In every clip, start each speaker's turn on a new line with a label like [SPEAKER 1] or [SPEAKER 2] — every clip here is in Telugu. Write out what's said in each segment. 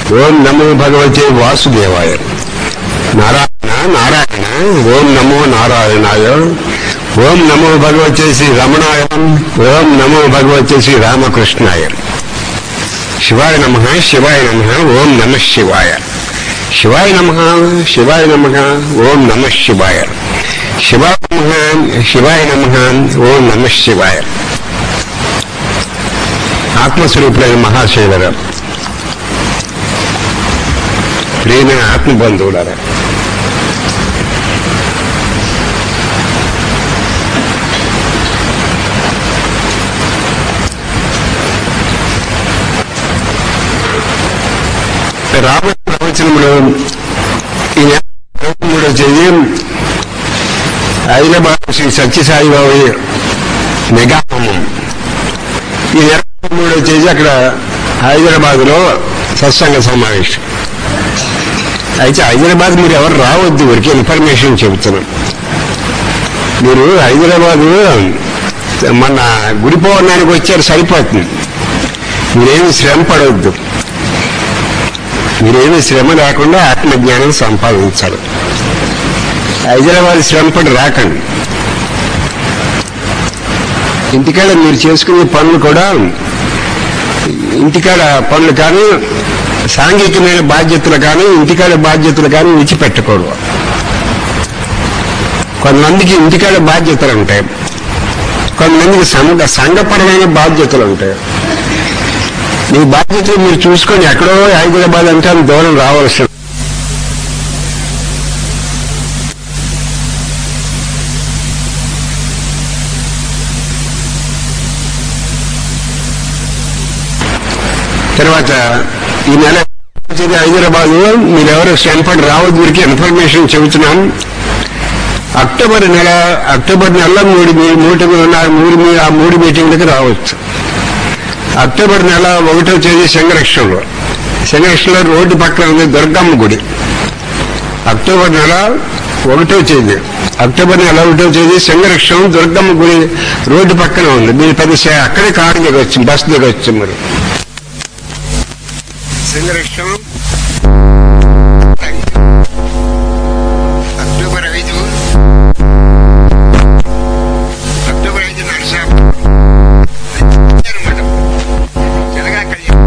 [SPEAKER 1] ఓం నమో భగవతే వాసుదేవాయ నారాయణ నారాయణ ఓం నమో నారాయణాయ ఓం నమో భగవతే శ్రీ రమణాయ ఓం నమో భగవతే శ్రీ రామకృష్ణాయ శివాయ నమ శివాయ నమ ఓం నమ శివాయ శివాయ నమ శివాయ నమ ఓం నమ శివాయ శివాయ నమ శివాయ నమ ఓం నమ శివాయ ఆత్మస్వరూపుడైన మహాశైవరావు ప్రియమైన ఆత్మబంధువులారా రామ ప్రవచనంలో ఈ నెల ఇరవై మూడో తేదీ హైదరాబాద్ శ్రీ సత్యసాయిబాబు మెగాహోమం ఈ నెల ఇరవై మూడో తేదీ అక్కడ హైదరాబాద్ లో సత్సంగ సమావేశం అయితే హైదరాబాద్ మీరు ఎవరు రావద్దు ఊరికి ఇన్ఫర్మేషన్ చెబుతున్నాం మీరు హైదరాబాద్ మన గుడి పౌర్ణానికి వచ్చారు సరిపోతుంది మీరేమి శ్రమ పడవద్దు మీరేమి శ్రమ లేకుండా ఆత్మజ్ఞానం సంపాదించాలి హైదరాబాద్ శ్రమపడి రాకండి ఇంటికాడ మీరు చేసుకునే పనులు కూడా ఇంటికాడ పనులు కానీ సాంఘికమైన బాధ్యతలు కానీ ఇంటికాడ బాధ్యతలు కానీ విడిచిపెట్టకూడదు కొంతమందికి ఇంటికాడ బాధ్యతలు ఉంటాయి కొంతమందికి సంఘ సంఘపరమైన బాధ్యతలు ఉంటాయి మీ బాధ్యతలు మీరు చూసుకొని ఎక్కడో హైదరాబాద్ అంటే అంత దూరం రావాల్సి తర్వాత ఈ నెల వచ్చేది హైదరాబాద్ మీరెవరు శ్రమపడి రావద్దు ఊరికి ఇన్ఫర్మేషన్ చెబుతున్నాం అక్టోబర్ నెల అక్టోబర్ నెలలో మూడు మీ- మూడు నా- మూడు మీ- ఆ మూడు మీటింగ్లకి రావచ్చు అక్టోబర్ నెల ఒకటో తేదీ సంఘరక్షణలో సంఘరక్షణలో రోడ్డు పక్కన ఉంది దుర్గమ్మ గుడి అక్టోబర్ నెల ఒకటో తేదీ అక్టోబర్ నెల ఒకటో తేదీ సంఘరక్షణ దుర్గమ్మ గుడి రోడ్డు పక్కన ఉంది మీరు పెద్ద సే- అక్కడే కారు దిగొచ్చు బస్సు దిగొచ్చు మీరు సంఘరక్షణ అక్టోబర్ ఐదు అక్టోబర్ ఐదు నరసాపు అనమాట జనగా కళ్యాణం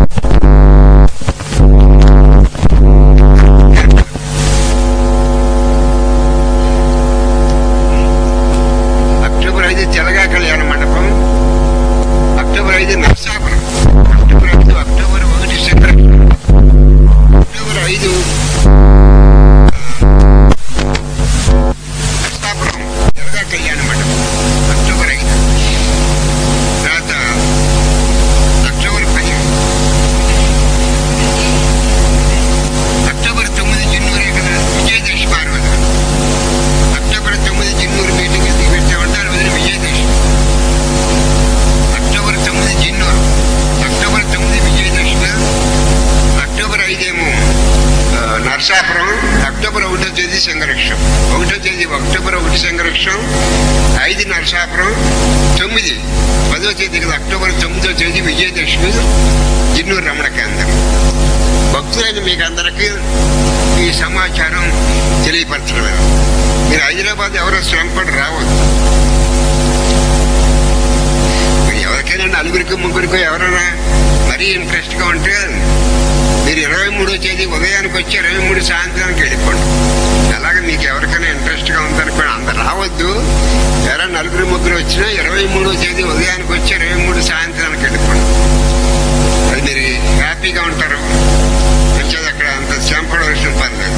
[SPEAKER 1] అక్టోబర్ ఐదు జలగా కళ్యాణ మండపం అక్టోబర్ ఐదు నరసాపురం అక్టోబర్ ఐదు అక్టోబర్ ఒకటి శంకరక్షణ అక్టోబర్ ఐదు నరసాపురం జలగా కళ్యాణ మండపం అక్టోబర్ ఐదు తర్వాత అక్టోబర్ పది అక్టోబర్ తొమ్మిది జిన్నూరు కదా విజయదశమి పార్వతి అక్టోబర్ తొమ్మిది జిన్నూరు మీటింగ్ ఎందుకు పెట్టామంటే ఆ రోజున విజయదశమి అక్టోబర్ తొమ్మిది జిన్నూరు అక్టోబర్ తొమ్మిది విజయదశమి అక్టోబర్ ఐదేమో ఆ, నరసాపురం అక్టోబర్ ఒకటో తేదీ సంఘరక్షం ఒకటో తేదీ అక్టోబర్ ఒకటి సంఘరక్షం ఐదు నరసాపురం తొమ్మిది పదో తేదీ కదా అక్టోబర్ తొమ్మిదో తేదీ విజయదశమి జిన్నూరు రమణ కేంద్రం భక్తులైన మీకు అందరికీ ఈ సమాచారం తెలియపరచడం మీరు హైదరాబాద్ ఎవరో శ్రమపడి రావద్దు మీరు ఎవరికైనా నలుగురికి ముగ్గురికి ఎవరైనా మరీ ఇంట్రెస్ట్ గా ఉంటే మీరు ఇరవై మూడో తేదీ ఉదయానికి వచ్చి ఇరవై మూడు సాయంత్రానికి వెళ్ళిపోండి అలాగే మీకు ఎవరికైనా ఇంట్రెస్ట్ గా ఉందనుకోండి అంత రావద్దు ఎవరైనా నలుగురు ముగ్గురు వచ్చినా ఇరవై మూడో తేదీ ఉదయానికి వచ్చి ఇరవై మూడు సాయంత్రానికి వెళ్ళిపోండి అది మీరు హ్యాపీగా ఉంటారు వచ్చేది అక్కడ అంత శ్రమ పడవలసిన పని లేదు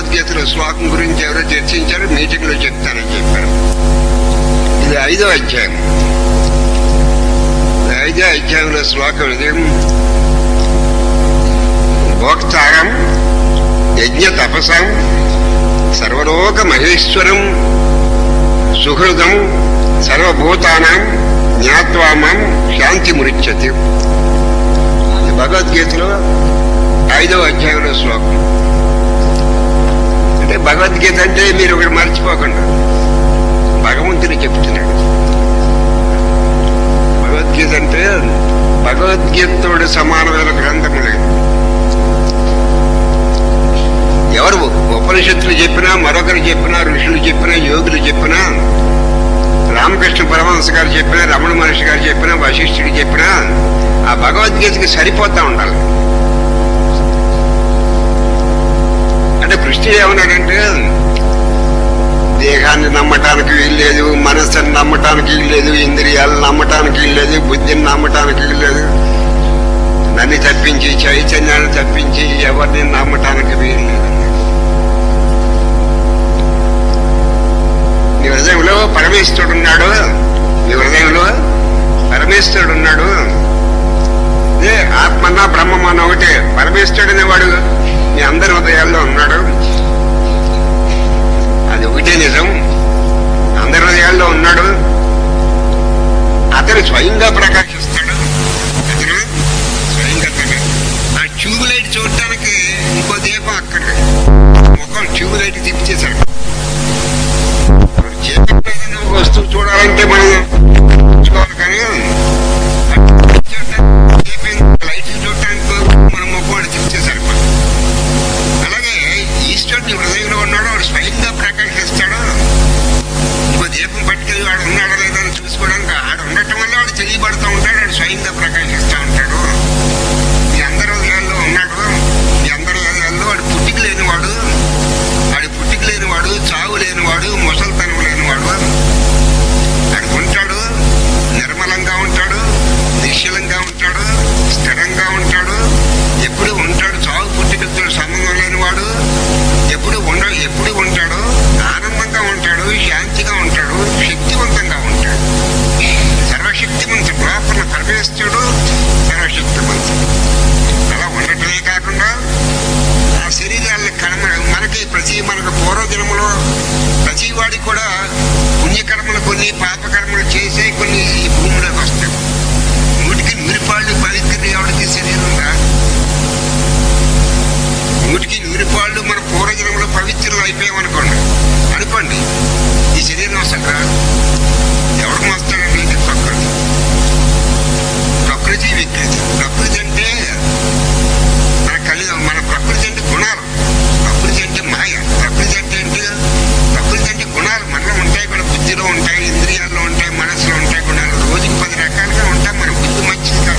[SPEAKER 1] భగవద్గీతలో శ్లోకం గురించి ఎవరో చర్చించారు మీటింగ్ లో చెప్తానని చెప్పారు ఇది ఐదో అధ్యాయం ఈ ఐదో అధ్యాయంలో శ్లోకం ఇది భోక్తారం యజ్ఞ తపసం సర్వలోక మహేశ్వరం సుహృదం సర్వభూతానం జ్ఞాత్వామం శాంతి మురిచ్చతి ఇది భగవద్గీతలో ఐదవ అధ్యాయంలో శ్లోకం అంటే భగవద్గీత అంటే మీరు ఒకటి మర్చిపోకుండా భగవంతుని చెప్తున్నాడు భగవద్గీత అంటే భగవద్గీతోడు సమానమైన గ్రంథము లేదు ఎవరు ఉపనిషత్తులు చెప్పినా మరొకరు చెప్పినా ఋషులు చెప్పినా యోగులు చెప్పినా రామకృష్ణ పరమహంస గారు చెప్పినా రమణ మహర్షి గారు చెప్పినా వశిష్ఠుడు చెప్పినా ఆ భగవద్గీతకి సరిపోతా ఉండాలి అంటే కృష్ణుడు ఏమన్నాడంటే దేహాన్ని నమ్మటానికి వీల్లేదు మనస్సుని నమ్మటానికి వీల్లేదు ఇంద్రియాలను నమ్మటానికి వీల్లేదు బుద్ధిని నమ్మటానికి వీల్లేదు నన్ను తప్పించి చైతన్యాన్ని తప్పించి ఎవరిని నమ్మటానికి వీల్లేదు నీ హృదయంలో పరమేశ్వరుడు ఉన్నాడు నీ హృదయంలో పరమేశ్వరుడు ఉన్నాడు ఏ ఆత్మన్నా బ్రహ్మమన్న ఒకటే పరమేశ్వరుడు అనేవాడు మీ అందరి హృదయాల్లో ఉన్నాడు అది ఒకటే నిజం అందరి హృదయాల్లో ఉన్నాడు అతను స్వయంగా ప్రకాశిస్తాడు అతను స్వయంగా ప్రకాశ ఆ ట్యూబ్ లైట్ చూడటానికి ఇంకో దీపం అక్కడ ముఖం ట్యూబ్ లైట్ తిప్పిచేశాడు చేతికి ఏదైనా ఒక వస్తువు చూడాలంటే మనం చూడాలి కానీ లైట్ చూడటానికి మన ముఖం వాడు తిప్పిచేశారు అలాగే ఈశ్వరుని హృదయంలో ఉన్నాడు వాడు స్వయంగా ప్రకాశిస్తాడు ఇంకో దీపం పట్టుకెళ్ళి వాడు ఉన్నాడో లేదో అని చూసుకోవడానికి ఆడు ఉండటం వల్ల వాడు తెలియబడుతూ ఉంటాడు వాడు స్వయంగా ప్రకాశిస్తూ ఉంటాడు మీ అందరి హృదయాల్లో ఉన్నాడు మీ అందరి హృదయాల్లో వాడు పుట్టిక లేనివాడు వాడి పుట్టిక లేనివాడు చావు లేనివాడు ముసలితనం లేనివాడు వాడు ఉంటాడు నిర్మలంగా ఉంటాడు నిశ్చలంగా ఉంటాడు స్థిరంగా ఉంటాడు ఎప్పుడు ఉంటాడు చావు పుట్టికలతో సంబంధం లేనివాడు ఎప్పుడు ఉండ ఎప్పుడు ఉంటాడు ఆనందంగా ఉంటాడు శాంతిగా ఉంటాడు శక్తివంతంగా ఉంటాడు సర్వశక్తిమంతుడు లోపల పరమేశ్వరుడు సర్వశక్తిమంతుడు అలా ఉండటమే కాకుండా ఆ శరీరాన్ని కర్మ మనకి ప్రతి మనకు పూర్వజన్మలో ప్రతి వాడికి కూడా పుణ్యకర్మలు కొన్ని పాపకర్మలు చేసే కొన్ని ఈ భూమిలోకి వస్తాయి నూటికి నూరిపాళ్ళు పవిత్ర ఎవరికి శరీరం రాదు నూటికి నూరిపాళ్ళు మన పూర్వజన్మలో పవిత్రులు అయిపోయామనుకోండి అనుకోండి ఈ శరీరం అసలు రాదు ఎవరికి వస్తాడండి ఇది ప్రకృతి ప్రకృతి వికృతి ప్రకృతి అంటే మన కలి మన ప్రకృతి అంటే గుణాలు ప్రకృతి అంటే మాయ ప్రకృతి అంటే ఏంటి ప్రకృతి అంటే గుణాలు మనలో ఉంటాయి మన బుద్ధిలో ఉంటాయి ఇంద్రియాల్లో ఉంటాయి మనసులో ఉంటాయి గుణాలు రోజుకి పది రకాలుగా ఉంటాయి మన బుద్ధి మంచిది కాదు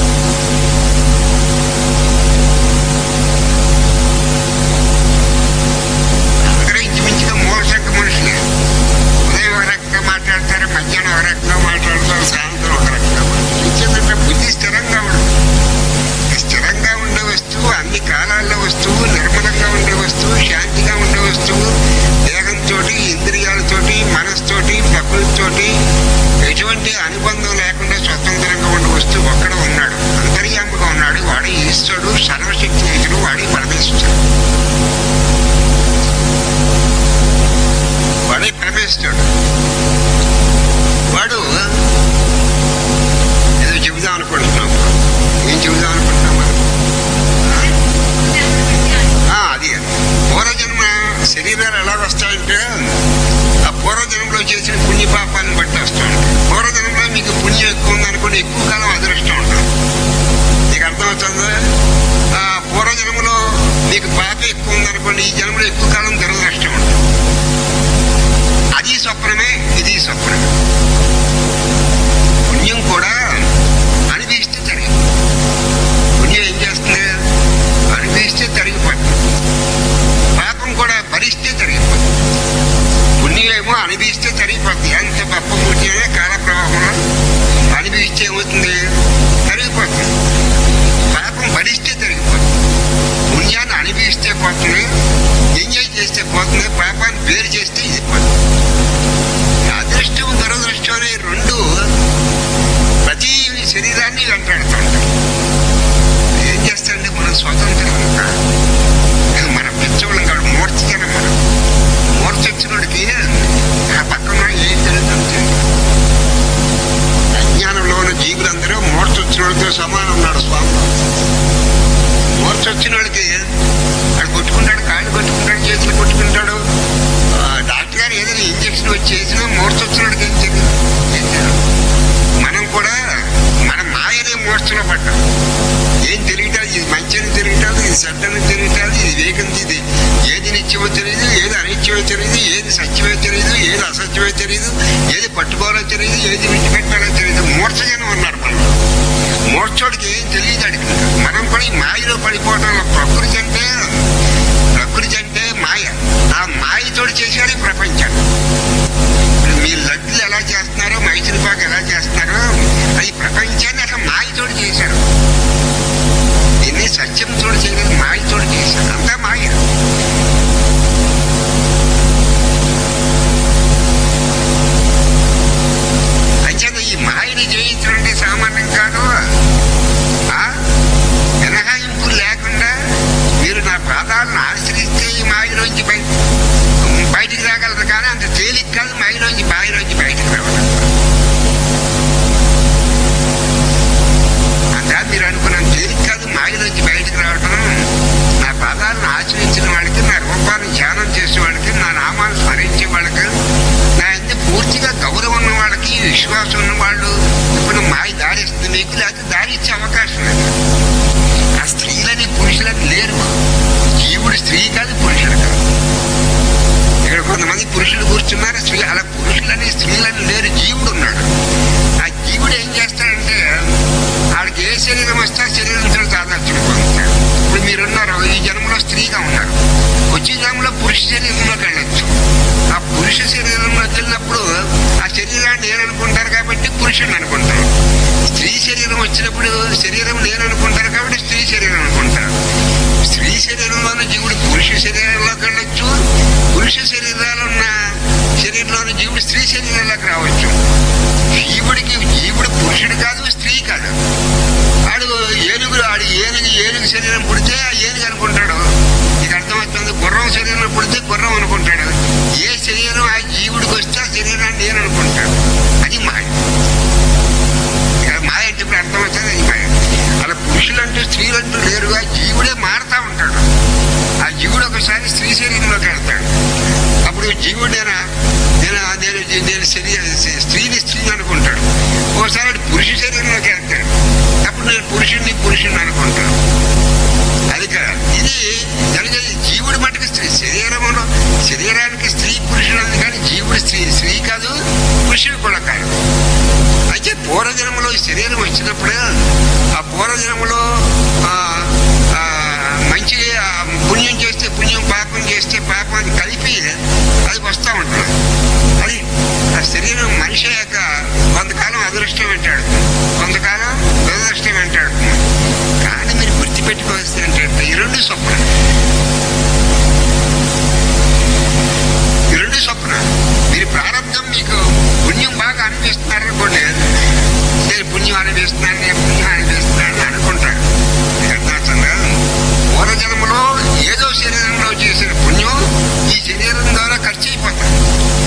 [SPEAKER 1] అందరూ ఇంచుమించుగా మూలశంక మనుషులే ఉదయం ఒక రకంగా మాట్లాడతారు మధ్యాహ్నం ఒక రకంగా మాట్లాడతారు సాయంత్రం ఒక రకంగా మాట్లాడతారు ఇచ్చేదంటే బుద్ధి స్థిరంగా ఉండదు స్థిరంగా ఉండే వస్తువు అన్ని కాలాల్లో వస్తువు నిర్మలంగా ఉండే వస్తువు శాంతిగా ఉండే వస్తువు దేహంతో ఇంద్రియాలతోటి మనస్తోటి ప్రకృతితోటి ఎటువంటి అనుబంధం లేకుండా స్వతంత్రంగా ఉండే వస్తువు ఒక్కడ ఉన్నాడు అంతర్యాముగా ఉన్నాడు వాడి ఈశ్వరుడు సర్వశక్తి వాడి పరమేశ్వరుడు వాడే పరమేశ్వరుడు వాడు ఏదో చెబుదాం అనుకుంటున్నాం ఏం చెబుదాం అనుకుంటున్నాం మనం? ఆ, అది పూర్వజన్మ శరీరాలు ఎలా వస్తాయంటే ఆ పూర్వజన్మలో చేసిన పుణ్యపాపాన్ని బట్టి
[SPEAKER 2] అనే రెండు ప్రతి శరీరాన్ని వెంటాడుతుంటాయి ఏం చేస్తాడంటే మనం స్వతంత్రం కనుక మన పిచ్చోళ్ళం కాదు మూర్ఛజనం మనం మూర్ఛ వచ్చినోడికి ఆ పక్కన ఏం జరుగుతుంది అజ్ఞానంలో ఉన్న జీవులందరూ మూర్ఛ వచ్చినోడితో సమానం ఉన్నాడు స్వామి మూర్ఛ వచ్చిన వాడికి వాడు కొట్టుకుంటాడు కాళ్ళు కొట్టుకుంటాడు చేతులు కొట్టుకుంటాడు ఆ, డాక్టర్ గారు ఏదైనా ఇంజక్షన్ వచ్చి చేసినా మూర్ఛ వచ్చిన వాడికి ఏం తెలియదు ఏం తెలియదు మనం కూడా మన మాయనే మూర్ఛలో పడ్డాం ఏం తెలియటాలు ఇది మంచి అని తెలియటాలు ఇది చెడ్డని తెలియటాలు ఇది వేగంది ఇది ఏది నిత్యమో తెలియదు ఏది అనిత్యమో తెలియదు ఏది సత్యమో తెలియదు ఏది అసత్యమో తెలియదు ఏది పట్టుకోవాలో తెలియదు ఏది విడిచిపెట్టాలో తెలియదు మూర్ఛజనం ఉన్నారు మనం మూర్ఛోడికి ఏం తెలియదు అడిగి మనం కూడా ఈ మాయలో పడిపోవడం ప్రకృతి అంటే ప్రకృతి అంటే మాయ ఆ మాయతోడు చేశాడు ఈ ప్రపంచాన్ని ఇప్పుడు మీ లడ్డులు ఎలా చేస్తున్నారో మైసూరు పాకు ఎలా చేస్తున్నారో అది ప్రపంచాన్ని అసలు మాయతోడు చేశారు దీన్ని సత్యంతో చేయలేదు మాయతోడు చేశారు అంతా మాయ అంచేత ఈ మాయని జయించడం అంటే సామాన్యం కాదు ఆ? మినహాయింపులు లేకుండా మీరు నా పాదాలను ఆశ్రయిస్తే ఈ మాయలోంచి బయట బయటికి రాగలరు కానీ అంత తేలిక కాదు మాయలోంచి మాయలోంచి బయటికి రావడం అంతా మీరు అనుకున్నంత తేలిక కాదు మాయలోంచి బయటికి రావడం నా పాదాలను ఆశ్రయించిన వాళ్ళకి నా రూపాన్ని ధ్యానం చేసే వాళ్ళకి నా నామాన్ని స్మరించే వాళ్ళకి నా ఎంత పూర్తిగా గౌరవం ఉన్న వాళ్ళకి విశ్వాసం ఉన్న వాళ్ళు ఇప్పుడు మాయ దారి ఇస్తుంది మీకు లేకపోతే దారి ఇచ్చే అవకాశం లేదు ఆ స్త్రీలని పురుషులని లేరు జీవుడు స్త్రీ కాదు పురుషుడు కాదు ఇక్కడ కొంతమంది పురుషులు కూర్చున్నారు స్త్రీ అలా పురుషులని స్త్రీలని లేరు జీవుడు ఉన్నాడు ఆ జీవుడు ఏం చేస్తాడంటే ఆడికి ఏ శరీరం వస్తే ఆ శరీరంతో తాదాత్మ్యం పొందుతాడు ఇప్పుడు మీరున్నారు ఈ జన్మలో స్త్రీగా ఉన్నారు వచ్చే జన్మలో పురుష శరీరంలోకి వెళ్ళొచ్చు ఆ పురుష శరీరంలోకి వెళ్ళినప్పుడు ఆ శరీరాన్ని నేను అనుకుంటారు కాబట్టి పురుషుడు అనుకుంటారు స్త్రీ శరీరం వచ్చినప్పుడు శరీరం నేను అనుకుంటారు కాబట్టి స్త్రీ శరీరం అనుకుంటారు స్త్రీ శరీరంలోని జీవుడు పురుష శరీరంలోకి వెళ్ళొచ్చు పురుష శరీరాలు ఉన్న శరీరంలోని జీవుడు స్త్రీ శరీరంలోకి రావచ్చు జీవుడికి జీవుడు పురుషుడు కాదు స్త్రీ కాదు ఆడు ఏనుగు ఆడు ఏనుగు ఏనుగు శరీరం పుడితే ఆ ఏనుగు అనుకుంటాడు నీకు అర్థమవుతుంది గుర్రం శరీరం పుడితే గుర్రం అనుకుంటాడు ఏ శరీరం ఆ జీవుడికి వస్తే ఆ శరీరాన్ని నేను అనుకుంటాడు అది మాయ ఇక్కడ మాయ అంటే ఇప్పుడు అర్థమవుతుంది అది మాయ అలా పురుషులంటూ స్త్రీలంటూ లేరుగా జీవుడే మారుతా ఉంటాడు ఆ జీవుడు ఒకసారి స్త్రీ శరీరంలోకి వెళ్తాడు అప్పుడు జీవుడు నేను నేను నేను నేను శరీర స్త్రీని స్త్రీని అనుకుంటాడు ఒకసారి వాడు పురుష శరీరంలోకి వెళ్తాడు అప్పుడు నేను పురుషుడిని పురుషుడిని అనుకుంటాను అది కాదు ఇది జరిగేది జీవుడు మటుకు స్త్రీ శరీరంలో శరీరానికి స్త్రీ పురుషుడు ఉంది కానీ జీవుడు స్త్రీ స్త్రీ కాదు పురుషుడు కూడా కాదు అయితే పూర్వజన్మలో ఈ శరీరం వచ్చినప్పుడే ఆ పూర్వజన్మలో ఆ, ఆ, మంచి ఆ, పుణ్యం చేస్తే పుణ్యం పాపం చేస్తే పాపాన్ని కలిపి అది వస్తూ ఉంటుంది అది ఆ శరీరం మనిషి యొక్క కొంతకాలం అదృష్టం వెంటాడు కొంతకాలం దురదృష్టం వెంటాడు కానీ మీరు గుర్తుపెట్టుకోవాల్సింది ఏంటంటే ఈ రెండు స్వప్న ఈ రెండు స్వప్న మీరు ప్రారంభం మీకు పుణ్యం బాగా అనిపిస్తున్నారు అనుకోండి నేను పుణ్యం అనిపిస్తున్నాను నేను పుణ్యం అనిపిస్తున్నాను అనుకుంటాడు మీకు అర్థమవుతుందా పూర్వజన్మలో ఏదో శరీరంలో చేసిన పుణ్యం ఈ శరీరం ద్వారా ఖర్చు అయిపోతుంది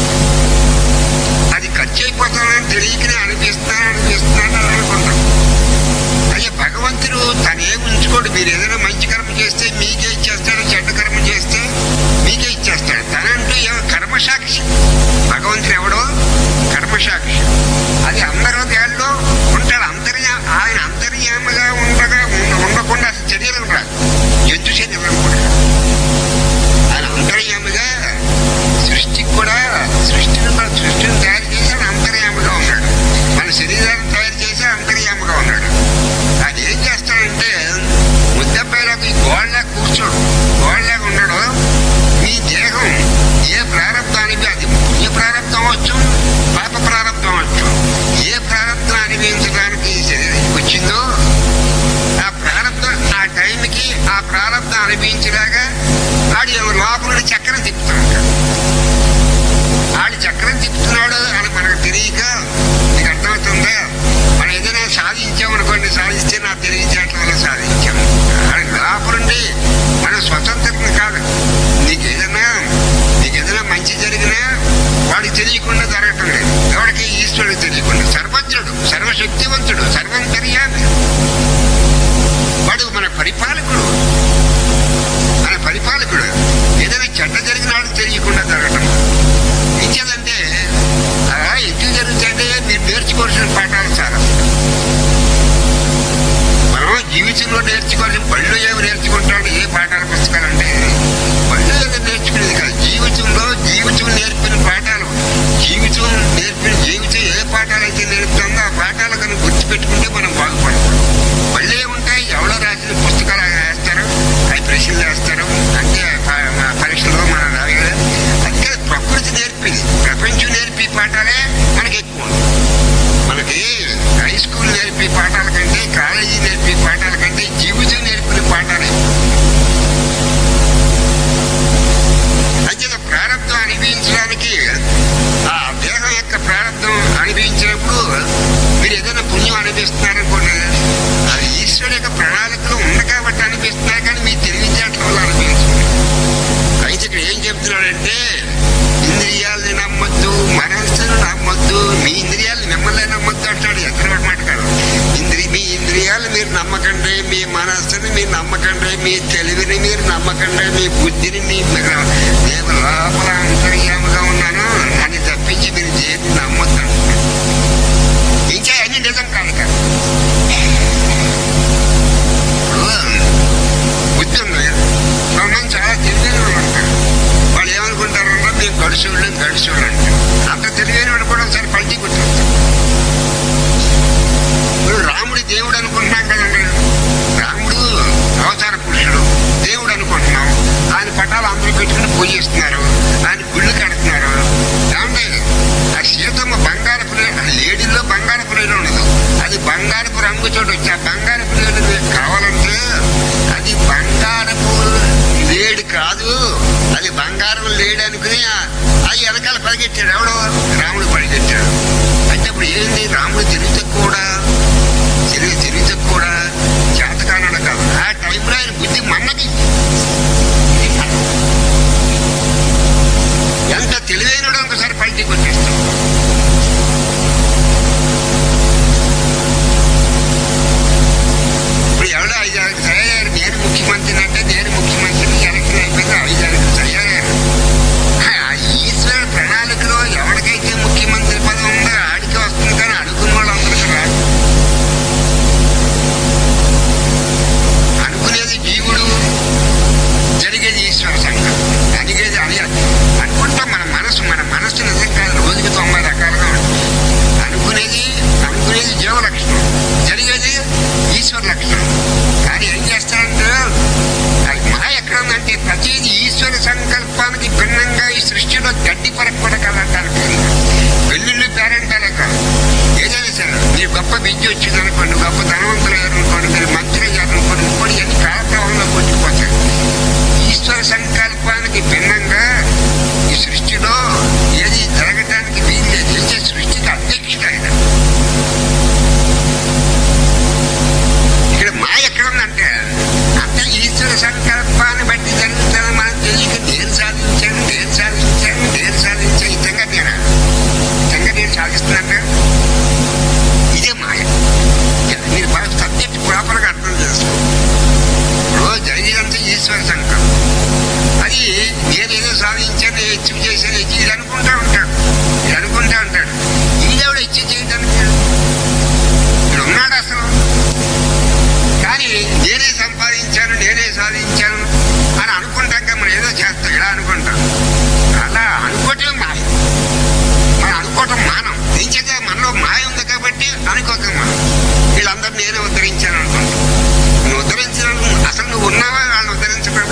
[SPEAKER 2] అది ఖర్చు అయిపోతానని తెలియకనే అనిపిస్తున్నాను అనిపిస్తున్నాను అని అనుకుంటాం అయ్యే భగవంతుడు తనేం ఉంచుకోడు మీరు ఏదైనా మంచి కర్మ చేస్తే మీకే ఇచ్చేస్తాడు చెడ్డ కర్మ చేస్తే మీకే ఇచ్చేస్తాడు తనంటూ ఏమో కర్మసాక్షి భగవంతుడు ఎవడో కర్మసాక్షి అది అందరూ దేళ్ళలో ఉంటాడు అంతర్యా ఆయన అంతర్యామగా ఉండగా ఉండ- ఉండకుండా అసలు శరీరం రాదు జంతు శరీరం కూడా ఆయన అంతర్యామిగా సృష్టికి కూడా సృష్టిని కూడా సృష్టిని తయారు చేసి ఆయన అంతర్యామిగా ఉన్నాడు మన శరీరాన్ని తయారు చేసి అంతర్యామిగా ఉన్నాడు అది ఏం చేస్తాడంటే ముద్దపైలకు గోళ్ళ కూర్చోడు గోళ్ళగా ఉండడు మీ దేహం ఏ ప్రారంభానికి అది పుణ్య ప్రారంభం అవచ్చు పాప ప్రారంభం అవచ్చు సర్వశక్తివంతుడు సర్వంతర్యామి వాడు మన పరిపాలకుడు మన పరిపాలకుడు ఏదైనా చెడ్డ జరిగిన వాడికి తెలియకుండా జరగటం ఇచ్చేదంటే అలా ఎందుకు జరుగుతుందంటే మీరు నేర్చుకోవాల్సిన పాఠాలు చాలా మనం జీవితంలో నేర్చుకోవాల్సిన బళ్ళు ఏమి నేర్చుకుంటాడు ఏ పాఠాల పుస్తకాలు అంటే బళ్ళు ఏదో నేర్చుకునేది కాదు జీవితంలో జీవితం నేర్పిన పాఠాలు జీవితం నేర్పిన జీవితం ఏ పాఠాలు అయితే నేర్పుతుందో ఆ పాఠాలు కనుక గుర్తుపెట్టుకుంటే మనం బాగుపడతాం బళ్ళు ఏముంటాయి ఎవరో రాసిన పుస్తకాలు వేస్తారు అవి ప్రశ్నలు వేస్తారు అంటే ప- పరీక్షలో మనం రాయగల అందుకే ప్రకృతి నేర్పింది ప్రపంచం నేర్పి పాఠాలే మనకి ఎక్కువ మనకి హై స్కూల్ నేర్పే పాఠాల కంటే కాలేజీ నేర్పే పాఠాల కంటే జీవితం నేర్పిన పాఠాలే అయితే ప్రారంభం అనిపించడానికి ఆ దేహం యొక్క ప్రారంభం అనిపించినప్పుడు మీరు ఏదైనా పుణ్యం అనిపిస్తున్నారనుకోండి అది ఈశ్వరుడు యొక్క ప్రణాళికలో ఉంది కాబట్టి అనిపిస్తున్నారు కానీ మీ తెలివితేటల వల్ల అనిపించదు అయితే ఇక్కడ ఏం చెప్తున్నాడంటే ఇంద్రియాలని నమ్మొద్దు మనస్సును నమ్మొద్దు మీ ఇంద్రియాలు మిమ్మల్ని నమ్మొద్దు అంటాడు ఎక్కడ మాట కాదు ఇంద్రి మీ ఇంద్రియాలు మీరు నమ్మకండి మీ మనస్సుని మీరు నమ్మకండి మీ తెలివిని మీరు నమ్మకండి మీ బుద్ధిని మీ మీరు- నేను లోపల అంతర్యాముగా ఉన్నాను అని తప్పించి మీరు దేన్ని నమ్మొద్దు అంటున్నాడు. ఇంకా అన్ని నిజం కాదు కదా బుద్ధి ఉంది కొంతమంది చాలా తెలివైన వాళ్ళు ఉంటారు వాళ్ళు ఏమనుకుంటారంటే మేము గడుచుళ్ళం గడుచుళ్ళు అంటారు అంత తెలివైన వాడు కూడా ఒకసారి పల్టీ కొట్టేస్తారు ఇప్పుడు రాముడి దేవుడు అనుకుంటున్నాం కదండి రాముడు అవతార పురుషుడు దేవుడు అనుకుంటున్నాం ఆయన పటాలు అందరూ పెట్టుకుని పూజిస్తున్నారు ఆయన గుళ్ళు కడుతున్నారు ఏమంటే ఆ సీతమ్మ బంగారపు లే- ఆ లేడీలో బంగారపు లేడు ఉండదు అది బంగారపు రంగు చోటు వచ్చి ఆ బంగారపు లేడు మీకు కావాలంటే అది బంగారపు లేడు కాదు అది బంగారం లేడు అనుకుని ఆ- ఆ వెనకాల పరిగెట్టాడు ఎవడో రాముడు పరిగెట్టాడు అంటే ఇప్పుడు ఏంది రాముడు తెలివితే కూడా తెలివి తెలివితే కూడా చేతకానడు కాదు ఆ టైంలో ఆయన బుద్ధి మన్నది ఎంత తెలివైనడో ఒకసారి పల్టీ కొట్టేస్తాం ఇప్పుడు ఎవడో ఐదారికి తయారయ్యారు నేను ముఖ్యమంత్రిని అంటే నేను ముఖ్యమంత్రిని ఎలక్షన్ అయిపోయింది ఐదారికి తయారయ్యారు ఆ ఈశ్వర ప్రణాళికలో ఎవరికైతే ముఖ్యమంత్రి పదవి ఉందో ఆడికి వస్తుంది కానీ అడుగున్న వాళ్ళందరికీ రాదు అనుకునేది జీవుడు జరిగేది ఈశ్వర సంఘం అడిగేది అది అనుకుంటాం మన మనసు మన మనసు నిజం కాదు రోజుకి తొంభై రకాలుగా ఉంటుంది అనుకునేది అనుకునేది జీవ లక్షణం జరిగేది ఈశ్వర లక్షణం కానీ ఏం చేస్తారంటే అది మాయ ఎక్కడ ఉందంటే ప్రతిది ఈశ్వర సంకల్పానికి భిన్నంగా ఈ సృష్టిలో గడ్డి పరకు కూడా కదంటానికి పెళ్ళిళ్ళు పేరెంటాలే కాదు ఏదైనా సరే మీరు గొప్ప విద్య వచ్చింది అనుకోండి గొప్ప ధనవంతులు అనుకోండి మీరు మంత్రులు అనుకోండి ఇంకోటి ఎన్ని కాలక్రమంలో కొట్టుకుపోతాయి ఈశ్వర సంకల్పానికి భిన్నంగా ఈ సృష్టిలో ఏది జరగటానికి వీలు లేదు అయితే సృష్టికి అధ్యక్షుడు ఆయన ఇక్కడ మాయ ఎక్కడ ఉందంటే అంతే ఈశ్వర సంకల్పాన్ని బట్టి జరుగుతుందని మనం తెలియక నేను సాధించాను నేను సాధించాను నేను సాధించాను ఇదంగా నేను ఇదంగా నేను సాధిస్తున్నాను ఇదే మాయ మీరు బాగా సబ్జెక్ట్ ప్రాపర్గా అర్థం చేసుకో రోజు జరిగినంత ఈశ్వర సంకల్పం అది నేనేదో సాధించాను హెచ్చు చేశాను హెచ్చు ఇది అనుకుంటా ఉంటాడు ఇది అనుకుంటా ఉంటాడు ఈడెవడు హెచ్చు చేయడానికి ఇక్కడ ఉన్నాడు అసలు కానీ నేనే సంపాదించాను నేనే సాధించాను అని అనుకుంటాం కదా మనం ఏదో చేస్తాం ఇలా అనుకుంటాం అలా అనుకోవటం మాయ మనం అనుకోవటం మానం ఏం చేద్దా మనలో మాయ ఉంది కాబట్టి అనుకోక మనం వీళ్ళందరూ నేనే ఉద్ధరించాను అనుకుంటాం నువ్వు ఉద్ధరించిన అసలు నువ్వు ఉన్నావా వాళ్ళని ఉద్ధరించగలుగుతావు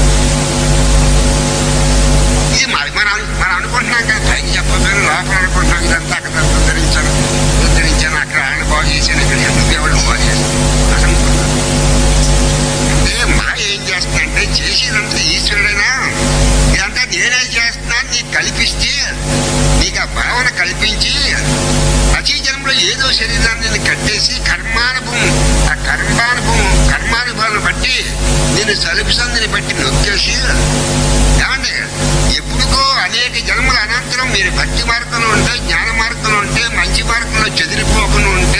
[SPEAKER 2] ఇది మరి మనం అను- మనం అనుకుంటున్నాం కదా పైకి చెప్పబోయి లోపల అనుకుంటున్నాం ఇదంతా అక్కడ ఉద్ధరించాను ఉద్ధరించాను అక్కడ ఆయన బాగు చేశాను ఇక్కడ ఎందుకు దేవుడు బాగు చేశాను అనుకుంటున్నాం అంటే మాయ ఏం చేస్తుందంటే చేసేదంతా ఈశ్వరుడైనా ఇదంతా నేనే చేస్తున్నాను నీకు కల్పిస్తే నీకు ఆ భావన కల్పించి ప్రతి జన్మలో ఏదో శరీరాన్ని నిన్ను కట్టేసి కర్మానుభవం ఆ కర్మానుభవం కర్మానుభవాన్ని బట్టి నేను సలుపు సందిని బట్టి నొక్కేసి ఏమండి ఎప్పుడుకో అనేక జన్మల అనంతరం మీరు భక్తి మార్గంలో ఉంటే జ్ఞాన మార్గంలో ఉంటే మంచి మార్గంలో చెదిరిపోకుండా ఉంటే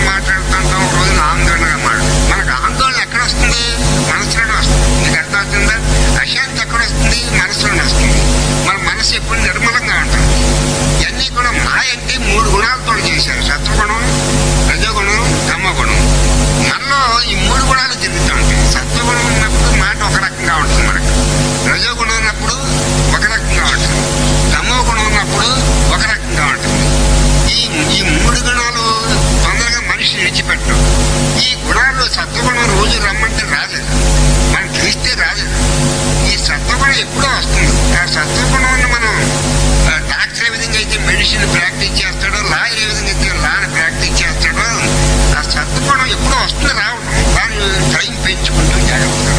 [SPEAKER 2] మాట్లాడుతుంటాం ఒక రోజున ఆందోళనగా మాట మనకు ఆందోళన ఎక్కడ వస్తుంది మనసులోనే వస్తుంది మీకు అర్థమవుతుందా అశాంతి ఎక్కడ వస్తుంది మనసులోనే వస్తుంది మన మనసు ఎప్పుడు నిర్మలంగా ఉంటుంది ఇవన్నీ కూడా మాయ అంటే మూడు గుణాలతో చేశారు సత్వగుణం రజోగుణం తమగుణం మనలో ఈ మూడు గుణాలు తిరుగుతూ ఉంటాయి సత్వగుణం ఉన్నప్పుడు మాట ఒక రకంగా ఉంటుంది మనకు రజోగుణం ఉన్నప్పుడు ఒక రకంగా ఉంటుంది తమో గుణం ఉన్నప్పుడు ఒక రకంగా ఉంటుంది ఈ ఈ మూడు గుణాలు తొందరగా మనిషి విడిచిపెట్టవు ఈ గుణాలు సత్వగుణం రోజు రమ్మంటే రాలేదు మనం చూస్తే రాలేదు ఈ సత్వగుణం ఎప్పుడో వస్తుంది ఆ సత్వగుణాన్ని మనం ఆ, డాక్టర్ ఏ విధంగా అయితే మెడిసిన్ ప్రాక్టీస్ చేస్తాడో లాయర్ ఏ విధంగా అయితే లాని ప్రాక్టీస్ చేస్తాడో ఆ సత్వగుణం ఎప్పుడో వస్తుంది రావడం దాన్ని టైం పెంచుకుంటూ జాగ్రత్తగా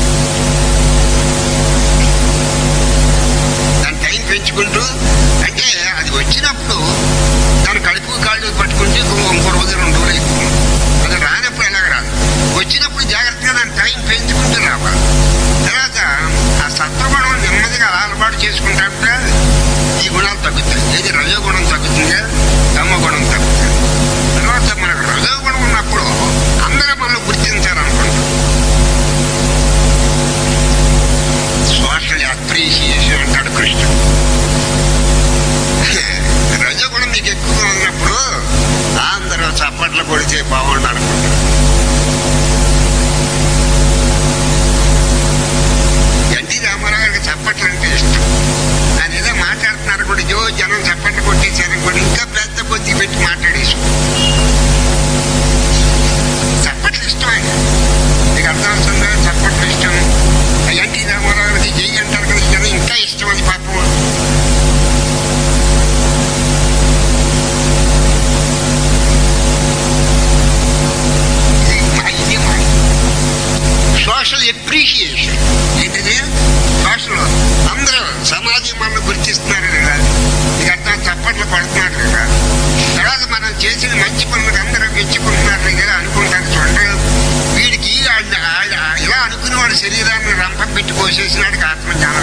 [SPEAKER 2] దాని టైం పెంచుకుంటూ అంటే అది వచ్చినప్పుడు దాని కడుపు కాళ్ళు పట్టుకుంటే ఇంకో ఇంకో రోజు రెండు రోజులు అయిపోతుంది అది రానప్పుడు ఎలాగ రాదు వచ్చినప్పుడు జాగ్రత్తగా దాని టైం పెంచుకుంటూ రావాలి తర్వాత ఆ సత్వగుణం నెమ్మదిగా అలవాటు చేసుకుంటే ఈ గుణాలు తగ్గుతాయి ఏది రజోగుణం తగ్గుతుందా తమ గుణం తగ్గుతుంది తర్వాత మనకు రజోగుణం ఉన్నప్పుడు అందరూ మనం గుర్తించాలనుకుంటాం సోషల్ అప్రిషియేషన్ అంటాడు కృష్ణుడు రజోగుణం మీకు ఎక్కువగా ఉన్నప్పుడు అందరూ చప్పట్లు కొడితే బాగుండు అనుకుంటారు ఎన్టీ రామారావు గారికి చప్పట్లు అంటే ఇష్టం ఆయన ఏదో మాట్లాడుతున్నారు కూడా జో జనం చప్పట్లు కొట్టేశారు కూడా ఇంకా పెద్ద కొద్ది పెట్టి మాట్లాడేసి చప్పట్లు ఇష్టం ఆయన మీకు అర్థమవుతుందా చప్పట్లు ఇష్టం ఎన్టీ రామారావు గారికి జై అంటారు కదా జనం ఇంకా ఇష్టం అది పాపం ఇది మా- ఇది మా- సోషల్ ఎప్రిషియేషన్ ఏంటిది సోషల్ అందరూ సమాజం మనం గుర్తిస్తున్నారు కదా మీకు అర్థం చప్పట్లు పడుతున్నారు కదా తర్వాత మనం చేసిన మంచి పనులకు అందరూ మెచ్చుకుంటున్నారు కదా అనుకుంటారు చూడండి వీడికి ఆ- ఆ- ఇలా అనుకునేవాడు శరీరాన్ని రంపం పెట్టి పోసేసినాడు ఆత్మజ్ఞానం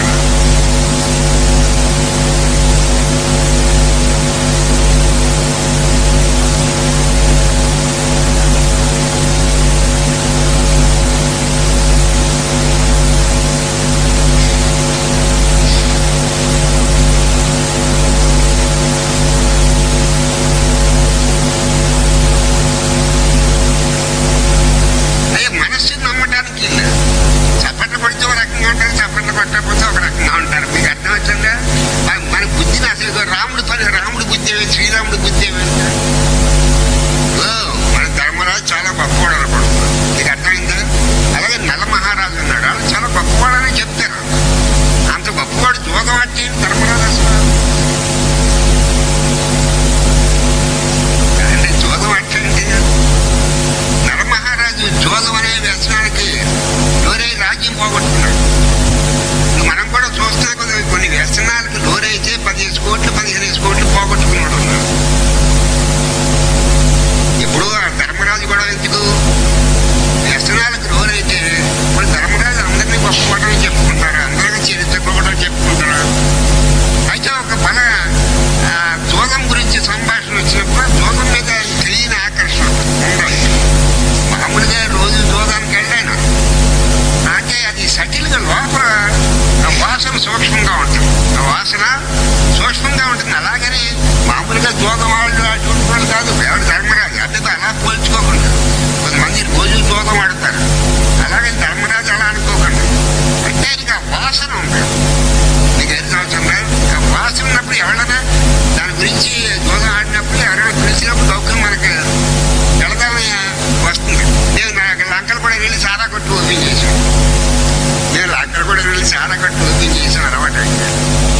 [SPEAKER 2] అదే మనస్సుని నమ్మటానికి లేదు చప్పట్లు కొడితే ఒక రకంగా ఉంటారు చప్పట్లు కొట్టకపోతే ఒక రకంగా ఉంటారు మీకు అర్థం వచ్చిందా మన- మన బుద్ధిని అసలు ఇదిగో రాముడి పని రాముడి బుద్ధి ఏమి శ్రీరాముడి బుద్ధి ఏమి ఓ, మన ధర్మరాజు చాలా గొప్పవాడు అనుకుంటున్నాడు మీకు అర్థమైందా అలాగే నల్ల మహారాజు ఉన్నాడు వాళ్ళు చాలా గొప్పవాడని చెప్తారు అంత గొప్పవాడు జోగం అంటే ధర్మరాజు అసలు అంటే జోగం అంటే ఏంటి? నరమహారాజు జోదం అనే వ్యసనానికి లోరై రాజ్యం పోగొట్టుకున్నాడు మనం కూడా చూస్తే కొన్ని కొన్ని వ్యసనాలకు లోరైతే పదిహేను కోట్లు పదిహేను కోట్లు పోగొట్టుకున్నాడు ఉన్నాడు. ఇప్పుడు ఆ ధర్మరాజు కూడా ఎందుకు వ్యసనాలకు లోరైతే ఇప్పుడు ధర్మరాజు అందరినీ గొప్పవాడని చెప్పుకుంటారు అందరికీ చరిత్ర కూడా చెప్పుకుంటారు అయితే ఒక బల ఆ, జోగం గురించి సంభాషణ వచ్చినప్పుడు ఆ జోగం మీద తెలియని ఆకర్షణ ఉండాలి మామూలుగా రోజు జోగానికి వెళ్ళాను అంటే అది సటిల్గా లోపల ఆ వాసన సూక్ష్మంగా ఉంటుంది ఆ వాసన సూక్ష్మంగా ఉంటుంది అలాగని మామూలుగా జోగం వాళ్ళు అటువంటి వాళ్ళు కాదు ఎవరు ధర్మరాజు అంటే అలా పోల్చుకోకుండా కొంతమంది రోజు జోగం ఆడతారు అలాగే ధర్మరాజు అలా అనుకోకండి అంటే ఆయనకి ఆ వాసన ఉంది మీకు అర్థమవుతుందా ఆ వాసన ఉన్నప్పుడు ఎవరైనా దాని గురించి జోగం ఆడినప్పుడు ఎవరైనా పిలిచినప్పుడు గౌకం మనకి వెళదామని వస్తుంది నేను నాకు లంకలు కూడా వెళ్ళి సారా కొట్టు ఓపెన్ చేశాను నేను లంకలు కూడా వెళ్ళి సారా కొట్టు ఓపెన్ చేశాను అలవాటు అయితే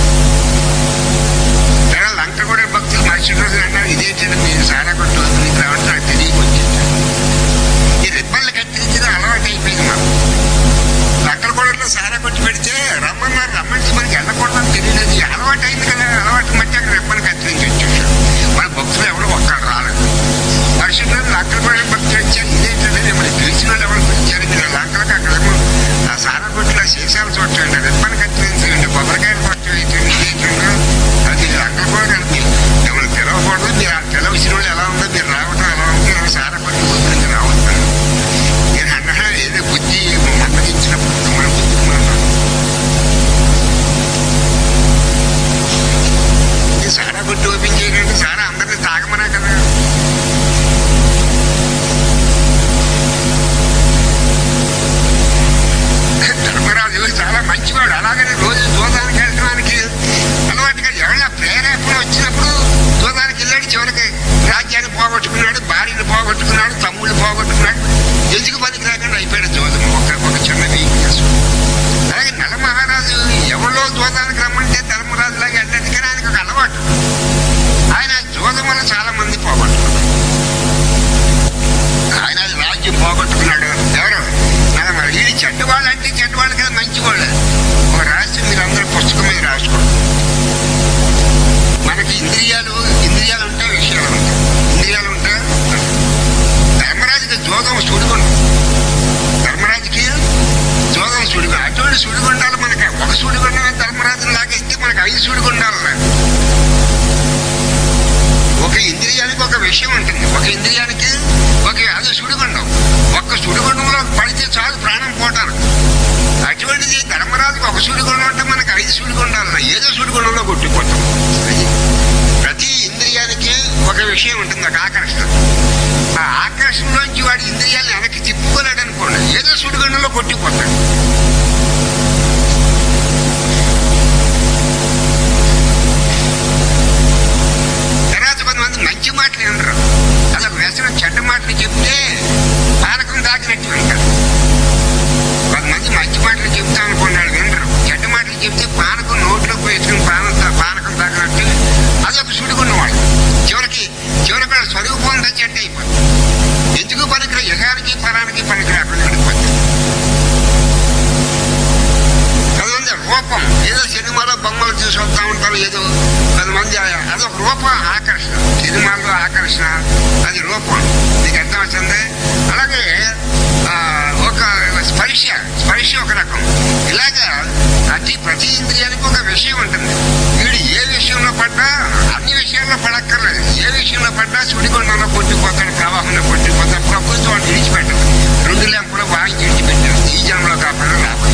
[SPEAKER 2] తర్వాత లంక కూడా భక్తులు మరుసటి రోజు అన్నారు ఇదేంటంటే మీరు సారా కొట్టు ఓపెన్ రావడం నాకు తెలియకొచ్చింది ఈ రిబ్బన్లు కత్తిరించడం అలవాటు అయిపోయింది మాకు లంకల కూడా సారా కొట్టి పెడితే రమ్మన్నారు రమ్మంటే మనకి వెళ్ళకూడదని తెలియలేదు ఈ అలవాటు అయింది కదా అలవాటు మట్టి అక్కడ రిబ్బన్ కత్తిరించి వచ్చేసాడు మన భక్తులు ఎవరు ఒక్కడు రాలేదు మరుసటి రోజు లంకల కూడా భక్తులు వచ్చారు ఇదేంటంటే మిమ్మల్ని పిలిచిన వాళ్ళు ఎవరు పిలిచారు మీరు లంకలకు అక్కడేమో ఆ సారా కొట్టిలో శేషాలు చూడండి రిబ్బన్ కత్తిరించండి కొబ్బరికాయలు పట్టు వేయండి ఇదేంటంటే అది లంకల కూడా కలిపి మిమ్మల్ని పిలవకూడదు మీరు ఆ పిలవచ్చిన వాళ్ళు ఎలా ఉందో మీరు రావటం ఎలా ఉంది ఇలా సారా పోగొట్టుకున్నాడు తమ్ముళ్ళు పోగొట్టుకున్నాడు ఎందుకు పనికి లేకుండా అయిపోయాడు జోదం ఒక ఒక చిన్న వీక్నెస్ అలాగే నల మహారాజు ఎవరిలో జోదానికి రమ్మంటే ధర్మరాజు లాగా వెళ్ళదు కానీ ఆయనకు ఒక అలవాటు ఆయన జోదం వల్ల చాలా మంది పోగొట్టుకున్నారు ఆయన అది రాజ్యం పోగొట్టుకున్నాడు ఎవరు నల మహా- వీడి చెడ్డవాళ్ళు అంటే చెడ్డవాళ్ళు కదా మంచివాళ్ళు ఒక రాసి మీరు అందరూ పుస్తకం మీద రాసుకోండి మనకి ఇంద్రియాలు ఇంద్రియాలు ఉంటే విషయాలు ఉంటాయి ఇంద్రియాలు ఉంటే ధర్మరాజుకి జోదం సుడిగుండం ధర్మరాజుకి జోదం సుడిగుండం అటువంటి సుడిగుండాలు మనకి ఒక సుడిగుండం ధర్మరాజుని లాగేస్తే మనకి ఐదు సుడిగుండాలు ఒక ఇంద్రియానికి ఒక విషయం ఉంటుంది ఒక ఇంద్రియానికి ఒక అది సుడిగుండం ఒక్క సుడిగుండంలో పడితే చాలు ప్రాణం పోతారు అటువంటిది ధర్మరాజుకి ఒక సుడిగుండం అంటే మనకి ఐదు సుడిగుండాలు ఏదో సుడిగుండంలో కొట్టిపోతాం అది. ప్రతి ఇంద్రియానికి ఒక విషయం ఉంటుంది ఒక ఆకర్షణ ఆ ఆకర్షణలోంచి వాడి ఇంద్రియాలను వెనక్కి తిప్పుకోలేడు అనుకోండి ఏదో సుడిగుండంలో కొట్టిపోతాడు తర్వాత కొంతమంది మంచి మాటలు వినరు అదొక వ్యసనం చెడ్డ మాటలు చెప్తే పానకం దాకినట్టు వింటారు కొంతమంది మంచి మాటలు చెప్తా అనుకున్నాడు వినరు చెడ్డ మాటలు చెప్తే పానకం నోట్లోకి వేసుకుని పానం పానకం తాగినట్టు అదొక సుడుకున్నవాడు చివరికి చివరికి వాడు స్వరూపం చెడ్డ అయిపోతుంది ఎందుకు పనికిరా యగానికి పరానికి పనికి రాకుండా వెళ్ళిపోతుంది కొంతమంది రూపం ఏదో సినిమాలో బొమ్మలు చూసి వస్తా ఉంటారు ఏదో కొంతమంది ఆ- అదొక రూపం ఆకర్షణ సినిమాల్లో ఆకర్షణ అది రూపం నీకు అర్థం వచ్చింది అలాగే ఆ, ఒక స్పర్శ స్పర్శ ఒక రకం ఇలాగా అతి ప్రతి ఇంద్రియానికి ఒక విషయం ఉంటుంది వీడు ఏ విషయంలో పడ్డా అన్ని విషయాల్లో పడక్కర్లేదు ఏ విషయంలో పడ్డా సుడికొండంలో కొట్టిపోతాడు ప్రవాహంలో కొట్టిపోతాడు ప్రభుత్వం వాడు విడిచిపెట్టదు రెండు లెంపలు వాయించి విడిచిపెట్టారు ఈ జన్మలో కాకుండా లాభం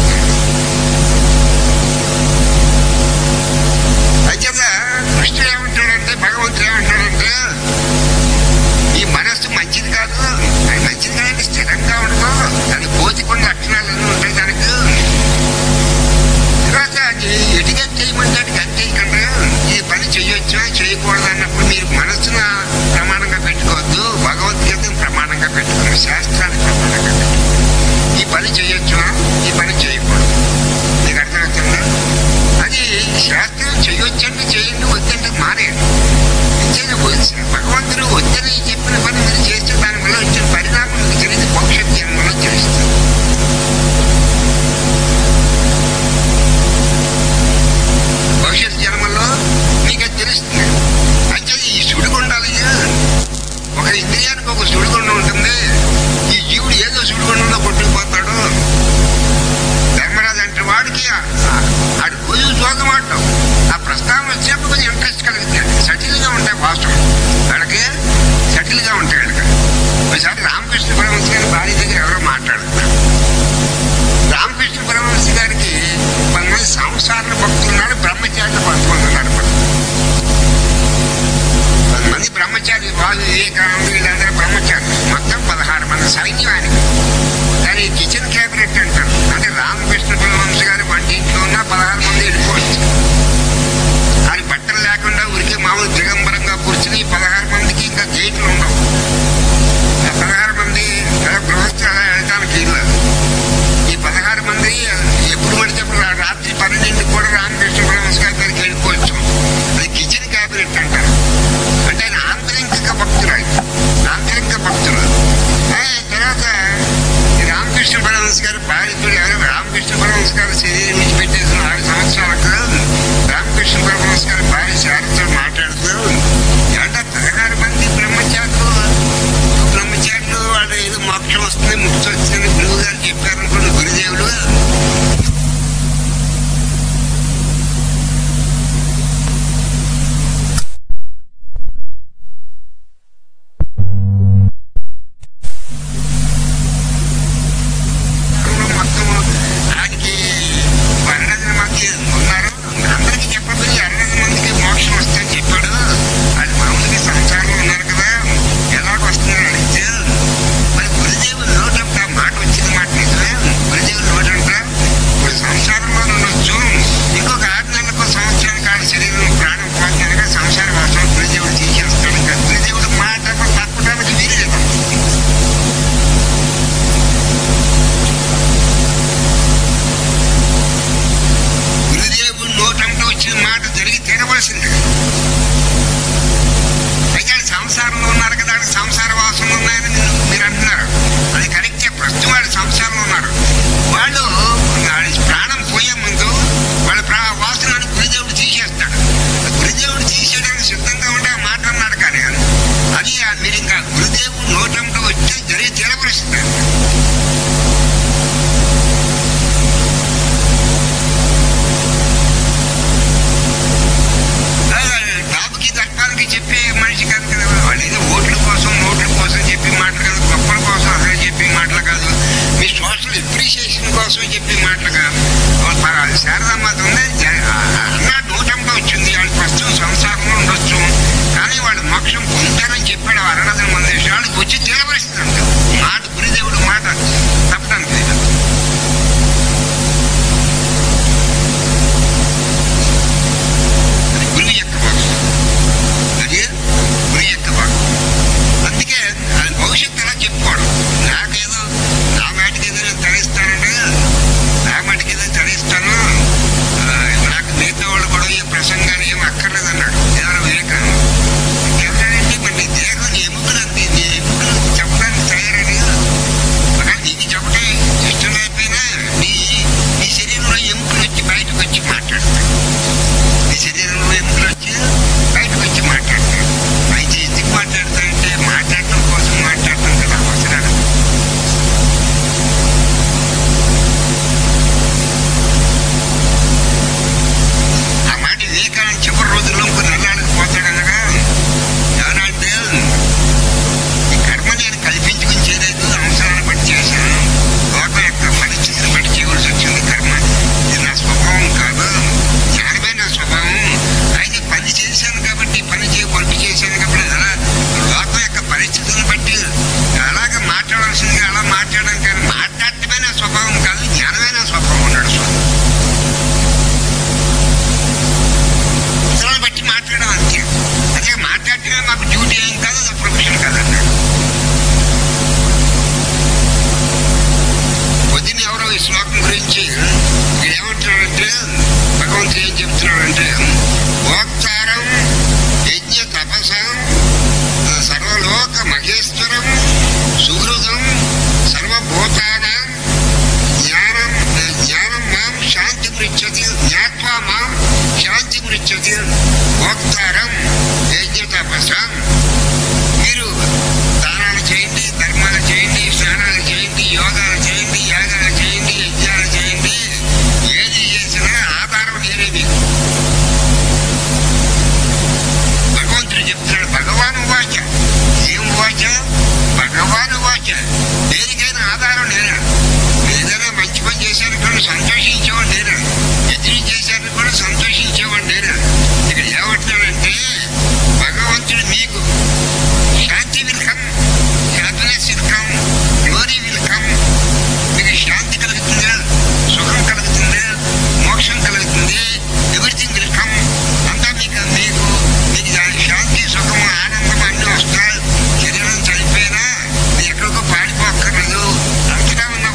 [SPEAKER 2] అయితే కృష్ణుడు ఏమంటాడంటే భగవంతుడు ఏమంటాడంటే ఈ మనస్సు మంచిది కాదు అది మంచిది కాదంటే స్థిరంగా ఉండదు దాని కోతి కొన్ని లక్షణాలు అన్నీ ఉంటాయి దానికి తర్వాత అది ఎటుగని చేయమంటే అటు గని చేయకుండా ఈ పని చేయొచ్చా చేయకూడదు అన్నప్పుడు మీరు మనస్సున ప్రమాణంగా పెట్టుకోవద్దు భగవద్గీత ప్రమాణం కోసం చెప్పి మాటలుగా శారదమ్మాత ఉంది జ- అన్న నూటంతో వచ్చింది వాళ్ళు ప్రస్తుతం సంసారంలో ఉండొచ్చు కానీ వాళ్ళు మోక్షం పొందుతారని చెప్పాడు ఆ అరణదం మంది వాళ్ళకి వచ్చి తీరవలసిందంట మాట గురుదేవుడు మాట తప్పడానికి లేదు. అది గురువు యొక్క భాగం అది గురువు యొక్క భాగం అందుకే అది భవిష్యత్తు ఎలా చెప్పుకోవడం నాకేదో నా మాటికి ఏదో నేను తరిస్తానంటే నా మాటికి ఏదో తరిస్తాను ఆ, నాకు మిగతా వాళ్ళు కూడా ఈ ప్రసంగాలు ఏం అక్కర్లేదన్నాడు ఎవరో వివేకానంద ఎవరంటే మరి నీ దేహం నీ ఎముకలు అంతే నీ ఎముకలు చెప్పడానికి తయారని ఒకవేళ నీకు చెప్పడం ఇష్టం లేకపోయినా నీ నీ శరీరంలో ఎముకలు వచ్చి బయటకు వచ్చి మాట్లాడతాయి నీ శరీరంలో ఎముకలు వచ్చి బయటకు వచ్చి మాట్లాడతాయి అయితే ఎందుకు మాట్లాడతాయంటే మాట్లాడటం కోసం మాట్లాడటం కదా అవసరాలు ఆ మాట వివేకానంద చివరి రోజుల్లో కొన్ని నెలలకు పోతాడనగా ఎవరంటే ఈ కర్మ నేను కల్పించుకుని చేయలేదు అవసరాన్ని బట్టి చేశాను లోకం యొక్క పరిస్థితిని బట్టి చేయవలసి వచ్చింది కర్మ ఇది నా స్వభావం కాదు జ్ఞానమే నా స్వభావం అయితే పని చేశాను కాబట్టి పని చేయ వర్క్ చేశాను కాబట్టి అలా లోకం యొక్క పరిస్థితిని బట్టి అలాగే మాట్లాడాల్సింది అలా మాట్లాడడం కానీ మాట్లాడటమే నా స్వభావం కాదు జ్ఞానమే నా స్వభావం అన్నాడు స్వామి అవసరాలు బట్టి మాట్లాడడం అంతే అదే మాట్లాడటమే మాకు డ్యూటీ ఏం కాదు అది ప్రొఫెషన్ కాదు అన్నాడు పొద్దున్న ఎవరో ఈ శ్లోకం గురించి ఇక్కడ ఏమంటున్నాడంటే భగవంతుడు ఏం చెప్తున్నాడంటే భోక్తారం యజ్ఞ తపసం సర్వలోక మహేశ్వరం సుహృదం సర్వభూతానం జ్ఞానం జ్ఞానం మాం శాంతి మృచ్చతి జ్ఞాత్వా మాం శాంతి మృచ్చతి భోక్తారం యజ్ఞ తపసం మీరు దానాలు చేయండి ధర్మాలు చేయండి స్నానాలు చేయండి యోగాలు చేయండి యాగాలు చేయండి యజ్ఞాలు చేయండి ఏది చేసినా ఆధారం నేనే మీకు భగవంతుడు చెప్తున్నాడు భగవాన్ వాచ ఏం వాచ భగవాన్ వాచ దేనికైనా ఆధారం నేనే మీరు ఏదైనా మంచి పని చేశారు కూడా సంతోషించేవాడు నేనే ఎదురు చేశారు కూడా సంతోషించేవాడు నేనే ఇక్కడ ఏమంటున్నాడంటే భగవంతుడు మీకు శాంతి will come happiness will come glory will come మీకు శాంతి కలుగుతుంది సుఖం కలుగుతుంది మోక్షం కలుగుతుంది ఎవ్రీథింగ్ విల్ కమ్ అంతా మీకు మీకు మీకు దాని శాంతి సుఖము ఆనందం అన్నీ వస్తాయి శరీరం చనిపోయినా మీరు ఎక్కడికో పాడిపోక్కర్లేదు అంతటా ఉన్న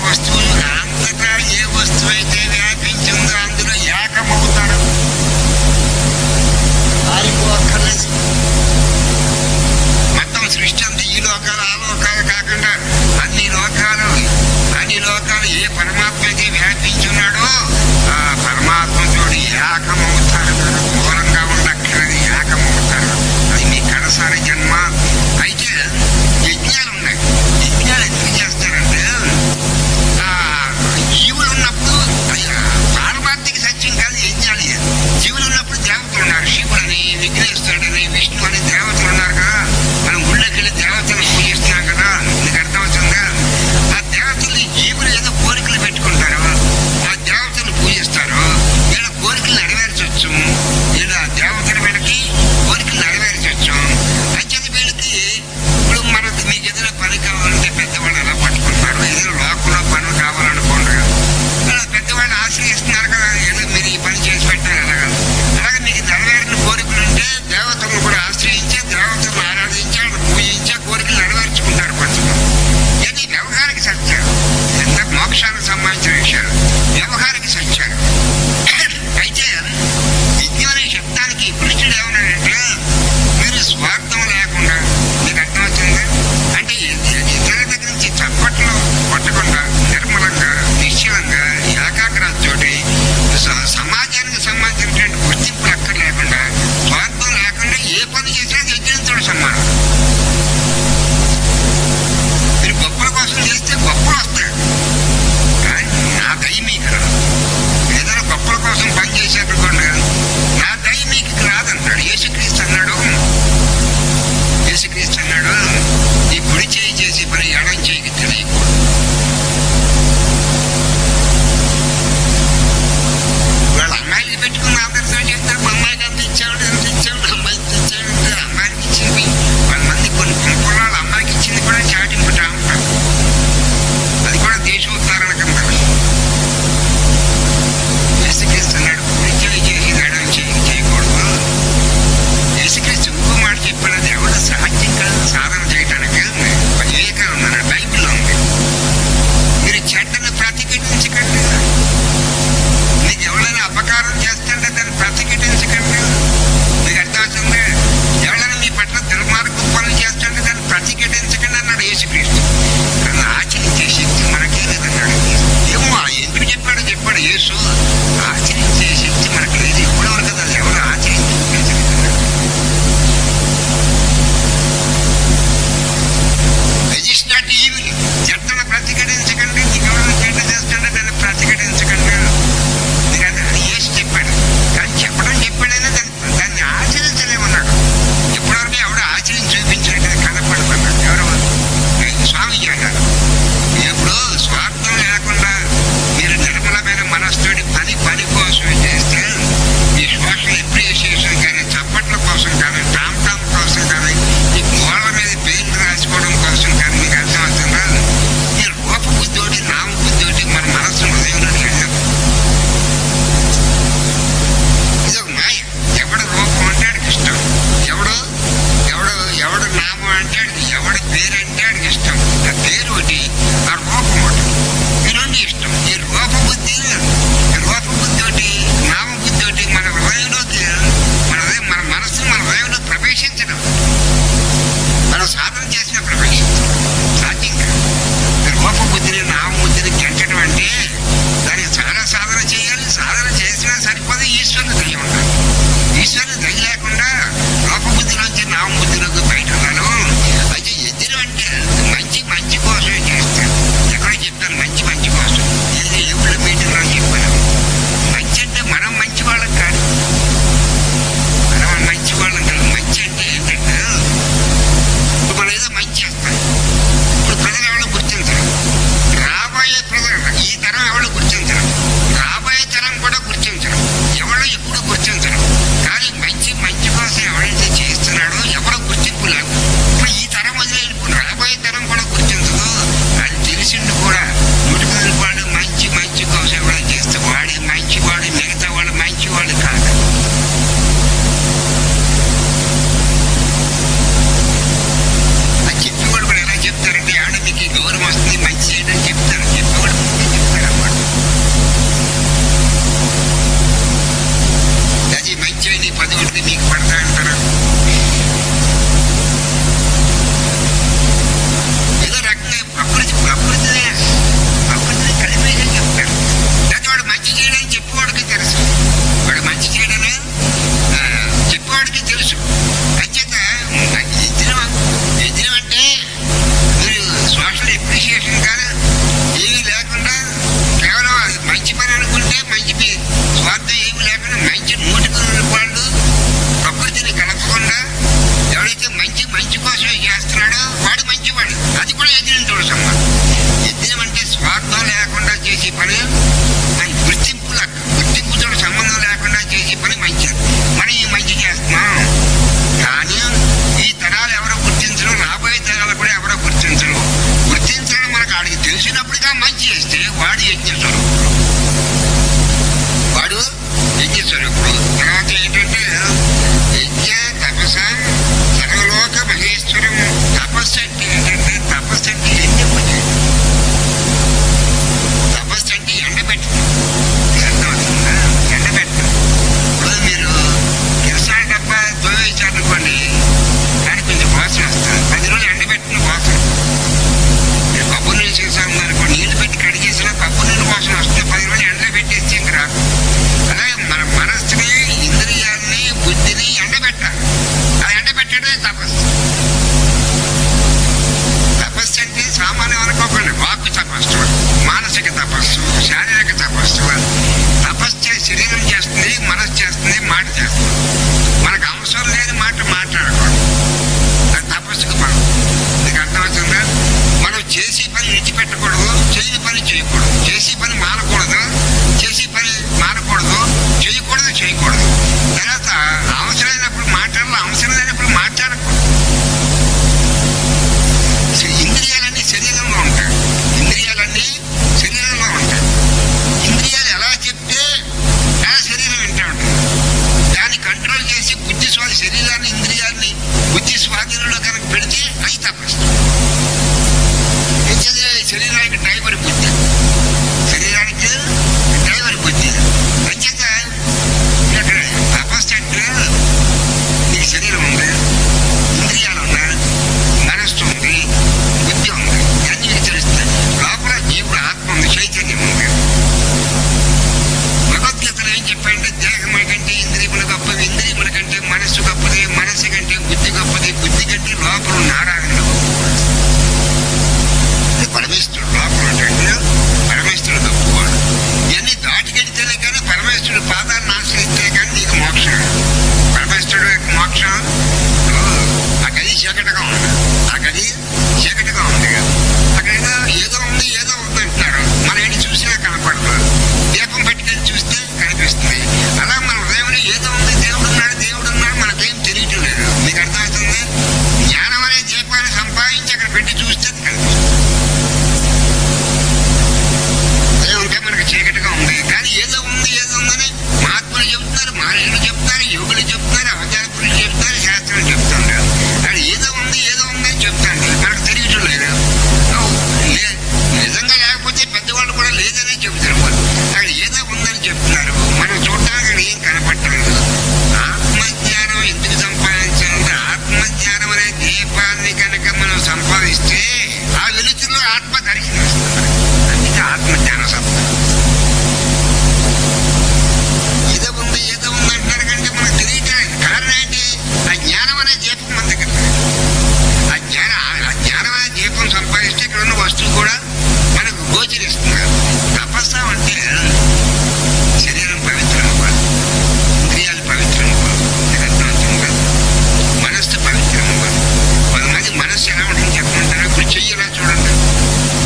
[SPEAKER 2] అన్నారు ఎప్పుడు స్వార్థం లేకుండా మీరు నిర్మలమైన మనస్సుతోటి పని పని కోసం చేస్తే ఈ సోషల్ అప్రిషియేషన్ కానీ చప్పట్ల కోసం కానీ టామ్ టామ్ కోసం కానీ ఈ గోడ మీద పెయింట్ రాసుకోవడం కోసం కానీ మీకు అర్థం అవుతుందా ఈ రూప బుద్ధోటి నామ బుద్ధోటి మన మనస్సు హృదయంలోకి వెళ్ళదు ఇది ఒక మాయ ఎవడ రూపం అంటే ఆడికి ఇష్టం ఎవడు ఎవడు ఎవడు నామం అంటే ఆడికి ఎవడి పేరు అంటే ఆడికి ఇష్టం ఆ పేరు ఒకటి ఆ రూపం ఒకటి ఈ రెండు ఇష్టం ఈ రూప బుద్ధి ఈ రూప బుద్ధి ఒకటి నామ బుద్ధి ఒకటి మన హృదయంలోకి మన హృదయం మన మనస్సు మన హృదయంలో ప్రవేశించడం మనం సాధన చేసిన ప్రవేశించడం సాధ్యం కాదు ఈ రూప బుద్ధిని నామ బుద్ధిని గెంటడం అంటే దానికి చాలా సాధన చేయాలి సాధన చేసినా సరిపోదు ఈశ్వరుని దయ ఉండాలి ఈశ్వరుని దయ లేకుండా లోపబుద్ధిలోంచి నామబుద్ధిలోకి బయట రాను అయితే ఎదురు అంటే మంచి మంచి కోసమే చేస్తాను ఎక్కడ చెప్తాను మంచి మంచి కోసం ఇది ఎవరి మీటింగ్లో చెప్పాను మంచి అంటే మనం మంచి వాళ్ళం కాదు మనం మంచి వాళ్ళం కాదు మంచి అంటే ఏంటంటే ఇప్పుడు మనం ఏదో మంచి చేస్తాం ఇప్పుడు ప్రజలు ఎవరు గుర్తించరు రాబోయే ప్రజలు ఈ తరం ఎవరు గుర్తించరు రాబోయే తరం కూడా గుర్తించరు ఎవరు ఎప్పుడు గుర్తించరు కానీ మంచి మంచి కోసం ఎవరైతే చేస్తున్నాడో ఎవరో గుర్తింపు లేదు ఇప్పుడు ఈ తరం వదిలేనుకుని రాబోయే తరం కూడా గుర్తించదు అది తెలిసిండు కూడా నూటికి వాళ్ళు మంచి మంచి కోసం ఎవరైనా చేస్తే వాడే మంచి వాడు మిగతా వాళ్ళు మంచి వాళ్ళు కాదు అది చెప్పేవాడు కూడా ఎలా చెప్తారంటే ఆడ మీకు ఈ గౌరవం వస్తుంది మంచి చేయడం అని చెప్తారు చెప్పేవాడు ముందే చెప్తారు అన్నమాట అది మంచి చేయండి పది ఒకటి మీకు పడతా అంటారు ఏదో రకంగా ప్రకృతి ప్రకృతినే ప్రకృతిని కలిపేసి చెప్తారు లేకపోతే వాడు మంచి చేయడని చెప్పేవాడికి తెలుసు వాడు మంచి చేయడని ఆ, చెప్పేవాడికి తెలుసు అంచేత ఎదిరం ఎదిరం అంటే మీరు సోషల్ అప్రిషియేషన్ కాదు ఏమీ లేకుండా కేవలం అది మంచి పని అనుకుంటే మంచి పి- స్వార్థం ఏమీ లేకుండా మంచి నూటికి వాళ్ళు ప్రకృతిని కలపకుండా ఎవడైతే మంచి మంచి కోసమే చేస్తున్నాడో వాడు మంచివాడు అది కూడా ఎదిరిన దోషం ఎదిరం అంటే స్వార్థం లేకుండా చేసే పని మన గుర్తింపు లెక్క. గుర్తింపుతో సంబంధం లేకుండా చేసే పని మంచిది మనం ఈ మంచి చేస్తున్నాం కానీ ఈ తరాలు ఎవరో గుర్తించరు రాబోయే తరాలు కూడా ఎవరో గుర్తించరు గుర్తించడం మనకు ఆడికి తెలిసినప్పుడుగా మంచి చేస్తే వాడు యజ్ఞేశ్వరుడు వాడు యజ్ఞేశ్వరుడు తర్వాత ఏంటంటే యజ్ఞ తపస సర్వలోక మహేశ్వరం తపస్సు అంటే ఏంటంటే తపస్సు అంటే యజ్ఞం పరిస్థితుల్లో ఆత్మ దర్శనం ఇస్తుంది అందుకే ఆత్మ జ్ఞాన సత్తా ఏదో ఉంది ఏదో ఉంది అంటున్నారు కంటే మనకు తెలియట్లేదు కారణం ఏంటి ఆ జ్ఞానం అనే దీపం మన దగ్గర లేదు. ఆ జ్ఞాన ఆ జ్ఞానం అనే దీపం సంపాదిస్తే ఇక్కడ ఉన్న వస్తువు కూడా మనకు గోచరిస్తున్నారు తపస్సు అంటే శరీరం పవిత్రం అవ్వాలి ఇంద్రియాలు పవిత్రం అవ్వాలి ఇది అర్థమవుతుంది కదా మనస్సు పవిత్రం అవ్వాలి కొంతమంది మనస్సు ఎలా ఉంటుంది చెప్పమంటారా ఇప్పుడు చెయ్యి ఇలా చూడండి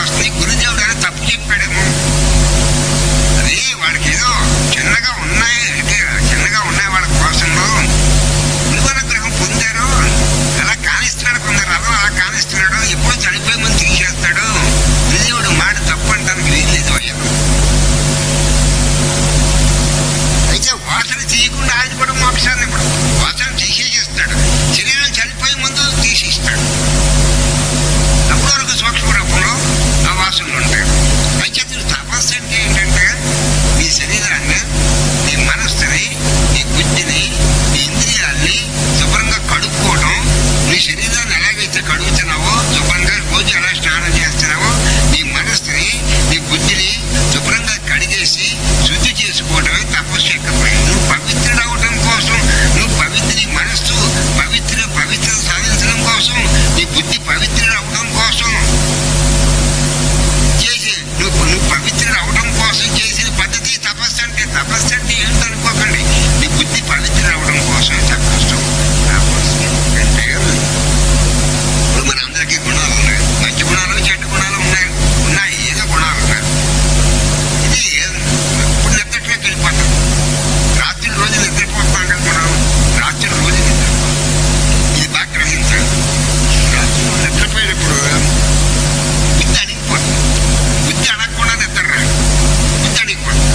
[SPEAKER 2] వస్తుంది గురుదేవుడు అని తప్పు చెప్పాడేమో అది వాళ్ళకి ఏదో చిన్నగా ఉన్నాయి అంటే చిన్నగా ఉన్నాయి వాళ్ళ కోసంలో గురువనుగ్రహం పొందారు అలా కానిస్తున్నాడు కొందరు అలా అలా కానిస్తున్నాడు ఎప్పుడు చనిపోయే ముందు తీసేస్తాడు గురుదేవుడు మాట తప్పు అంటానికి వీల్లేదు అయ్యా అయితే వాసన తీయకుండా ఆయన కూడా మోక్షాన్ని ఇప్పుడు వాసన తీసేసేస్తాడు శరీరం చనిపోయే ముందు తీసేస్తాడు అప్పటి వరకు సూక్ష్మ రూపంలో ఆ వాసనలు ఉంటాయి అయితే నువ్వు తపస్సు అంటే ఏంటంటే నీ శరీరాన్ని నీ మనస్సుని నీ బుద్ధిని నీ ఇంద్రియాల్ని శుభ్రంగా కడుక్కోవడం నీ శరీరాన్ని ఎలాగైతే కడుగుతున్నావో శుభ్రంగా రోజు ఎలా స్నానం చేస్తున్నావో నీ మనస్సుని నీ బుద్ధిని శుభ్రంగా కడిగేసి శుద్ధి చేసుకోవడమే తపస్సు యొక్క పని. నువ్వు పవిత్రుడు అవడం కోసం నువ్వు పవిత్ర నీ మనస్సు పవిత్ర పవిత్ర సాధించడం కోసం నీ బుద్ధి పవిత్రుడు అవడం కోసం చేసి నువ్వు నువ్వు పవిత్రుడు అవడం కోసం చేసిన పద్ధతి తపస్సు అంటే తపస్సు అంటే ఏంటనుకోకండి నీ బుద్ధి పవిత్రుడు అవడం కోసం తపస్సు తపస్సు అంటే ఇప్పుడు మన అందరికీ గుణాలు ఉన్నాయి మంచి గుణాలు చెడ్డ గుణాలు ఉన్నాయి ఉన్నాయి ఏదో గుణాలు ఉన్నాయి ఇది ఇప్పుడు నిద్రలోకి వెళ్ళిపోతాం రాత్రి రోజు నిద్రపోతున్నాం కదా మనం రాత్రి రోజు నిద్రపోతాం ఇది బాగా గ్రహించాలి రాత్రి నిద్రపోయినప్పుడు బుద్ధి అడిగిపోతుంది బుద్ధి అడగకుండా నిద్ర రాదు బుద్ధి అడిగిపోతుంది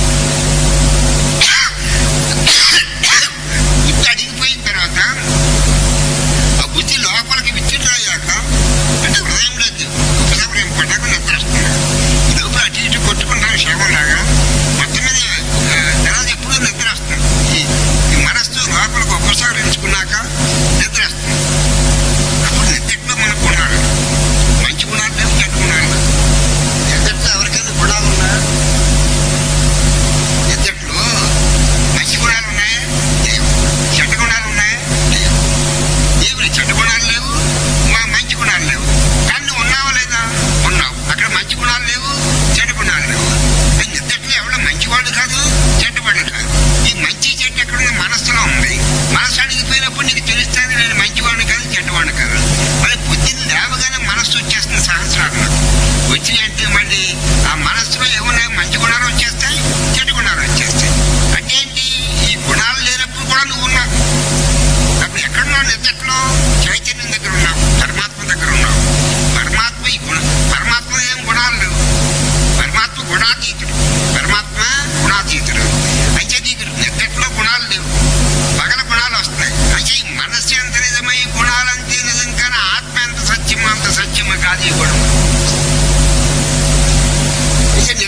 [SPEAKER 2] బుద్ధి అడిగిపోయిన తర్వాత ఆ బుద్ధి లోపలికి విచ్చుట అయ్యాక అంటే హృదయంలోకి ఉపసంహరణ పడ్డాక నిద్ర వస్తుంది ఈ లోపల అటు ఇటు కొట్టుకుంటారు శవంలాగా మొత్తం మీద ఆ, తర్వాత ఎప్పుడూ నిద్ర వస్తుంది ఈ ఈ మనస్సు లోపలికి ఉపసంహరించుకున్నాక నిద్ర వస్తుంది అప్పుడు నిద్రలో మనకు గుణాలు మంచి గుణాలు లేవు చెడ్డ గుణాలు లేవు. నిద్రలో ఎవరికైనా గుణాలు ఉన్నాయా నిద్రలో మంచి గుణాలు ఉన్నాయా లేవు చెడ్డ గుణాలు ఉన్నాయా లేవు దేవుని చెడ్డ గుణాలు లేవు మా మంచి గుణాలు లేవు కానీ నువ్వు ఉన్నావా లేదా ఉన్నావు అక్కడ మంచి గుణాలు లేవు చెడ్డ గుణాలు లేవు కానీ నిద్రలో ఎవడో మంచివాడు కాదు చెడ్డవాడు కాదు ఈ మంచి చెడ్డ ఎక్కడ ఉంది? మనస్సులో ఉంది మనస్సు అడిగిపోయినప్పుడు నీకు తెలుస్తుంది నేను మంచివాడిని కాదు చెడ్డవాడిని కాదు మరి పొద్దున్న లేవగానే మనస్సు వచ్చేస్తుంది సహస్రాలు వచ్చినాయంటే మళ్ళీ ఆ మనస్సులో ఏమున్నాయి మంచి గుణాలు వచ్చేస్తాయి చెడ్డ గుణాలు వచ్చేస్తాయి అంటే ఏంటి ఈ గుణాలు లేనప్పుడు కూడా నువ్వు ఉన్నావు అప్పుడు ఎక్కడున్నావు నిద్దట్లో చైతన్యం దగ్గర ఉన్నావు పరమాత్మ దగ్గర ఉన్నావు పరమాత్మ ఈ గుణ పరమాత్మ ఏం గుణాలు లేవు పరమాత్మ గుణాతీతుడు పరమాత్మ గుణాతీతుడు అయితే నీకు నిద్దట్లో గుణాలు లేవు పగల గుణాలు వస్తాయి అయితే ఈ మనస్సు ఎంత నిజమై ఈ గుణాలు అంతే నిజం కానీ ఆత్మ ఎంత సత్యం అంత సత్యమ కాదు ఈ గుణం అయితే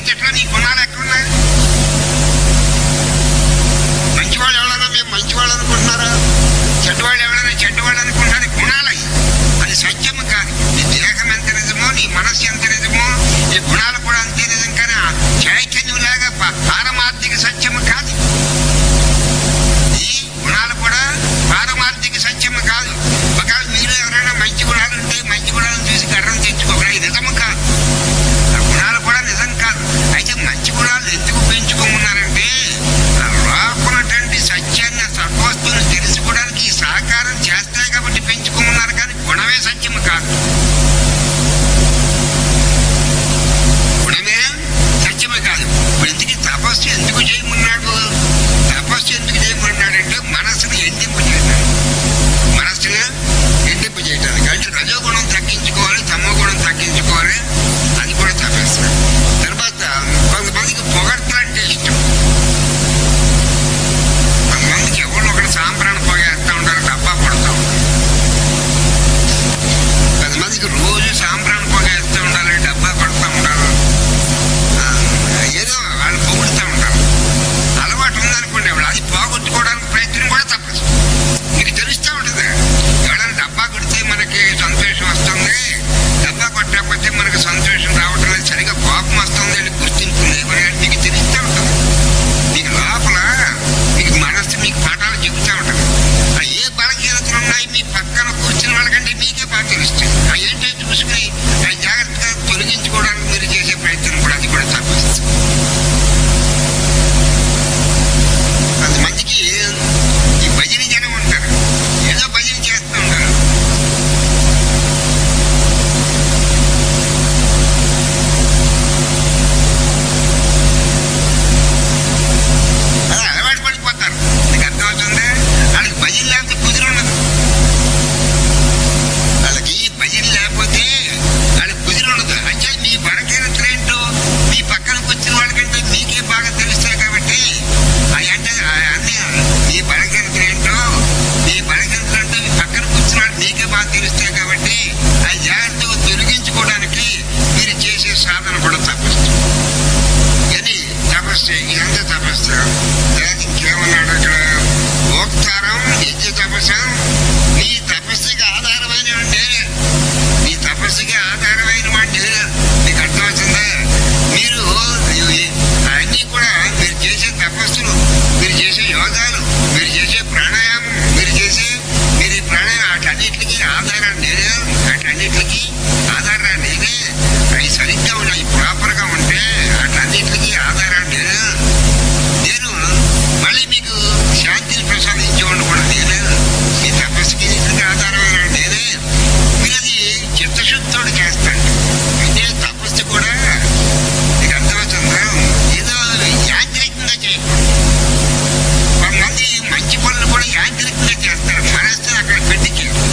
[SPEAKER 2] తపస్సు నీ తపస్సుకి ఆధారమైన నేనే నీ తపస్సుకి ఆధారమైన వాడు నేనే నీకు అర్థమవుతుందా మీరు ఇవి అన్నీ కూడా మీరు చేసే తపస్సులు మీరు చేసే యోగాలు మీరు చేసే ప్రాణాయామం మీరు చేసే మీరు ఈ ప్రాణాయామం వాటన్నిటికీ ఆధారం నేనే వాటన్నిటికీ ఆధారం నేనే అవి సరిగ్గా ఉన్నాయి ప్రాపర్గా ఉంటే వాటన్నిటికీ ఆధారం నేనే నేను మళ్ళీ మీకు శాంతిని ప్రసాదించేవాడు కూడా నేనే మీ తపస్సుకి ఇంటికి ఆధారమైన నేనే మీరు అది చిత్తశుద్ధితోడు చేస్తాను అంటే తపస్సు కూడా మీకు అర్థమవుతుందా ఏదో యాంత్రికంగా చేయకూడదు కొంతమంది మంచి పనులు కూడా యాంత్రికంగా చేస్తారు మనస్సుని అక్కడ పెట్టి చేయరు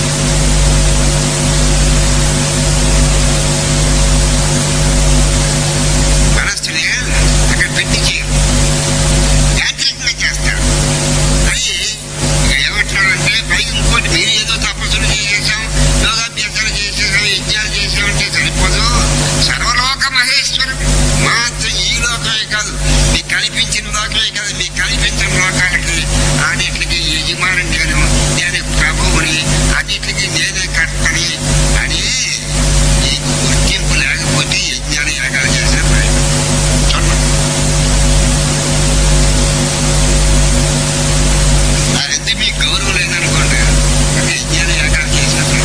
[SPEAKER 2] మనస్సుని అక్కడ పెట్టి చేయరు యాంత్రికంగా చేస్తారు అది ఏమంటున్నాడంటే పైకి ఇంకోటి మీరు ఏదో తపస్సులు చేసేసాం యోగాభ్యాసాలు చేసేసాం యజ్ఞాలు చేసామంటే సరిపోదు సర్వలోక మహేశ్వరం మాత్రం ఈ లోకమే కాదు మీకు కనిపించిన లోకమే కాదు మీకు కనిపించిన లోకాలకి అన్నిటికీ యజమాని నేను నేను ప్రభువుని అన్నిటికీ నేనే కర్తని అని నీకు గుర్తింపు లేకపోతే యజ్ఞాలు యాగాలు చేసే ప్రయత్నం చూడండి అదంటే మీకు గౌరవం లేదనుకోండి అది యజ్ఞాలు యాగాలు చేసేస్తాను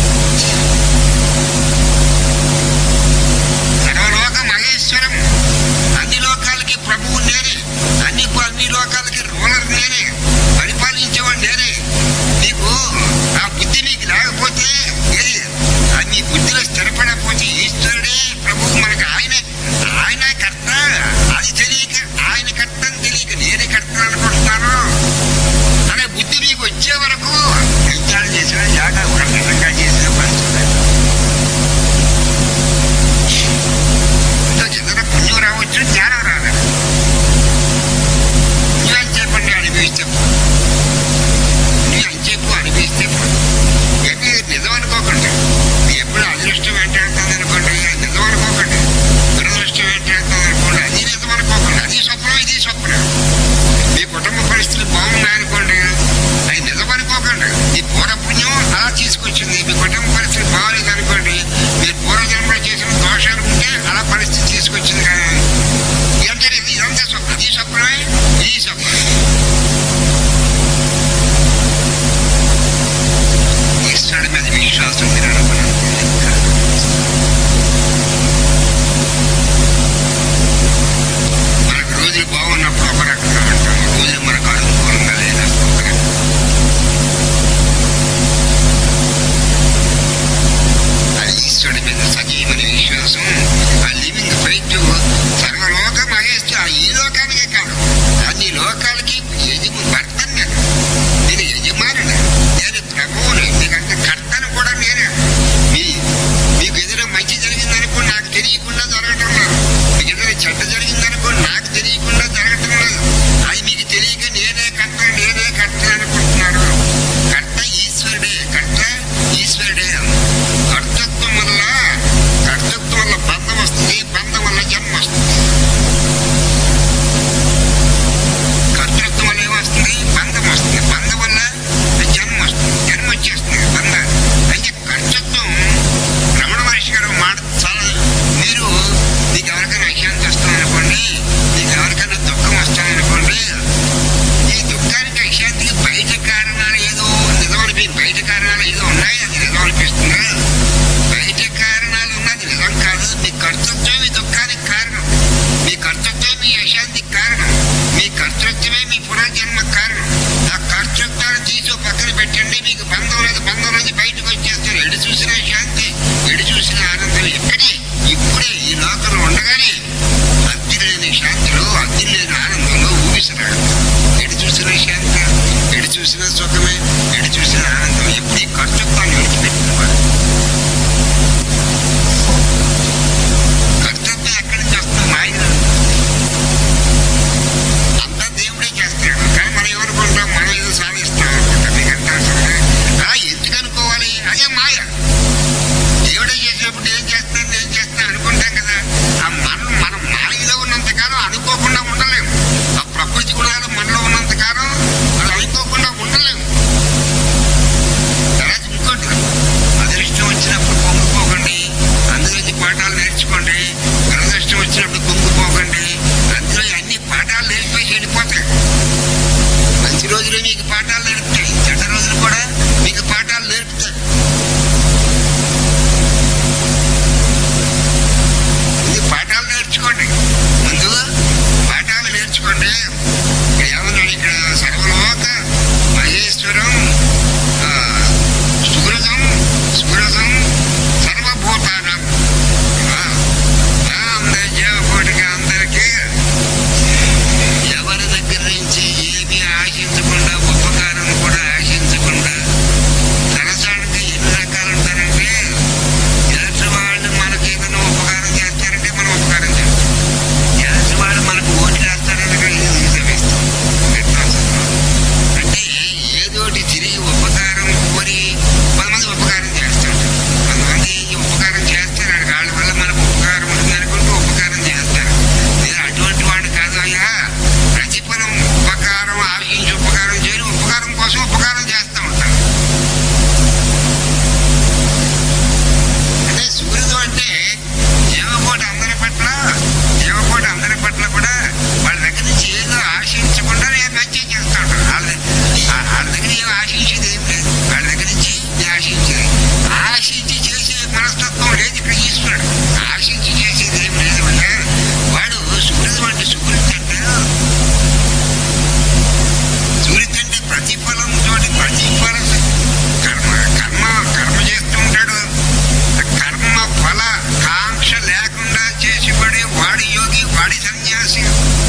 [SPEAKER 2] సర్వలోక మహేశ్వరం అన్ని లోకాలకి ప్రభువు నేనే అన్ని అన్ని లోకాలకి రూలర్ నేనే పరిపాలించేవాడు నేనే నీకు ఆ బుద్ధి నీకు లేకపోతే ఇక్కడ ఏమన్నాడు ఇక్కడ సర్వలోక మహేశ్వరం ఆ, సుహృదం సుహృదం సర్వభూతానం ఆ, ఆ, అందరి జీవకోటికి అందరికీ ఎవరి దగ్గర నుంచి ఏమీ ఆశించకుండా ఉపకారం కూడా ఆశించకుండా సరసానికి ఎన్ని రకాలు ఉంటారంటే ఎదుటి వాళ్ళు మనకి ఏదైనా ఉపకారం చేస్తారంటే మనం ఉపకారం చేస్తాం ఎదుటి వాళ్ళు మనకు ఓట్లు వేస్తారంటే కలిగి నిజమేస్తాం అంటే ఏదోటి తిరిగి ఉపకారం కోరి కొంతమంది ఉపకారం చేస్తారు కొంతమంది ఈ ఉపకారం చేస్తారు వాళ్ళ వల్ల మనకు ఉపకారం ఉంటుంది అనుకుంటూ ఉపకారం చేస్తారు నేను అటువంటి వాడు కాదు అయ్యా ప్రతిఫలం ఉపకారం ఆశించి ఉపకారం చేయడం ఉపకారం కోసం ఉపకారం చేస్తూ ఉంటాను అంటే సుహృదం అంటే జీవకోటి అందరి పట్ల జీవకోటి అందరి పట్ల కూడా వాళ్ళ దగ్గర నుంచి ఏదో ఆశించకుండా నేను మంచి చేస్తా ఉంటాను వాళ్ళ ఆ- వాళ్ళ దగ్గర ఏం ఆశించేది ఏం లేదు వాళ్ళ దగ్గర నుంచి నేను ఆశించేది ఆశించి చేసే మనస్తత్వం లేదు ఇక్కడ ఈశ్వరుడు ఆశించి చేసేది ఏం లేదు అంటే వాడు సుహృదం అంటే సుహృత్ అంటే సుహృత్ అంటే ప్రతిఫలం తోటి ప్రతిఫలం కర్మ కర్మ కర్మ చేస్తూ ఉంటాడు కర్మ ఫల కాంక్ష లేకుండా చేసిపడే వాడి యోగి వాడి సన్యాసి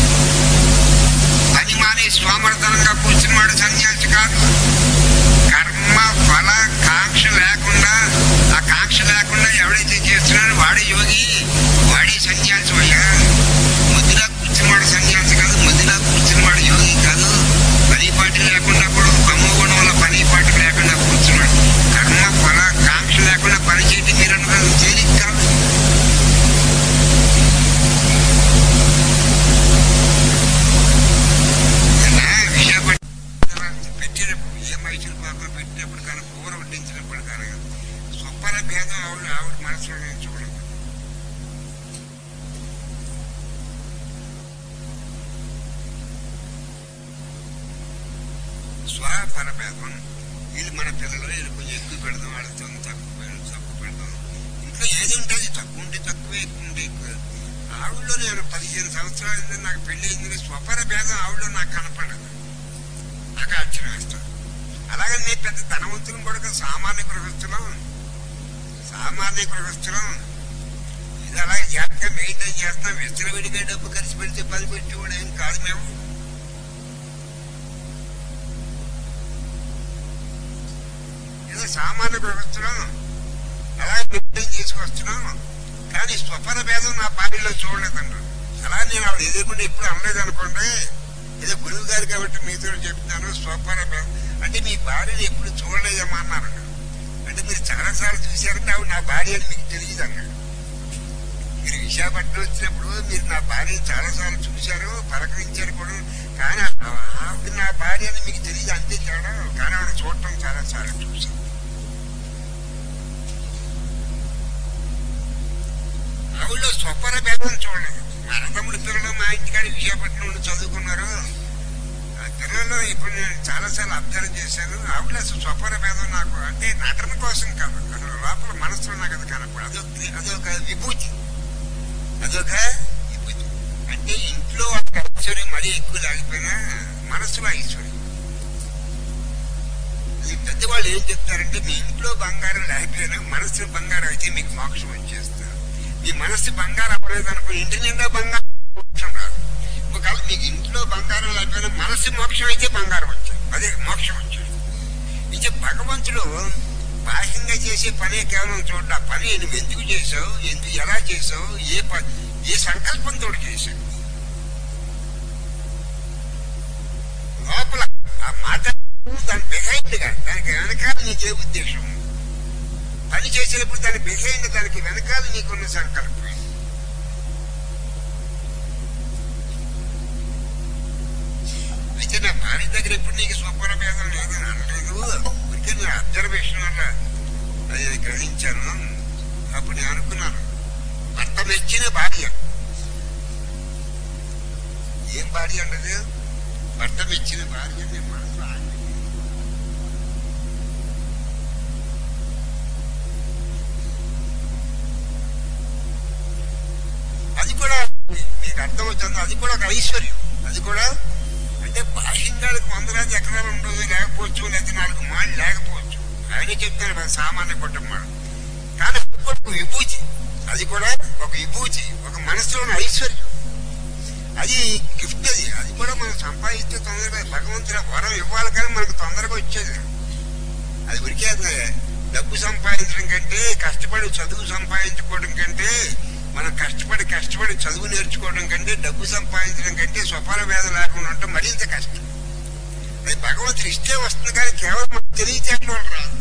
[SPEAKER 2] పని మానే స్వామర్థనంగా కూర్చుని వాడు సన్యాసి కాదు కర్మ ఫల కాంక్ష లేకుండా ఆ కాంక్ష లేకుండా ఎవడైతే చేస్తున్నాడో వాడి యోగి వాడి సన్యాసి అయ్యా ముద్దులా కూర్చుని వాడు సన్యాసి కాదు ముద్దులా కూర్చుని వాడు యోగి కాదు పని పాటి లేకుండా కూడా తమోగుణం వల్ల పని పాటి లేకుండా కూర్చున్నాడు కర్మ ఫల కాంక్ష లేకుండా పని చేయడం మీరు అనుకోదు తేలిక కాదు నిన్న విశాఖపట్నం పెట్టినప్పుడు ఏ మైసూరు పాపలు పెట్టినప్పుడు కానీ కూర వడ్డించినప్పుడు కానీ స్వప్న భేదం ఆవిడ ఆవిడ మనసులో నేను చూడలేదు స్వపర భేదం వీళ్ళు మన పిల్లలు వీళ్ళు కొంచెం ఎక్కువ పెడదాం వాళ్ళతో తక్కువ పెడదాం తక్కువ పెడదాం ఇంట్లో ఏది ఉంటుంది తక్కువ ఉంటే తక్కువ ఎక్కువ ఉంటే ఎక్కువ ఆవిడలో నేను పదిహేను సంవత్సరాలు అయింది నాకు పెళ్లి అయింది స్వపర భేదం ఆవిడలో నాకు కనపడదు నాకు ఆశ్చర్యం వేస్తుంది అలాగే నేను పెద్ద ధనవంతులం కూడా కాదు, సామాన్య గృహస్థులం సామాన్య గృహస్థులం ఇది అలాగే జాగ్రత్తగా మెయింటైన్ చేస్తాం విచ్చలవిడిగా డబ్బు ఖర్చు పెడితే పని పెట్టేవాడు ఏం కాదు మేము ఏదో సామాన్య గృహస్థులం అలాగే మెయింటైన్ చేసుకొస్తున్నాం కానీ స్వపన భేదం నా భార్యలో చూడలేదండి అలా నేను ఆవిడ ఎదుర్కొంటే ఎప్పుడు అనలేదు అనుకోండి ఏదో గురువు గారు కాబట్టి మీతో చెప్తాను స్వపన భేదం అంటే మీ భార్యని ఎప్పుడు చూడలేదమ్మా అన్నారు అంటే మీరు చాలాసార్లు చూశారంటే ఆవిడ నా భార్య అని మీకు తెలియదు అన్నాడు మీరు విశాఖపట్నం వచ్చినప్పుడు మీరు నా భార్య చాలాసార్లు చూశారు పలకరించారు కూడా కానీ ఆ- ఆవిడ నా భార్య అని మీకు తెలియదు అంతే తేడా కానీ ఆవిడ చూడటం చాలాసార్లు చూశాను ఆవిడలో స్వపర భేదం చూడలేదు మా అన్నదమ్ముడి పిల్లలు మా ఇంటికాడ విశాఖపట్నం నుండి చదువుకున్నారు ఆ పిల్లలు ఇప్పుడు నేను చాలాసార్లు అబ్జర్వ్ చేశాను ఆవిడ అసలు స్వపర భేదం నాకు అంటే నటన కోసం కాదు అసలు లోపల మనసులో నాకు అది కనపడు అదొక అదొక విభూతి అదొక విభూతి అంటే ఇంట్లో ఒక ఐశ్వర్యం మరీ ఎక్కువ లేకపోయినా మనసులో ఐశ్వర్యం ఈ పెద్దవాళ్ళు ఏం చెప్తారంటే మీ ఇంట్లో బంగారం లేకపోయినా మనసు బంగారం అయితే మీకు మోక్షం వచ్చేస్తారు మీ మనసు బంగారం అవ్వలేదు అనుకో ఇంటి నిండా బంగారం మోక్షం రాదు ఒకవేళ మీకు ఇంట్లో బంగారం లేకపోయినా మనసు మోక్షం అయితే బంగారం వచ్చాయి అదే మోక్షం వచ్చాడు ఇది భగవంతుడు బాహ్యంగా చేసే పనే కేవలం చూడ ఆ పని నువ్వు ఎందుకు చేసావు ఎందుకు ఎలా చేసావు ఏ ప ఏ సంకల్పంతో చేశావు లోపల ఆ మాట దాని బిహైండ్ గా దానికి వెనకాల నీకే ఉద్దేశం పని చేసేటప్పుడు దాని బిహైండ్ దానికి వెనకాల నీకున్న సంకల్పం అయితే నా భార్య దగ్గర ఎప్పుడు నీకు స్వప్న భేదం లేదని అనలేదు ఊరికే నేను అబ్జర్వేషన్ వల్ల అది గ్రహించాను అప్పుడు నేను అనుకున్నాను భర్త మెచ్చిన భార్య ఏం భార్య అంటది భర్త మెచ్చిన భార్య నేను మనసు ఆగి. అది కూడా మీకు అర్థమవుతుంది అది కూడా ఒక ఐశ్వర్యం అది కూడా అంటే బాహ్యంగాలకు వందలాది ఎకరాలు ఉండదు లేకపోవచ్చు లేదా నాలుగు మాళ్ళు లేకపోవచ్చు ఆయన చెప్తారు మన సామాన్య కుటుంబం కానీ అది కూడా ఒక విభూతి అది కూడా ఒక విభూతి ఒక మనసులోని ఐశ్వర్యం అది గిఫ్ట్ అది అది కూడా మనం సంపాదిస్తే తొందరగా భగవంతుడు వరం ఇవ్వాలి కానీ మనకు తొందరగా వచ్చేది అది ఉరికే డబ్బు సంపాదించడం కంటే కష్టపడి చదువు సంపాదించుకోవడం కంటే మనం కష్టపడి కష్టపడి చదువు నేర్చుకోవడం కంటే డబ్బు సంపాదించడం కంటే స్వపాల వేద లేకుండా ఉండటం మరింత కష్టం అది భగవంతుడు ఇష్టే వస్తుంది కానీ కేవలం మనకు తెలియచేయడం వల్ల రాదు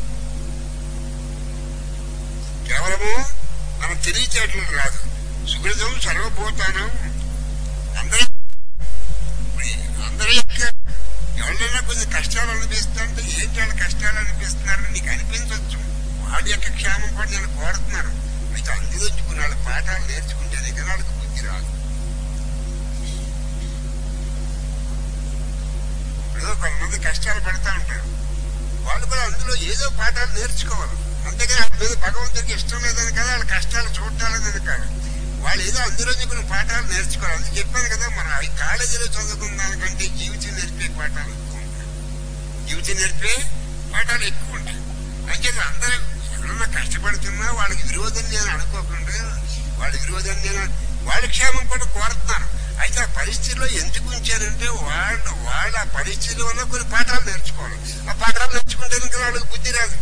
[SPEAKER 2] కేవలము మనం తెలియచేయడం రాదు సుకృతం సర్వభూతానం అందరూ అందరి యొక్క ఎవరైనా కొంచెం కష్టాలు అనిపిస్తుంటే ఏంటి వాళ్ళ కష్టాలు అనిపిస్తున్నారని నీకు అనిపించవచ్చు వాడి యొక్క క్షేమం కూడా నేను కోరుతున్నాను మీకు అందిదొచ్చుకుని వాళ్ళ పాఠాలు నేర్చుకుంటేనే కదా వాళ్ళకి బుద్ధి రాదు ఇప్పుడు కొంతమంది కష్టాలు పడతా ఉంటారు వాళ్ళు కూడా అందులో ఏదో పాఠాలు నేర్చుకోవాలి అంతేగాని వాళ్ళ మీద భగవంతుడికి ఇష్టం లేదని కదా వాళ్ళ కష్టాలు చూడాలని కాదు వాళ్ళు ఏదో అందులో కొన్ని పాఠాలు నేర్చుకోవాలి అది చెప్పాను కదా మన ఈ కాలేజీలో చదువుకున్న దానికంటే జీవితం నేర్పే పాఠాలు ఎక్కువ ఉంటాయి జీవితం నేర్పే పాఠాలు ఎక్కువ ఉంటాయి అంటే అందరూ ఎవరన్నా కష్టపడుతున్నా వాళ్ళకి విరోధం నేను అనుకోకుండా వాళ్ళ విరోధం నేను వాళ్ళ క్షేమం కూడా కోరుతున్నారు అయితే ఆ పరిస్థితిలో ఎందుకు ఉంచారంటే వాళ్ళ వాళ్ళ ఆ పరిస్థితి వల్ల కొన్ని పాఠాలు నేర్చుకోవాలి ఆ పాఠాలు నేర్చుకుంటే ఇంకా వాళ్ళకి బుద్ధి రాదు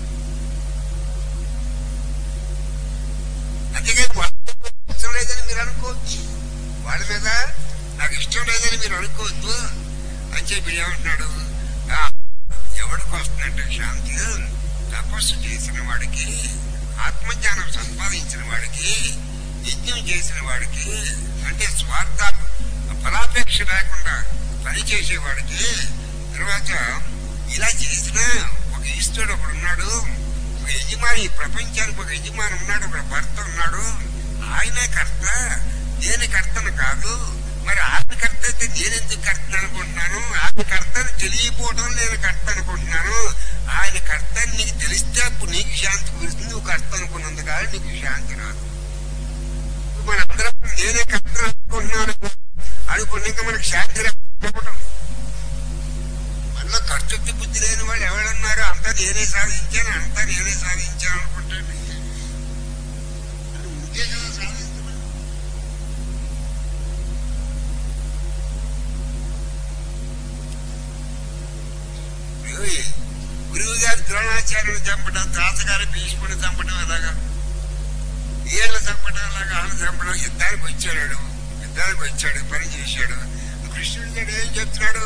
[SPEAKER 2] అంతేగాని వాళ్ళ మీద ఇష్టం లేదని మీరు అనుకోవచ్చు వాళ్ళ మీద నాకు ఇష్టం లేదని మీరు అనుకోవద్దు అని చెప్పి ఏమంటున్నాడు "ఆ, ఎవడికి వస్తుందంటే శాంతి తపస్సు చేసిన వాడికి ఆత్మజ్ఞానం సంపాదించిన వాడికి యజ్ఞం చేసిన వాడికి అంటే స్వార్థ ఫలాపేక్ష లేకుండా పని చేసేవాడికి తర్వాత ఇలా చేసిన ఒక ఈశ్వరుడు ఒకడు ఉన్నాడు ఒక యజమాని ఈ ప్రపంచానికి ఒక యజమాని ఉన్నాడు ఒక భర్త ఉన్నాడు ఆయనే కర్త నేను కర్తను కాదు మరి ఆమె కర్త అయితే నేనెందుకు కర్త అనుకుంటున్నాను ఆమె కర్తను తెలియపోవడం నేను కర్త అనుకుంటున్నాను ఆయన కర్త అని నీకు తెలిస్తే అప్పుడు నీకు శాంతి కుదురుతుంది నువ్వు కర్త అనుకున్నందుకు కానీ నీకు శాంతి రాదు ఇప్పుడు మనందరం నేనే కర్త అనుకుంటున్నాను అనుకున్నాక మనకు శాంతి రాకపోవడం మనలో ఖర్చు బుద్ధి లేని వాళ్ళు ఎవరున్నారు అంతా నేనే సాధించాను అంతా నేనే సాధించాను అనుకుంటాను అది ఉంటే కదా సాధించమని గురువు గురువు గారు ద్రోణాచార్యులు చంపడం తాతగారి భీష్ముని చంపడం ఎలాగా వీళ్ళ చంపడం ఎలాగా ఆయన చంపడం యుద్ధానికి వచ్చాడు యుద్ధానికి వచ్చాడు పని చేశాడు కృష్ణుడి దగ్గర ఏం చెప్తున్నాడు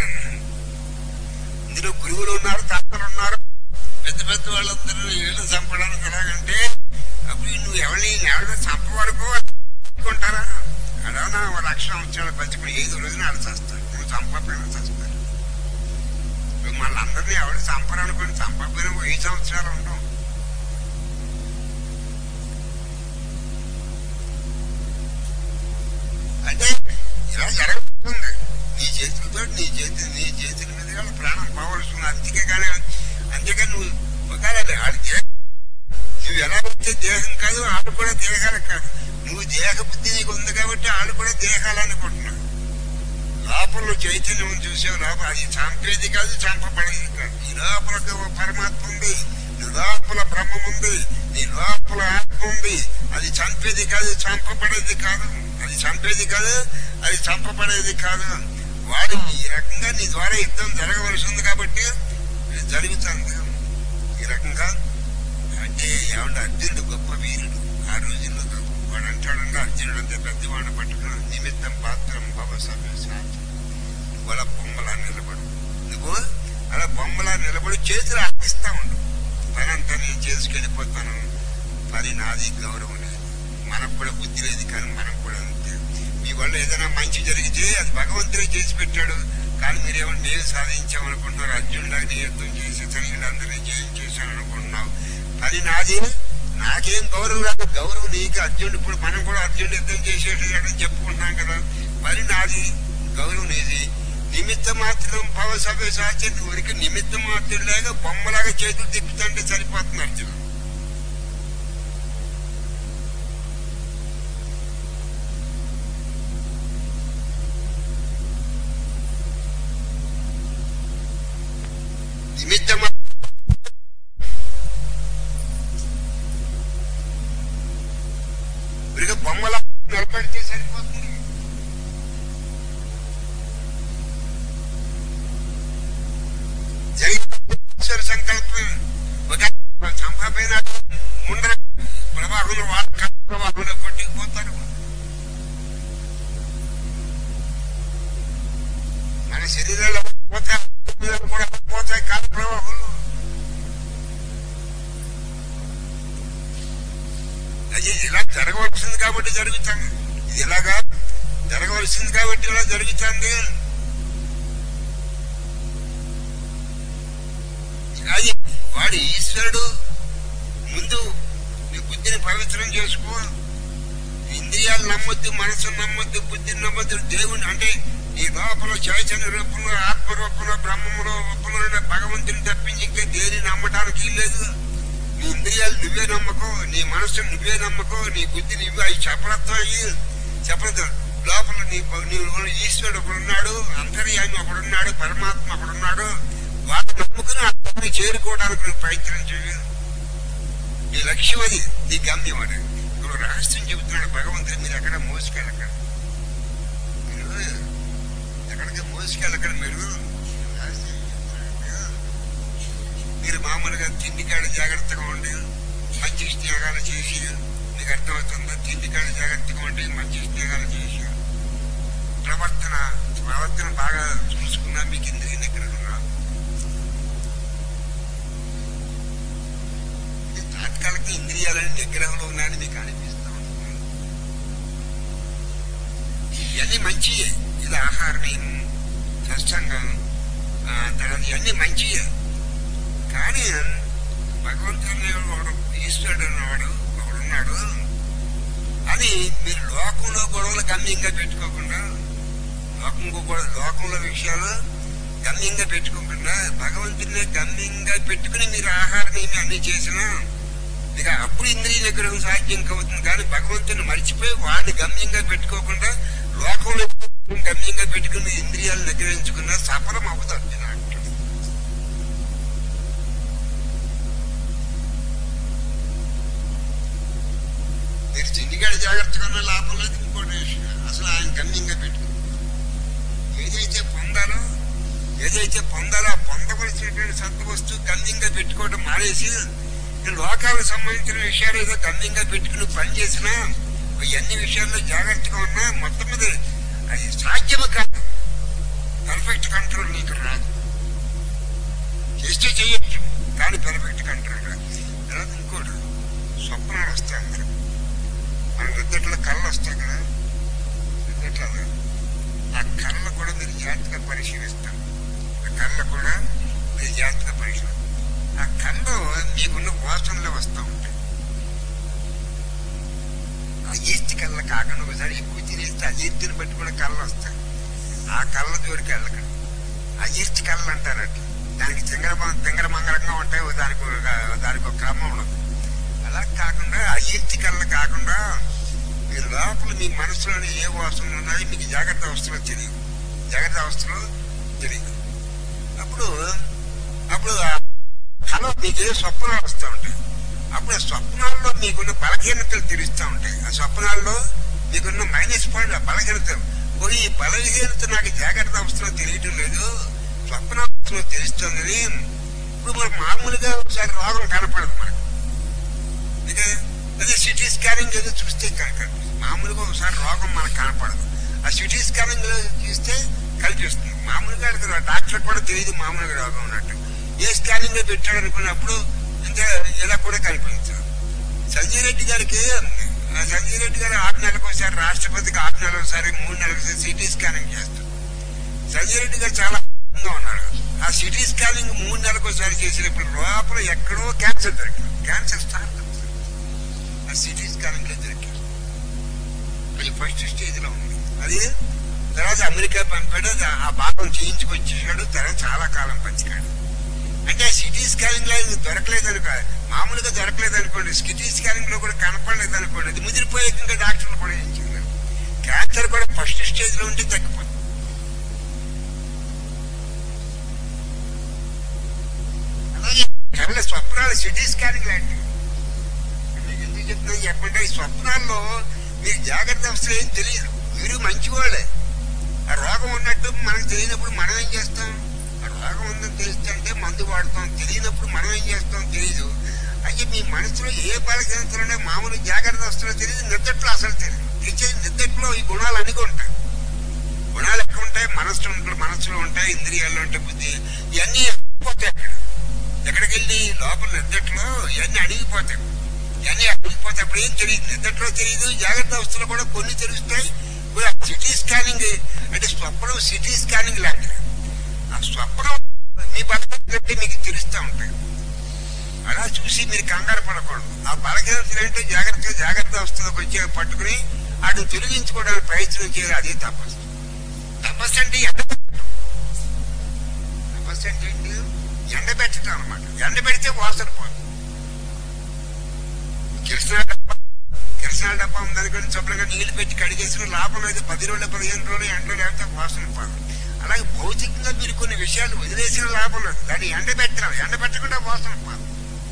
[SPEAKER 2] ఇందులో గురువులు ఉన్నారు తాతలు ఉన్నారు పెద్ద పెద్ద వాళ్ళందరూ వీళ్ళు చంపడానికి ఎలాగంటే అప్పుడు నువ్వు ఎవరిని ఎవరిని చంపవరకు అనుకుంటారా అడవనా లక్ష సంవత్సరాలు బతుకుని ఏదో రోజున ఆడ చేస్తారు నువ్వు చంపకపోయినా చేస్తారు ఇప్పుడు మళ్ళందరినీ ఎవరు చంపరనుకుని చంపకపోయినా వెయ్యి సంవత్సరాలు ఉంటాం అంటే ఇలా జరగబోతుంది నీ చేతులతో నీ చేతి నీ చేతుల మీద ప్రాణం పోవలసిన అందుకే కానీ అంతేకాని నువ్వు ఒకవేళ ఆడి దేహం నువ్వు ఎలా వచ్చే దేహం కాదు ఆడు కూడా దేహాలు కాదు నువ్వు దేహ బుద్ధి నీకు ఉంది కాబట్టి ఆడు కూడా దేహాలు అనుకుంటున్నావు లోపల నువ్వు చైతన్యం చూసావు లోపల అది చంపేది కాదు చంపబడేది కాదు ఈ లోపల ఒక పరమాత్మ ఉంది నీ లోపల బ్రహ్మం ఉంది నీ లోపల ఆత్మ ఉంది అది చంపేది కాదు చంపబడేది కాదు అది చంపేది కాదు అది చంపబడేది కాదు వాడు ఈ రకంగా నీ ద్వారా యుద్ధం జరగవలసి ఉంది కాబట్టి ఇది జరుగుతుంది ఈ రకంగా అంటే ఏమంటే అర్జునుడు గొప్ప వీరుడు ఆ రోజుల్లో వాడు అంటాడంటే అర్జునుడు అంతే పెద్దవాడిని పట్టుకుని నిమిత్తం పాత్రం భవ సభ్య నువ్వు అలా బొమ్మలా నిలబడు నువ్వు అలా బొమ్మలా నిలబడి చేతులు ఆపిస్తా ఉండు పని అంతా నేను చేసుకెళ్ళిపోతాను పని నాది గౌరవం లేదు మనకు కూడా బుద్ధి లేదు కానీ మనం కూడా అంతే మీ వల్ల ఏదైనా మంచి జరిగితే అది భగవంతుడే చేసి పెట్టాడు కానీ మీరేమో నేను సాధించామనుకుంటున్నారు అర్జునుడిలాగా నేను యుద్ధం చేసి తల్లిదండ్రులని జయించేశాను అనుకుంటున్నావు పని నాది నాకేం గౌరవం రాదు గౌరవం నీకు అర్జునుడు ఇప్పుడు మనం కూడా అర్జునుడు యుద్ధం చేసేటని చెప్పుకుంటున్నాం కదా పని నాది గౌరవం నీది నిమిత్త మాత్రం పవ సభ సాధ్యం ఊరికి నిమిత్త మాత్రం లేక బొమ్మలాగా చేతులు తిప్పుతుంటే సరిపోతుంది అర్జునుడు నిమిత్తం ఇక బొమ్మల నిలబెడితే సరిపోతుంది జరిగిన సంకల్పం ఒక సంపాదన ముందర ప్రవాహంలో వాళ్ళ ప్రవాహంలో పట్టుకుపోతారు మన శరీరంలో పోతాయి కూడా పోతాయి కాల ప్రవాహంలో అది ఇలా జరగవలసింది కాబట్టి జరుగుతుంది ఇది ఇలాగా జరగవలసింది కాబట్టి ఇలా జరుగుతుంది అది వాడు ఈశ్వరుడు ముందు నీ బుద్ధిని పవిత్రం చేసుకో ఇంద్రియాలు నమ్మొద్దు మనసు నమ్మొద్దు బుద్ధిని నమ్మొద్దు దేవుని అంటే నీ లోపల చైతన్య రూపంలో ఆత్మ రూపంలో బ్రహ్మములో రూపంలో ఉన్న భగవంతుని తప్పించి ఇంకా దేని నమ్మటానికి లేదు నీ ఇంద్రియాలు నువ్వే నమ్మకో నీ మనసు నువ్వే నమ్మకో నీ బుద్ధి నువ్వే అవి చెప్పలతో అయ్యి చెప్పలతో లోపల నీ నీ ఈశ్వరుడు ఒకడున్నాడు అంతర్యామి ఒకడున్నాడు పరమాత్మ ఒకడున్నాడు వాటిని నమ్ముకుని అతన్ని చేరుకోవడానికి నువ్వు ప్రయత్నం చేయ నీ లక్ష్యం అది నీ గమ్యం అది ఇప్పుడు రహస్యం చెబుతున్నాడు భగవంతుడు మీరు ఎక్కడ మోసుకెళ్ళకండి మీరు ఎక్కడికి మోసుకెళ్ళకండి మీరు రహస్యం చెబుతున్నాడు. మీరు మామూలుగా తిండి కాడ జాగ్రత్తగా ఉండి మంచి స్నేహాలు చేసి మీకు అర్థమవుతుందో తిండి కాడ జాగ్రత్తగా ఉండి మంచి స్నేహాలు చేసి ప్రవర్తన ప్రవర్తన బాగా చూసుకున్నా మీకు ఇంద్రియ నిగ్రహం రాదు ఇది తాత్కాలిక ఇంద్రియాలని నిగ్రహంలో ఉన్నాయని మీకు అనిపిస్తూ ఉంటుంది ఇవన్నీ మంచియే ఇది ఆహారం సత్సంగం ఆ, తర్వాత ఇవన్నీ మంచియే కానీ భగవంతుడు వాడు ఈశ్వరుడు అన్నవాడు ఒకడున్నాడు అది మీరు లోకంలో గొడవలు గమ్యంగా పెట్టుకోకుండా లోకంలో గొడవ లోకంలో విషయాలు గమ్యంగా పెట్టుకోకుండా భగవంతుడిని గమ్యంగా పెట్టుకుని మీరు ఆహారం ఏమి అన్ని చేసినా ఇక అప్పుడు ఇంద్రియ నిగ్రహం సాధ్యం అవుతుంది కానీ భగవంతుని మర్చిపోయి వాడిని గమ్యంగా పెట్టుకోకుండా లోకంలో గమ్యంగా పెట్టుకుని ఇంద్రియాలు నిగ్రహించుకున్నా సఫలం అవుతుంది నాకు మీరు చిండిగాడి జాగ్రత్తగా ఉన్న లాభం లేదు ఇంకోటి విషయం. అసలు ఆయన గమ్యంగా పెట్టుకో ఏదైతే పొందాలో ఏదైతే పొందాలో ఆ పొందవలసినటువంటి సత్వ వస్తువు గమ్యంగా పెట్టుకోవడం మానేసి ఈ లోకాలకు సంబంధించిన విషయాలు ఏదో గమ్యంగా పెట్టుకుని పని చేసినా ఇవన్నీ విషయాల్లో జాగ్రత్తగా ఉన్నా మొత్తం మీద అది సాధ్యము కాదు పర్ఫెక్ట్ కంట్రోల్ నీకు రాదు చేస్తే చేయొచ్చు కానీ పర్ఫెక్ట్ కంట్రోల్ రాదు తర్వాత ఇంకోటి స్వప్నాలు వస్తాయి అందరూ మన నిద్దట్లో కళ్ళు వస్తాయి కదా నిద్దట్లో ఆ కళ్ళ కూడా మీరు జాగ్రత్తగా పరిశీలిస్తారు ఆ కళ్ళ కూడా మీరు జాగ్రత్తగా పరిశీలి ఆ కళ్ళు మీకున్న వాసనలో వస్తూ ఉంటాయి ఆ ఈస్ట్ కళ్ళ కాకుండా ఒకసారి ఎక్కువ తినేస్తే ఆ ఈస్ట్ని బట్టి కూడా కళ్ళు వస్తాయి ఆ కళ్ళ జోలికి వెళ్ళకండి ఆ ఈస్ట్ కళ్ళు అంటారు అట్లా దానికి తింగర తింగర మంగళంగా ఉంటాయి ఓ దానికి ఒక- దానికి ఒక క్రమం ఉండదు అలా కాకుండా ఆ ఈస్ట్ కళ్ళు కాకుండా మీరు లోపల మీ మనసులోని ఏ వాసనలు ఉన్నాయో మీకు జాగ్రత్త అవస్థలో తెలియదు జాగ్రత్త అవస్థలో తెలియదు అప్పుడు అప్పుడు ఆ కళ మీకు ఏ స్వప్నాలు వస్తూ ఉంటాయి అప్పుడు ఆ స్వప్నాల్లో మీకున్న బలహీనతలు తెలుస్తూ ఉంటాయి ఆ స్వప్నాల్లో మీకున్న మైనస్ పాయింట్ ఆ బలహీనతలు పోయి ఈ బలహీనత నాకు జాగ్రత్త అవస్థలో తెలియటం లేదు స్వప్నావస్థలో తెలుస్తుంది ఇప్పుడు మనకు మామూలుగా ఒకసారి రోగం కనపడదు మనకు ఇదే అదే సిటీ స్కానింగ్ ఏదో చూస్తే కనుక మామూలుగా ఒకసారి రోగం మనకు కనపడదు ఆ సిటీ స్కానింగ్ లో చూస్తే కనిపిస్తుంది మామూలుగా అక్కడ డాక్టర్ కూడా తెలియదు మామూలుగా రోగం ఉన్నట్టు ఏ స్కానింగ్ లో పెట్టాడు అనుకున్నప్పుడు ఇంకా ఇలా కూడా కనిపించదు సంజయ్ రెడ్డి గారికి ఆ సంజయ్ రెడ్డి గారు ఆరు నెలలకు ఒకసారి రాష్ట్రపతికి ఆరు నెలలకు ఒకసారి మూడు నెలలకు ఒకసారి సిటీ స్కానింగ్ చేస్తారు సంజయ్ రెడ్డి గారు చాలా ఆనందంగా ఉన్నారు ఆ సిటీ స్కానింగ్ మూడు నెలలకు ఒకసారి చేసినప్పుడు లోపల ఎక్కడో క్యాన్సర్ దొరికింది క్యాన్సర్ స్టార్ట్ అవుతుంది ఆ సిటీ స్కానింగ్ లో దొరికింది అది ఫస్ట్ స్టేజ్ లో ఉంది అది తర్వాత అమెరికా పంపాడు అది ఆ భాగం చేయించుకొచ్చేసాడు తర్వాత చాలా కాలం పంచాడు అంటే ఆ సిటీ స్కానింగ్ లో ఇది దొరకలేదు అనుకో మామూలుగా దొరకలేదు అనుకోండి సిటీ స్కానింగ్ లో కూడా కనపడలేదు అనుకోండి అది ముదిరిపోయాక ఇంకా డాక్టర్లు కూడా ఏం చేయలేరు క్యాన్సర్ కూడా ఫస్ట్ స్టేజ్ లో ఉంటే తగ్గిపోతుంది సిటీ స్కానింగ్ లాంటివి మీకు ఎందుకు చెప్తున్నా చెప్పంటే ఈ స్వప్నాల్లో మీరు జాగ్రత్త అవసరం ఏం తెలియదు మీరు మంచివాళ్ళే ఆ రోగం ఉన్నట్టు మనకు తెలియనప్పుడు మనం ఏం చేస్తాం ఆ రోగం ఉందని తెలిస్తే మందు వాడతాం తెలియనప్పుడు మనం ఏం చేస్తాం తెలియదు అయితే మీ మనసులో ఏ బలహీనతలున్నా మామూలు జాగ్రత్త వస్తుందో తెలియదు నిద్దట్లో అసలు తెలియదు తెచ్చే నిద్దట్లో ఈ గుణాలు అన్నీ ఉంటాయి గుణాలు ఎక్కడ ఉంటాయి మనసులో ఉంటాయి మనసులో ఉంటాయి ఇంద్రియాల్లో ఉంటాయి బుద్ధి ఇవన్నీ పోతాయి అక్కడ ఎక్కడికి వెళ్ళి లోపల నిద్దట్లో ఇవన్నీ అడిగిపోతాయి ఇవన్నీ అడిగిపోతే అప్పుడు ఏం తెలియదు నిద్దట్లో తెలియదు జాగ్రత్త అవస్థలు కూడా కొన్ని తెలుస్తాయి సిటీ స్కానింగ్ అంటే స్వప్నం సిటీ స్కానింగ్ లాంటిది ఆ స్వప్నం మీ బతకంటే మీకు తెలుస్తూ ఉంటాయి అలా చూసి మీరు కంగారు పడకూడదు ఆ బలహీనతలు అంటే జాగ్రత్తగా జాగ్రత్త అవస్థలోకి వచ్చే పట్టుకుని వాటిని తొలగించుకోవడానికి ప్రయత్నం చేయాలి అదే తపస్సు తపస్సు అంటే ఎండబెట్టడం తపస్సు అంటే ఏంటి ఎండబెట్టడం అనమాట ఎండబెడితే వాసన పోదు కిరసనాల డబ్బా కిరసనాల డబ్బా ఉందనుకొని శుభ్రంగా నీళ్లు పెట్టి కడిగేసిన లాభం లేదు పది రోజులు పదిహేను రోజులు ఎండలో లేకపోతే వాసన పోదు అలాగే భౌతికంగా మీరు కొన్ని విషయాలు వదిలేసిన లాభం లేదు దాన్ని ఎండబెట్టాలి ఎండబెట్టకుండా వాసన పోదు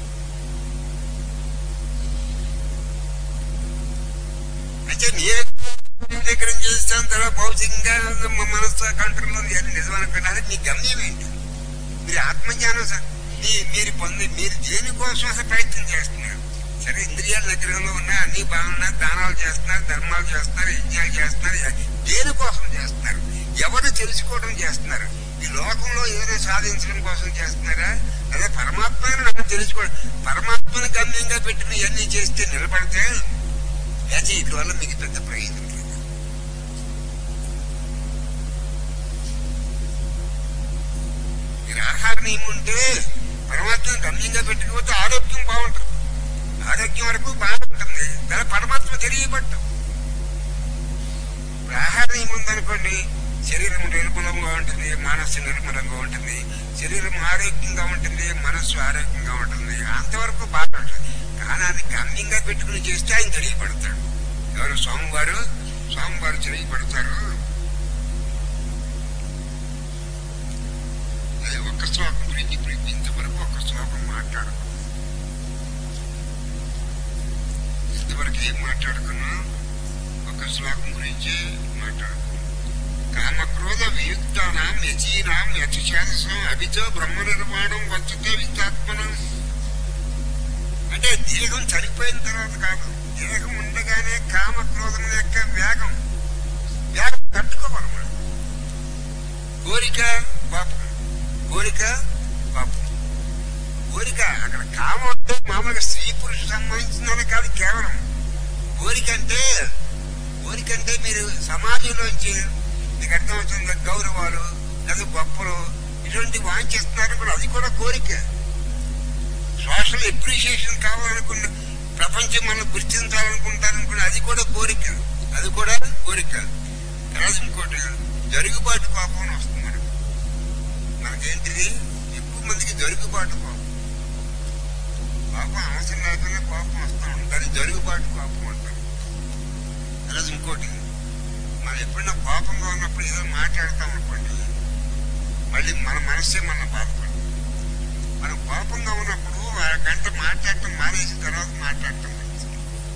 [SPEAKER 2] అయితే నేను దగ్గర చేస్తాను తర్వాత భౌతికంగా మా మనసు కంట్రోల్లో ఇవన్నీ నిజమనుకున్నా అదే మీ గమ్యం ఏంటి మీరు ఆత్మజ్ఞానం సార్ మీ మీరు పొంది మీరు దేనికోసం అసలు ప్రయత్నం చేస్తున్నారు సరే ఇంద్రియాల నిగ్రహంలో ఉన్నాయి అన్ని బాగున్నాయి దానాలు చేస్తున్నారు ధర్మాలు చేస్తున్నారు యజ్ఞాలు చేస్తున్నారు దేనికోసం చేస్తున్నారు ఎవరు తెలుసుకోవడం చేస్తున్నారు ఈ లోకంలో ఏదో సాధించడం కోసం చేస్తున్నారా అదే పరమాత్మని నన్ను తెలుసుకోవడం పరమాత్మని గమ్యంగా పెట్టిన ఇవన్నీ చేస్తే నిలబడితే అయితే వీటి వల్ల మీకు పెద్ద ప్రయోజనం లేదు మీరు ఆహార నియమం ఉంటే పరమాత్మను గమ్యంగా పెట్టుకుపోతే ఆరోగ్యం బాగుంటుంది ఆరోగ్యం వరకు బాగుంటుంది దాని పరమాత్మ తెలియబట్టం ఇప్పుడు ఆహార నియమం ఉందనుకోండి శరీరం నిర్మలంగా ఉంటుంది మనస్సు నిర్మలంగా ఉంటుంది శరీరం ఆరోగ్యంగా ఉంటుంది మనస్సు ఆరోగ్యంగా ఉంటుంది అంతవరకు బాగుంటుంది కానీ అది గమ్యంగా పెట్టుకుని చేస్తే ఆయన తెలియపడతాడు ఎవరు స్వామివారు స్వామివారు తెలియపడతారు అదే ఒక్క శ్లోకం గురించి ఇప్పుడు ఇంతవరకు ఒక్క శ్లోకం మాట్లాడు ఇంతవరకు ఏం మాట్లాడుకున్నాం ఒక శ్లోకం గురించి మాట్లాడుకున్నాం కామక్రోధ వియుక్తానాం యచీనాం యచశాసం అభితో బ్రహ్మ నిర్మాణం వచ్చతే విత్తాత్మనం అంటే దేహం చనిపోయిన తర్వాత కాదు దేహం ఉండగానే కామక్రోధం యొక్క వేగం వేగం తట్టుకోవాలి మనం కోరిక పాపం కోరిక పాపం కోరిక అక్కడ కామం అంటే మామూలుగా స్త్రీ పురుషు సంబంధించిందని కాదు కేవలం కోరిక అంటే కోరిక అంటే మీరు సమాజంలోంచి మీకు అర్థమవుతుంది గౌరవాలు లేదా గొప్పలు ఇటువంటి వాంఛిస్తున్నారు కూడా అది కూడా కోరిక సోషల్ అప్రిషియేషన్ కావాలనుకున్న ప్రపంచం మనం గుర్తించాలనుకుంటారనుకున్న అది కూడా కోరిక అది కూడా కోరిక తర్వాత ఇంకోటి జరుగుబాటు పాపం అని వస్తుంది మనకు మనకేంటిది ఎక్కువ మందికి జరుగుబాటు పాపం పాపం అవసరం లేకుండా కోపం వస్తూ ఉంటుంది అది జరుగుబాటు పాపం అంటారు తర్వాత ఇంకోటి మనం ఎప్పుడైనా కోపంగా ఉన్నప్పుడు ఏదో మాట్లాడతాం అనుకోండి మళ్ళీ మన మనస్సే మన బాధపడుతుంది మనం కోపంగా ఉన్నప్పుడు ఆ గంట మాట్లాడటం మానేసిన తర్వాత మాట్లాడటం మంచిది.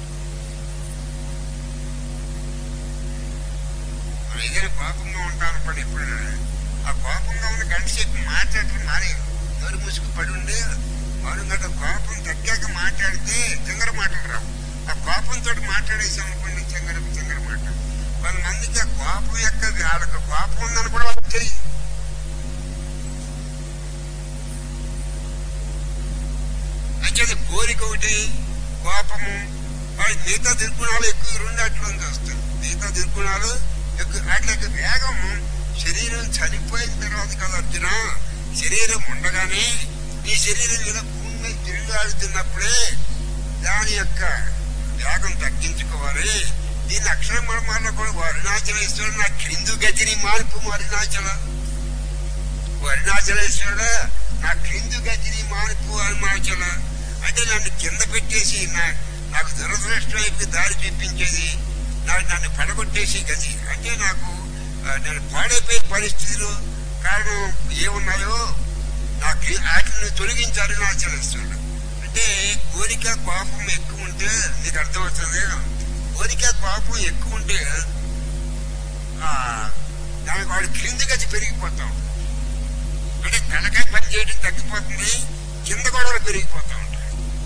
[SPEAKER 2] మనం ఏదైనా కోపంగా ఉంటాం అనుకోండి ఎప్పుడైనా ఆ కోపంగా ఉన్న గంట సేపు మాట్లాడటం మానేయం ఎవరు ముసుగు పడి ఉండి మౌనం గంట కోపం తగ్గాక మాట్లాడితే చిల్లర మాటలు రావు ఆ కోపంతో మాట్లాడేసాం అనుకోండి చిల్లర చిల్లర మాట కొంతమందికి ఆ కోపం యొక్క వాళ్ళకి కోపం ఉందని కూడా వాళ్ళకి తెలియదు అంటే కోరిక ఒకటి కోపము వాడి మిగతా దుర్గుణాలు ఎక్కువ రెండు అట్లోంచి వస్తాయి మిగతా దుర్గుణాలు ఎక్కువ వాటికి వేగము శరీరం చనిపోయిన తర్వాత కదా అర్జున శరీరం ఉండగానే ఈ శరీరం మీద భూమి మీద తిరుగులాడుతున్నప్పుడే దాని యొక్క వేగం తగ్గించుకోవాలి దీన్ని అక్షరం మనమాన కూడా అరుణాచలేశ్వరుడు నా క్రిందు గతిని మార్పు అరుణాచల ఓ అరుణాచలేశ్వరుడు నా క్రిందు గతిని మార్పు అరుణాచల అంటే నన్ను కింద పెట్టేసి నా నాకు దురదృష్టం వైపు దారి చూపించేది నాకు నన్ను పడగొట్టేసి గతి అంటే నాకు ఆ, నేను పాడైపోయే పరిస్థితులు కారణం ఏమున్నాయో నాకు వాటిని తొలగించాలి నా అరుణాచలేశ్వరుడు అంటే కోరిక కోపం ఎక్కువ ఉంటే నీకు అర్థమవుతుంది కోరిక కోపం ఎక్కువ ఉంటే ఆ, దానికి వాడు క్రింది గతి పెరిగిపోతాం అంటే తలకాయ పని చేయడం తగ్గిపోతుంది కింద గొడవలు పెరిగిపోతా ఉంటాయి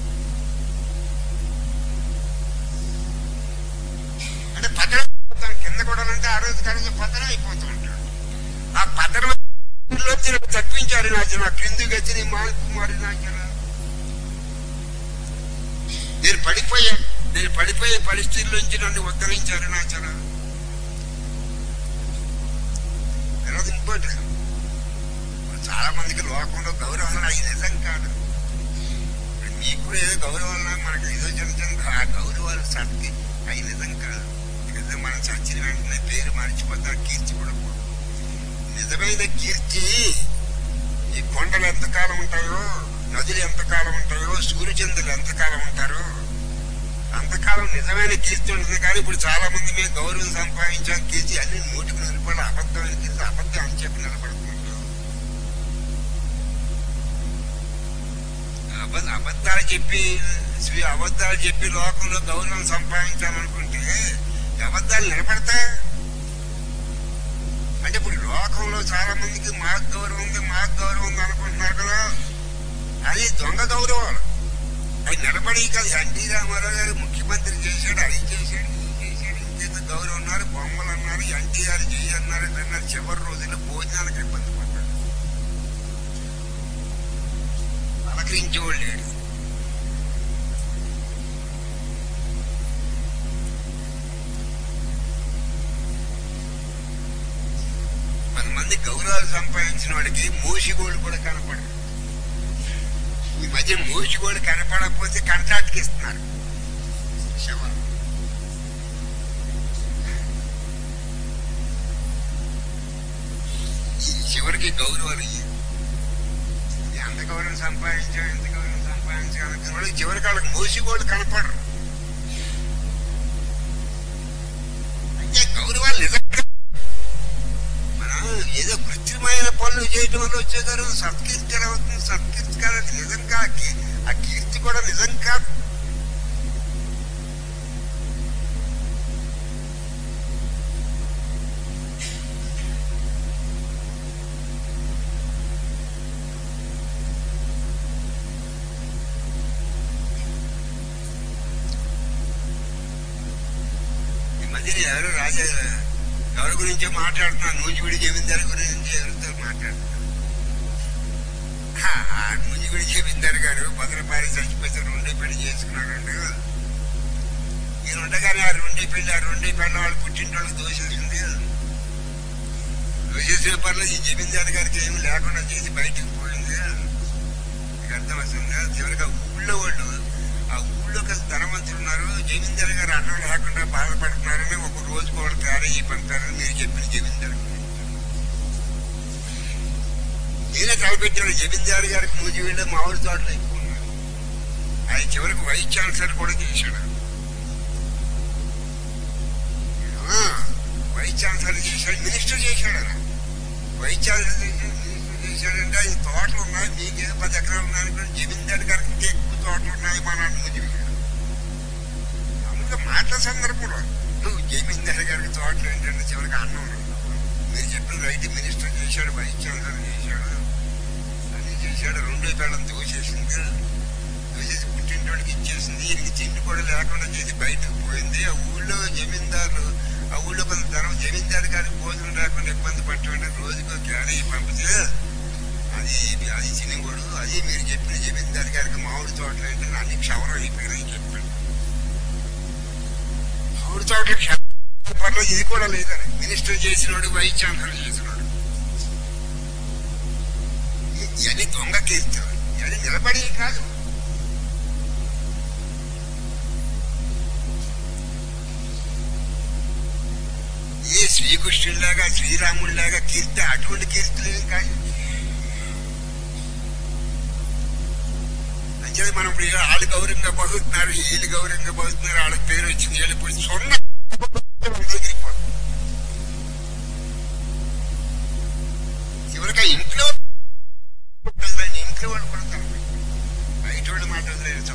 [SPEAKER 2] అంటే పతనం అయిపోతాం. కింద గొడవలు అంటే ఆ రోజు కలిసి పతనం అయిపోతూ ఉంటాడు ఆ పతనం లోంచి నాకు తప్పించారు నాచన క్రింది గతిని మారుకుమారి నాచన నేను పడిపోయా నేను పడిపోయే పరిస్థితుల్లోంచి నన్ను ఉద్ధరించారు నాచన తర్వాత ఇంకోటి చాలా మందికి లోకంలో గౌరవం అవి నిజం కాదు ఇప్పుడు మీకు కూడా ఏదో గౌరవం మనకి ఏదో చిన్న చిన్న ఆ గౌరవాలు సత్తి అవి నిజం కాదు ఏదో మనం చచ్చిన వెంటనే పేరు మర్చిపోతాం కీర్తి కూడా పోదు. నిజమైన కీర్తి ఈ కొండలు ఎంతకాలం ఉంటాయో నదులు ఎంతకాలం ఉంటాయో సూర్యచంద్రులు ఎంతకాలం ఉంటారో అంతకాలం నిజమైన కీర్తి ఉంటుంది కానీ ఇప్పుడు చాలా మంది మేము గౌరవం సంపాదించాం కీర్తి అన్ని నూటికి నిలబడి అబద్ధమైన కీర్తి అబద్ధం అని చెప్పి నిలబడుతుంటాం అబద్ధ అబద్ధాలు చెప్పి స్వీ అబద్ధాలు చెప్పి లోకంలో గౌరవం సంపాదించాలనుకుంటే ఈ అబద్ధాలు నిలబడతాయి అంటే ఇప్పుడు లోకంలో చాలా మందికి మాకు గౌరవం ఉంది మాకు గౌరవం ఉంది అనుకుంటున్నారు కదా అది దొంగ గౌరవాలు అది నిలబడి కదా ఎన్టీ రామారావు గారు ముఖ్యమంత్రి చేశాడు అది చేశాడు ఇది చేశాడు ఇంకేదో గౌరవం ఉన్నారు బొమ్మలు అన్నారు ఎన్టీఆర్ చెయ్యి అన్నారు ఇట్లా అన్నారు చివరి రోజుల్లో భోజనాలకు ఇబ్బంది పడ్డాడు పలకరించేవాళ్ళు లేడు కొంతమంది గౌరవాలు సంపాదించిన వాడికి మోసిగోళ్ళు కూడా కనపడదు ఈ మధ్య మోసిగోళ్ళు కనపడకపోతే కంట్రాక్ట్కి ఇస్తున్నారు శవం. ఈ చివరికి గౌరవాలు ఇయ్యి. ఈ అంత గౌరవం సంపాదించావు ఎంత గౌరవం సంపాదించావు అనుకున్న వాళ్ళు చివరికి వాళ్ళకి మోసిగోళ్ళు కనపడరు అంటే గౌరవాలు నిజంగా మనం ఏదో కృత్రిమైన పనులు చేయడం వల్ల వచ్చే గౌరవం సత్కీర్తి ఎలా అవుతుంది సత్కీర్తి కాదు అది నిజంగా ఆ కీ- ఆ కీర్తి కూడా నిజం కాదు ఈ మధ్యన ఎవరు రాజా ఎవరి గురించో మాట్లాడుతున్నాను నూజివిడి జమీందారు గురించి ఎవరితో మాట్లాడుతున్నాను ఆ నూజివిడి జమీందారు గారు భద్రపారి చచ్చిపోతే రెండే పెళ్లి చేసుకున్నాడండి ఈయన ఉండగానే ఆ రెండే పెళ్లి ఆ రెండే పెళ్ళ వాళ్ళు పుట్టింటోళ్ళకి దోషేసింది దోషేసిన పనులు ఈ జమీందారు గారికి ఏమి లేకుండా చేసి బయటకు పోయింది మీకు అర్థమవుతుందా చివరికి ఆ ఊళ్ళో వాళ్ళు ఆ ఊళ్ళో కలిసి ధనవంతులు ఉన్నారు జమీందారు గారు అన్నం లేకుండా బాధపడుతున్నారని ఒక రోజు కూడా తయారై పంపారని మీరు చెప్పిన జమీందారు నేనే తలపెట్టాను జమీందారు గారికి మూజి వెళ్ళే మామిడి తోటలు ఎక్కువ ఉన్నాయి ఆయన చివరికి వైస్ ఛాన్సలర్ కూడా చేశాడు ఆ, వైస్ ఛాన్సలర్ చేశాడు మినిస్టర్ చేశాడు ఆయన వైస్ ఛాన్సలర్ చేశాడు మినిస్టర్ చేశాడంటే ఆయన తోటలు ఉన్నాయి మీకే పది ఎకరాలు ఉన్నాయి జమీందారు గారికి ఇంకా ఎక్కువ తోటలు ఉన్నాయి మా నాన్న మూజి వెళ్ళాడు మామూలుగా మాటల సందర్భంలో నువ్వు జమీందారు గారికి తోటలు ఏంటంటే చివరికి అన్నం ఉండదు. మీరు చెప్పిన రైట్ మినిస్టర్ చేశాడు వైస్ ఛాన్సలర్ చేశాడు అది చేశాడు రెండో పేళ్ళం తోసేసింది తోసేసి పుట్టింటోడికి ఇచ్చేసింది ఈయనకి తిండి కూడా లేకుండా చేసి బయటకు పోయింది ఆ ఊళ్ళో జమీందారు ఆ ఊళ్ళో కొంత ధనం జమీందారు గారికి భోజనం లేకుండా ఇబ్బంది పట్టమంటే రోజుకో క్యారీ పంపితే అది అది చిన్నగోడు అది మీరు చెప్పిన జమీందారు గారికి మామిడి తోటలు ఏంటంటే అన్ని క్షవరం అయిపోయినాయి చెప్పాడు మామిడి తోటలు క్షవరం పర్లో ఇది కూడా లేదని మినిస్టర్ చేసినాడు వైస్ ఛాన్సలర్ చేసినాడు ఇ- ఇవన్నీ దొంగ కీర్తులు ఇవన్నీ నిలబడి కాదు ఏ శ్రీకృష్ణుడిలాగా శ్రీరాముడిలాగా కీర్తి అటువంటి కీర్తులు ఏం కాదు అంచేది మనం ఇప్పుడు ఇలా వాళ్ళు గౌరవంగా బతుకుతున్నారు వీళ్ళు గౌరవంగా బతుకుతున్నారు వాళ్ళకి పేరు వచ్చింది వీళ్ళు పోయి సొన్న ఎగిరిపోతుంది. చివరికి ఆ ఇంట్లో దాన్ని ఇంట్లో వాళ్ళు పడతారు బయట వాళ్ళు మాట వదిలేదు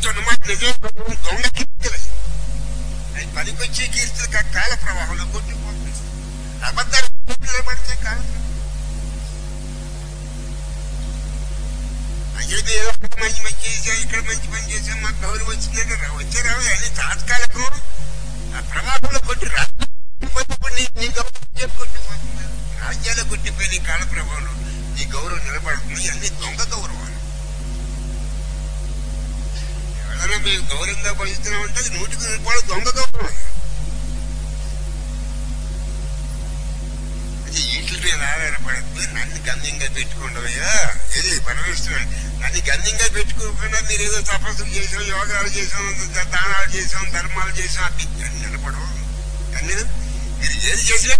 [SPEAKER 2] ఉన్నమాట నిజం దొంగ కీర్తులు అది పనికొచ్చే కీర్తులు కా- కాల ప్రవాహంలో కొట్టిపోతుంది అబద్ధాలు నిలబడితే కాల ప్రవాహం. అయ్యేది ఏదో అక్కడ మంచి మంచి చేసాం ఇక్కడ మంచి పని చేసాం మాకు గౌరవం వచ్చిందంటే రా- వచ్చే రావు అది తాత్కాలికం ఆ ప్రవాహంలో కొట్టి రాజ్యం నీ నీ గౌరవం కొట్టిపోతుంది రాజ్యాలు కొట్టిపోయి నీ కాల ప్రభావంలో నీ గౌరవం నిలబడుతుంది అన్ని దొంగ గౌరవాలు ఎవరైనా మేము గౌరవంగా పలుస్తున్నామంటే అది నూటికి రూపాయలు దొంగ గౌరవం అది వీటి మీద ఆధారపడద్దు నన్ను గంధంగా పెట్టుకుంటామయ్యా ఇది పరమేశ్వరుడు నన్ను గంధంగా పెట్టుకోకుండా మీరు ఏదో తపస్సులు చేసాం యోగాలు చేసాం దానాలు చేసాం ధర్మాలు చేసాం అది అన్ని నిలబడవు అన్ని మీరు ఏది చేసినా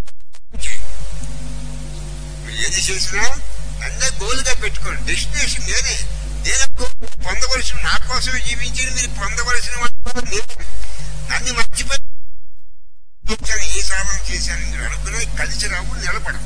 [SPEAKER 2] మీరు ఏది చేసినా నన్నే గోల్గా పెట్టుకోండి డెస్టినేషన్ నేనే నేను పొందవలసిన నా కోసమే జీవించి మీరు పొందవలసిన వాడు నేను నన్ను మర్చిపోయి చేశాను ఏ సాధన చేశాను మీరు అనుకునే కలిసి రావు నిలబడదు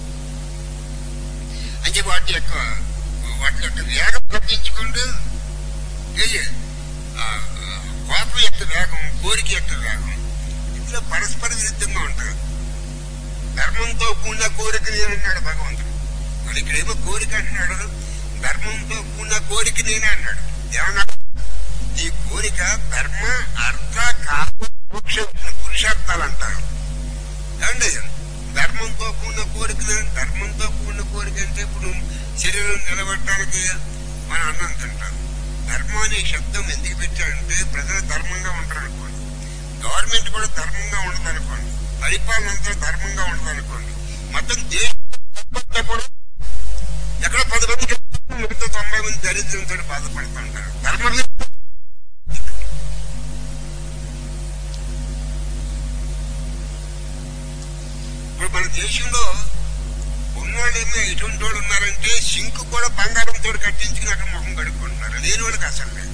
[SPEAKER 2] అంటే వాటి యొక్క వాటి యొక్క వేగం తగ్గించుకుంటూ ఏది? ఆ, ఆ, కోపం యొక్క వేగం కోరిక యొక్క వేగం ఇందులో పరస్పర విరుద్ధంగా ఉంటుంది ధర్మంతో కూడిన కోరిక నేనన్నాడు భగవంతుడు మరి ఇక్కడేమో కోరిక అంటున్నాడు ధర్మంతో కూడిన కోరిక నేనే అన్నాడు ఏమన్నాడు ఈ కోరిక ధర్మ అర్థ కామ మోక్ష పురుషార్థాలు అంటారు ఏమండి ధర్మంతో కూడిన కోరిక ధర్మంతో కూడిన కోరిక అంటే ఇప్పుడు శరీరం నిలబడటానికి మనం అన్నం తింటాం ధర్మం అనే శబ్దం ఎందుకు పెట్టాడంటే ప్రజలు ధర్మంగా ఉంటారు అనుకోండి గవర్నమెంట్ కూడా ధర్మంగా ఉండదు అనుకోండి పరిపాలన అంతా ధర్మంగా ఉండదు అనుకోండి మొత్తం దేశం అంతా కూడా ఎక్కడ పది మందికి మిగతా తొంభై మంది దరిద్రంతో బాధపడుతుంటారు ధర్మ ఇప్పుడు మన దేశంలో ఉన్నవాళ్ళు ఏమో ఎటువంటి వాళ్ళు ఉన్నారంటే సింక్ కూడా బంగారంతో కట్టించుకుని అక్కడ ముఖం కడుక్కుంటున్నారు లేని వాళ్ళకి అసలు లేదు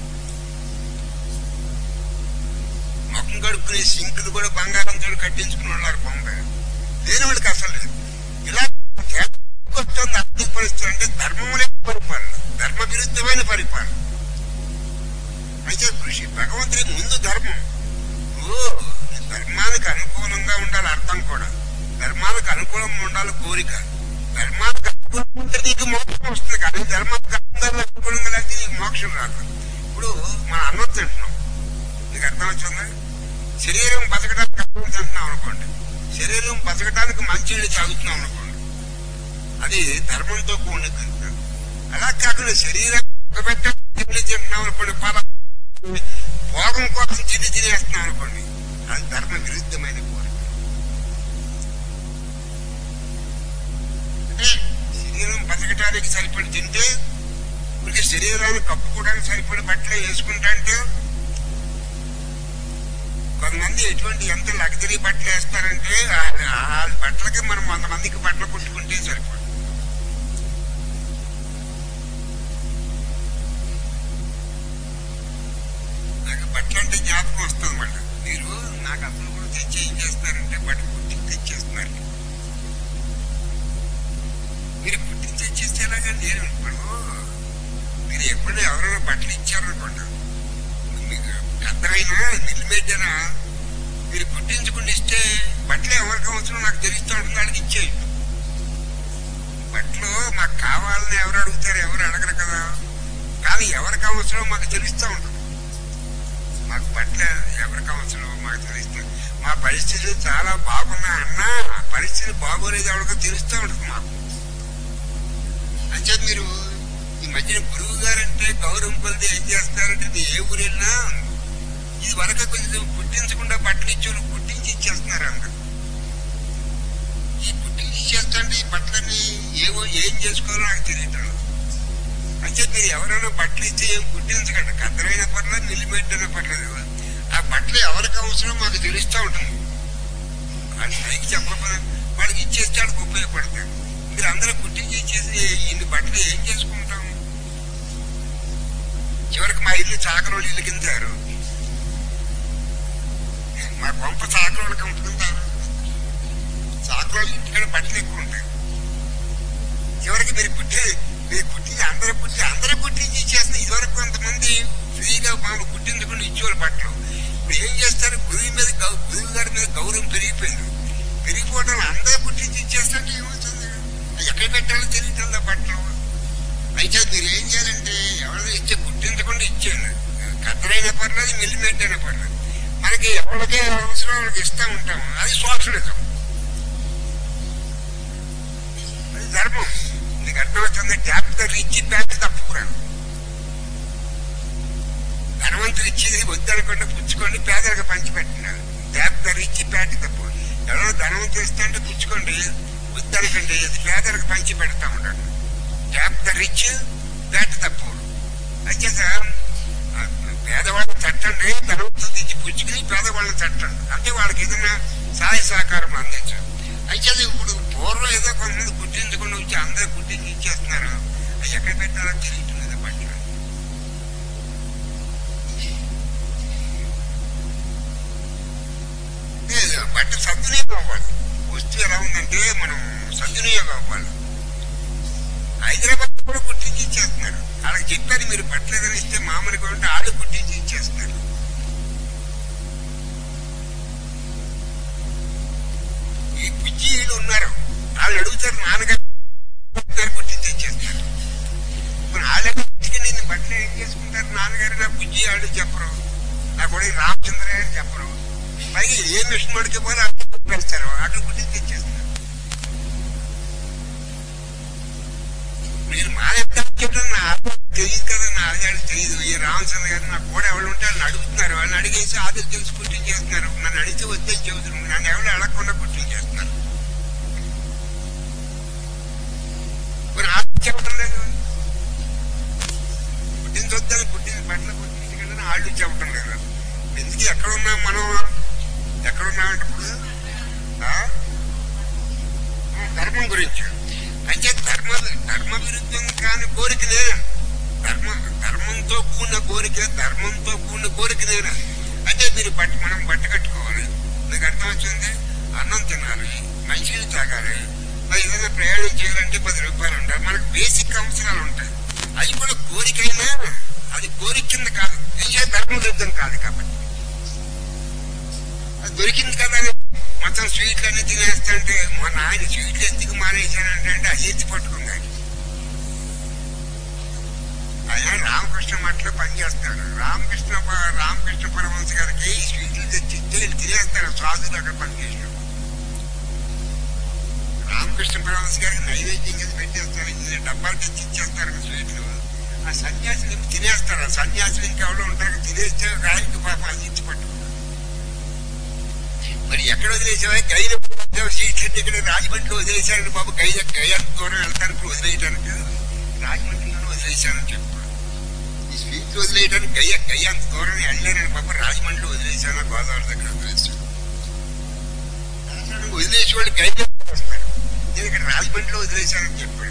[SPEAKER 2] ముఖం కడుక్కునే సింకులు కూడా బంగారంతో కట్టించుకుని ఉన్నారు బొంబాయి లేని వాళ్ళకి అసలు లేదు ఇలా వస్తుంది ఆర్థిక పరిస్థితి అంటే ధర్మములే పరిపాలన ధర్మ విరుద్ధమైన పరిపాలన అయితే కృషి భగవంతుడి ముందు ధర్మం ఓ ఈ ధర్మానికి అనుకూలంగా ఉండాలి అర్థం కూడా ధర్మానికి అనుకూలంగా ఉండాలి కోరిక ధర్మానికి అనుకూలంగా ఉంటే నీకు మోక్షం వస్తుంది కానీ ధర్మానికి అనుకూలంగా అనుకూలంగా లేకపోతే నీకు మోక్షం రాదు ఇప్పుడు మన అన్నం తింటున్నాం నీకు అర్థం వచ్చిందా శరీరం బతకడానికి అన్నం తింటున్నాం అనుకోండి శరీరం బతకడానికి మంచి తాగుతున్నాం అనుకోండి అది ధర్మంతో కూడిన కనుక అలా కాకుండా శరీరం పెట్టడం తిండి తింటున్నాం అనుకోండి ఫలం భోగం కోసం తిండి తినేస్తున్నాం అనుకోండి అది ధర్మ విరుద్ధమైన కోరిక అంటే శరీరం బతకడానికి సరిపడి తింటే ఊరికే శరీరాన్ని కప్పుకోవడానికి సరిపడి బట్టలు వేసుకుంటా అంటే కొంతమంది ఎటువంటి ఎంత లగ్జరీ బట్టలు వేస్తారంటే ఆ- ఆ బట్టలకి మనం వంద మందికి బట్టలు కుట్టుకుంటే సరిపడు నాకు బట్టలు అంటే జ్ఞాపకం వస్తుంది మళ్ళీ మీరు నాకు అప్పుడు కూడా తెచ్చి ఏం చేస్తారంటే బట్టలు కుట్టి తెచ్చేస్తున్నారు మీరు పుట్టి తెచ్చేస్తే ఎలాగా నేను ఇప్పుడు మీరు ఎప్పుడు ఎవరైనా బట్టలు ఇచ్చారనుకోండి మీకు పెద్దమైనా నిలిమేటైనా మీరు పుట్టించుకుని ఇస్తే బట్టలు ఎవరికి అవసరం నాకు తెలుస్తూ ఉంటుంది వాళ్ళకి ఇచ్చేయి బట్టలు మాకు కావాలని ఎవరు అడుగుతారు ఎవరు అడగరు కదా కానీ ఎవరికి అవసరం మాకు తెలుస్తూ ఉంటుంది మాకు బట్టలు ఎవరికి అవసరం మాకు తెలుస్తుంది మా పరిస్థితులు చాలా బాగున్నాయి అన్నా ఆ పరిస్థితి బాగోలేదు ఎవరికో తెలుస్తూ ఉంటుంది మాకు అంటే మీరు ఈ మధ్యన గురువు గారంటే గౌరవం కొలిది ఏం చేస్తారంటే మీరు ఏ ఊరు వెళ్ళినా ఇది వరకు కొంచెం పుట్టించకుండా బట్టలు ఇచ్చేవాళ్ళు పుట్టించి ఇచ్చేస్తున్నారు అందరు ఈ పుట్టించి ఇచ్చేస్తుంటే ఈ బట్టలన్నీ ఏవో ఏం చేసుకోవాలో నాకు తెలియటం అంటే మీరు ఎవరైనా బట్టలు ఇస్తే ఏం పుట్టించకండి కద్దరైన పర్లేదు నిలిపెట్టిన పర్లేదు ఆ బట్టలు ఎవరికి అవసరం మాకు తెలుస్తూ ఉంటుంది వాళ్ళు పైకి చెప్పకపోయినా వాళ్ళకి ఇచ్చేస్తే వాళ్ళకి ఉపయోగపడతాయి మీరు అందరూ పుట్టించి ఇచ్చేసి ఇన్ని బట్టలు ఏం చేసుకుంటాం చివరికి మా ఇల్లు చాకరోళ్ళు ఇల్లు కిందారు మా కొంప చాకరోళ్ళకి అమ్ముకుంటారు చాకరోళ్ళ ఇంటికాడ బట్టలు ఎక్కువ ఉంటాయి చివరికి మీరు పుట్టి మీరు పుట్టి అందరూ పుట్టి అందరూ పుట్టించి ఇచ్చేస్తున్నారు ఇదివరకు కొంతమంది ఫ్రీ ఫ్రీగా మామూలు కుట్టించుకుని ఇచ్చేవాళ్ళు బట్టలు ఇప్పుడు ఏం చేస్తారు గురువు మీద గౌ- గురువు గారి మీద గౌరవం పెరిగిపోయింది పెరిగిపోవడం అందరూ కుట్టించి ఇచ్చేస్తుంటే ఏమవుతుంది అది ఎక్కడ పెట్టాలో తెలియటందా బట్టలు అయితే మీరు ఏం చేయాలంటే ఎవరిని ఇచ్చే కుట్టించకుండా ఇచ్చేయండి కత్తరైనా పర్లేదు మిల్లిమెట్ అయినా పర్లేదు మనకి ఎవరికే అవసరం వాళ్ళకి ఇస్తూ ఉంటాం అది సోషలిజం అది ధర్మం నీకు అర్థమవుతుంది ట్యాప్ దగ్గర ఇచ్చి ట్యాప్ తప్పుకురాను ధనవంతులు ఇచ్చేది వద్దనుకుంటే పుచ్చుకోండి పేదలకు పంచిపెట్టినారు ట్యాప్ దగ్గర ఇచ్చి ప్యాట్ తప్పు ఎవరో ధనవంతులు ఇస్తుంటే పుచ్చుకోండి వద్దనుకండి ఇది పేదలకు పంచి పెడతా ఉంటాడు tap the rich that the poor అంచేత ఆ పేదవాళ్ళని తట్టండి ధనవంతులు తెచ్చి పుచ్చుకుని పేదవాళ్ళని తట్టండి అంటే వాళ్ళకి ఏదైనా సహాయ సహకారం అందించండి అయితే ఇప్పుడు పూర్వం ఏదో కొంతమంది గుర్తించకుండా వచ్చి అందరూ గుర్తించి ఇచ్చేస్తున్నారు అది ఎక్కడ పెట్టాలో తెలియటం లేదా బట్టలు లేదు, బట్ట సద్వినియోగం అవ్వాలి వస్తువు ఎలా ఉందంటే మనం సద్వినియోగం అవ్వాలి హైదరాబాద్ కూడా కుట్టించి ఇచ్చేస్తున్నారు వాళ్ళకి చెప్పారు మీరు బట్టలేదని ఇస్తే మామూలుగా ఉంటే వాళ్ళు కుట్టించి ఇచ్చేస్తున్నారు ఈ బుజ్జీలు ఉన్నారు వాళ్ళు అడుగుతారు నాన్నగారు బట్టలు కుట్టించి ఇచ్చేస్తున్నారు మరి వాళ్ళే కుట్టించి నేను బట్టలు ఏం చేసుకుంటారు నాన్నగారు నా బుజ్జి వాళ్ళు చెప్పరు నా కూడా రామచంద్ర గారు చెప్పరు పైగా ఏ మిషన్ మడికి పోతే అక్కడ కుట్టేస్తారు అక్కడ కుట్టించి ఇచ్చేస్తున్నారు మీరు మానేస్తారు చెప్పడం నా ఆత్మకు తెలియదు కదా నా ఆదాయాలు తెలియదు ఈ రామచంద్ర గారు నా కూడా ఎవరు ఉంటే వాళ్ళని అడుగుతున్నారు వాళ్ళని అడిగేసి ఆదాలు తెలిసి పుట్టించేస్తున్నారు నన్ను అడిగితే వద్దని చెబుతున్నారు నన్ను ఎవరు అడగకుండా పుట్టించేస్తున్నారు మరి ఆదాలు చెప్పడం లేదు పుట్టించొద్దని పుట్టించి బట్టలు పుట్టించగలని ఆళ్ళు చెప్పడం లేదు ఎందుకు ఎక్కడున్నాం మనం ఎక్కడున్నామంటే ఇప్పుడు ఆ? ధర్మం గురించి అంటే ధర్మ ధర్మ విరుద్ధం కాని కోరిక లేదు ధర్మ ధర్మంతో కూడిన కోరిక ధర్మంతో కూడిన కోరిక లేదు అంటే మీరు బట్ట మనం బట్ట కట్టుకోవాలి మీకు అర్థం వచ్చింది అన్నం తినాలి మంచినీళ్ళు తాగాలి మరి ఏదైనా ప్రయాణం చేయాలంటే పది రూపాయలు ఉంటాయి మనకు బేసిక్ అవసరాలు ఉంటాయి అది కూడా కోరికైనా అది కోరిక కింద కాదు ఏం చేయాలి ధర్మ విరుద్ధం కాదు కాబట్టి అది దొరికింది కదా అని మొత్తం స్వీట్లు అన్ని తినేస్తుంటే మా నాయన స్వీట్లు ఎందుకు మానేశానంటే అంటే అది ఎత్తి పట్టుకుంది ఆయన ఆయన రామకృష్ణ మఠలో పనిచేస్తాడు రామకృష్ణ ప- రామకృష్ణ పరమహంస గారికి ఈ స్వీట్లు తెచ్చిస్తే వీళ్ళు తినేస్తారు సాధులు అక్కడ పనిచేసినప్పుడు రామకృష్ణ పరమహంస గారికి నైవేద్యం కింద పెట్టేస్తారు ఇన్ని డబ్బాలు తెచ్చి ఇచ్చేస్తారు స్వీట్లు ఆ సన్యాసులు ఏమో తినేస్తారు ఆ సన్యాసులు ఇంకెవరో ఉంటారు తినేస్తే ఆయనకి పాపం అది ఇచ్చి పట్టుకుంటారు మరి ఎక్కడ వదిలేసావా గైన సీట్లు ఇక్కడ రాజమండ్రిలో వదిలేశారని బాబు గైన గయానికి దూరం వెళ్తానికి వదిలేయడానికి రాజమండ్రిలో వదిలేశానని చెప్పాడు ఈ స్వీట్లు వదిలేయడానికి గయ్య గయ్యాంత దూరం వెళ్ళారని బాబు రాజమండ్రిలో వదిలేశాను గోదావరి దగ్గర వదిలేశాను రాజమండ్రి వదిలేసి వాళ్ళు గైన వస్తారు నేను ఇక్కడ రాజమండ్రిలో వదిలేశానని చెప్పాడు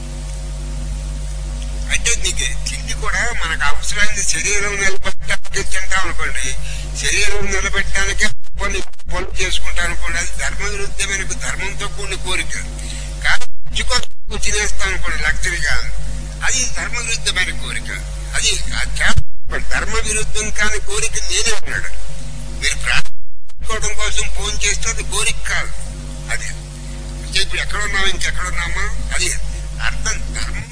[SPEAKER 2] అంటే నీకు తిండి కూడా మనకు అవసరాన్ని శరీరం నిలబెట్టడానికి తింటాం అనుకోండి శరీరం నిలబెట్టడానికి కొన్ని పనులు చేసుకుంటాం అనుకోండి అది ధర్మ విరుద్ధమైన ధర్మంతో కూడిన కోరిక కానీ రుచి కోసం తినేస్తాం అనుకోండి లగ్జరీగా అది ధర్మ విరుద్ధమైన కోరిక అది ఆ కేవలం ధర్మ విరుద్ధం కాని కోరిక నేనే అన్నాడు మీరు ప్రార్థించుకోవడం కోసం ఫోన్ చేస్తే అది కోరిక కాదు అది అంటే ఇప్పుడు ఎక్కడున్నామా ఇంకెక్కడున్నామా అది అర్థం ధర్మం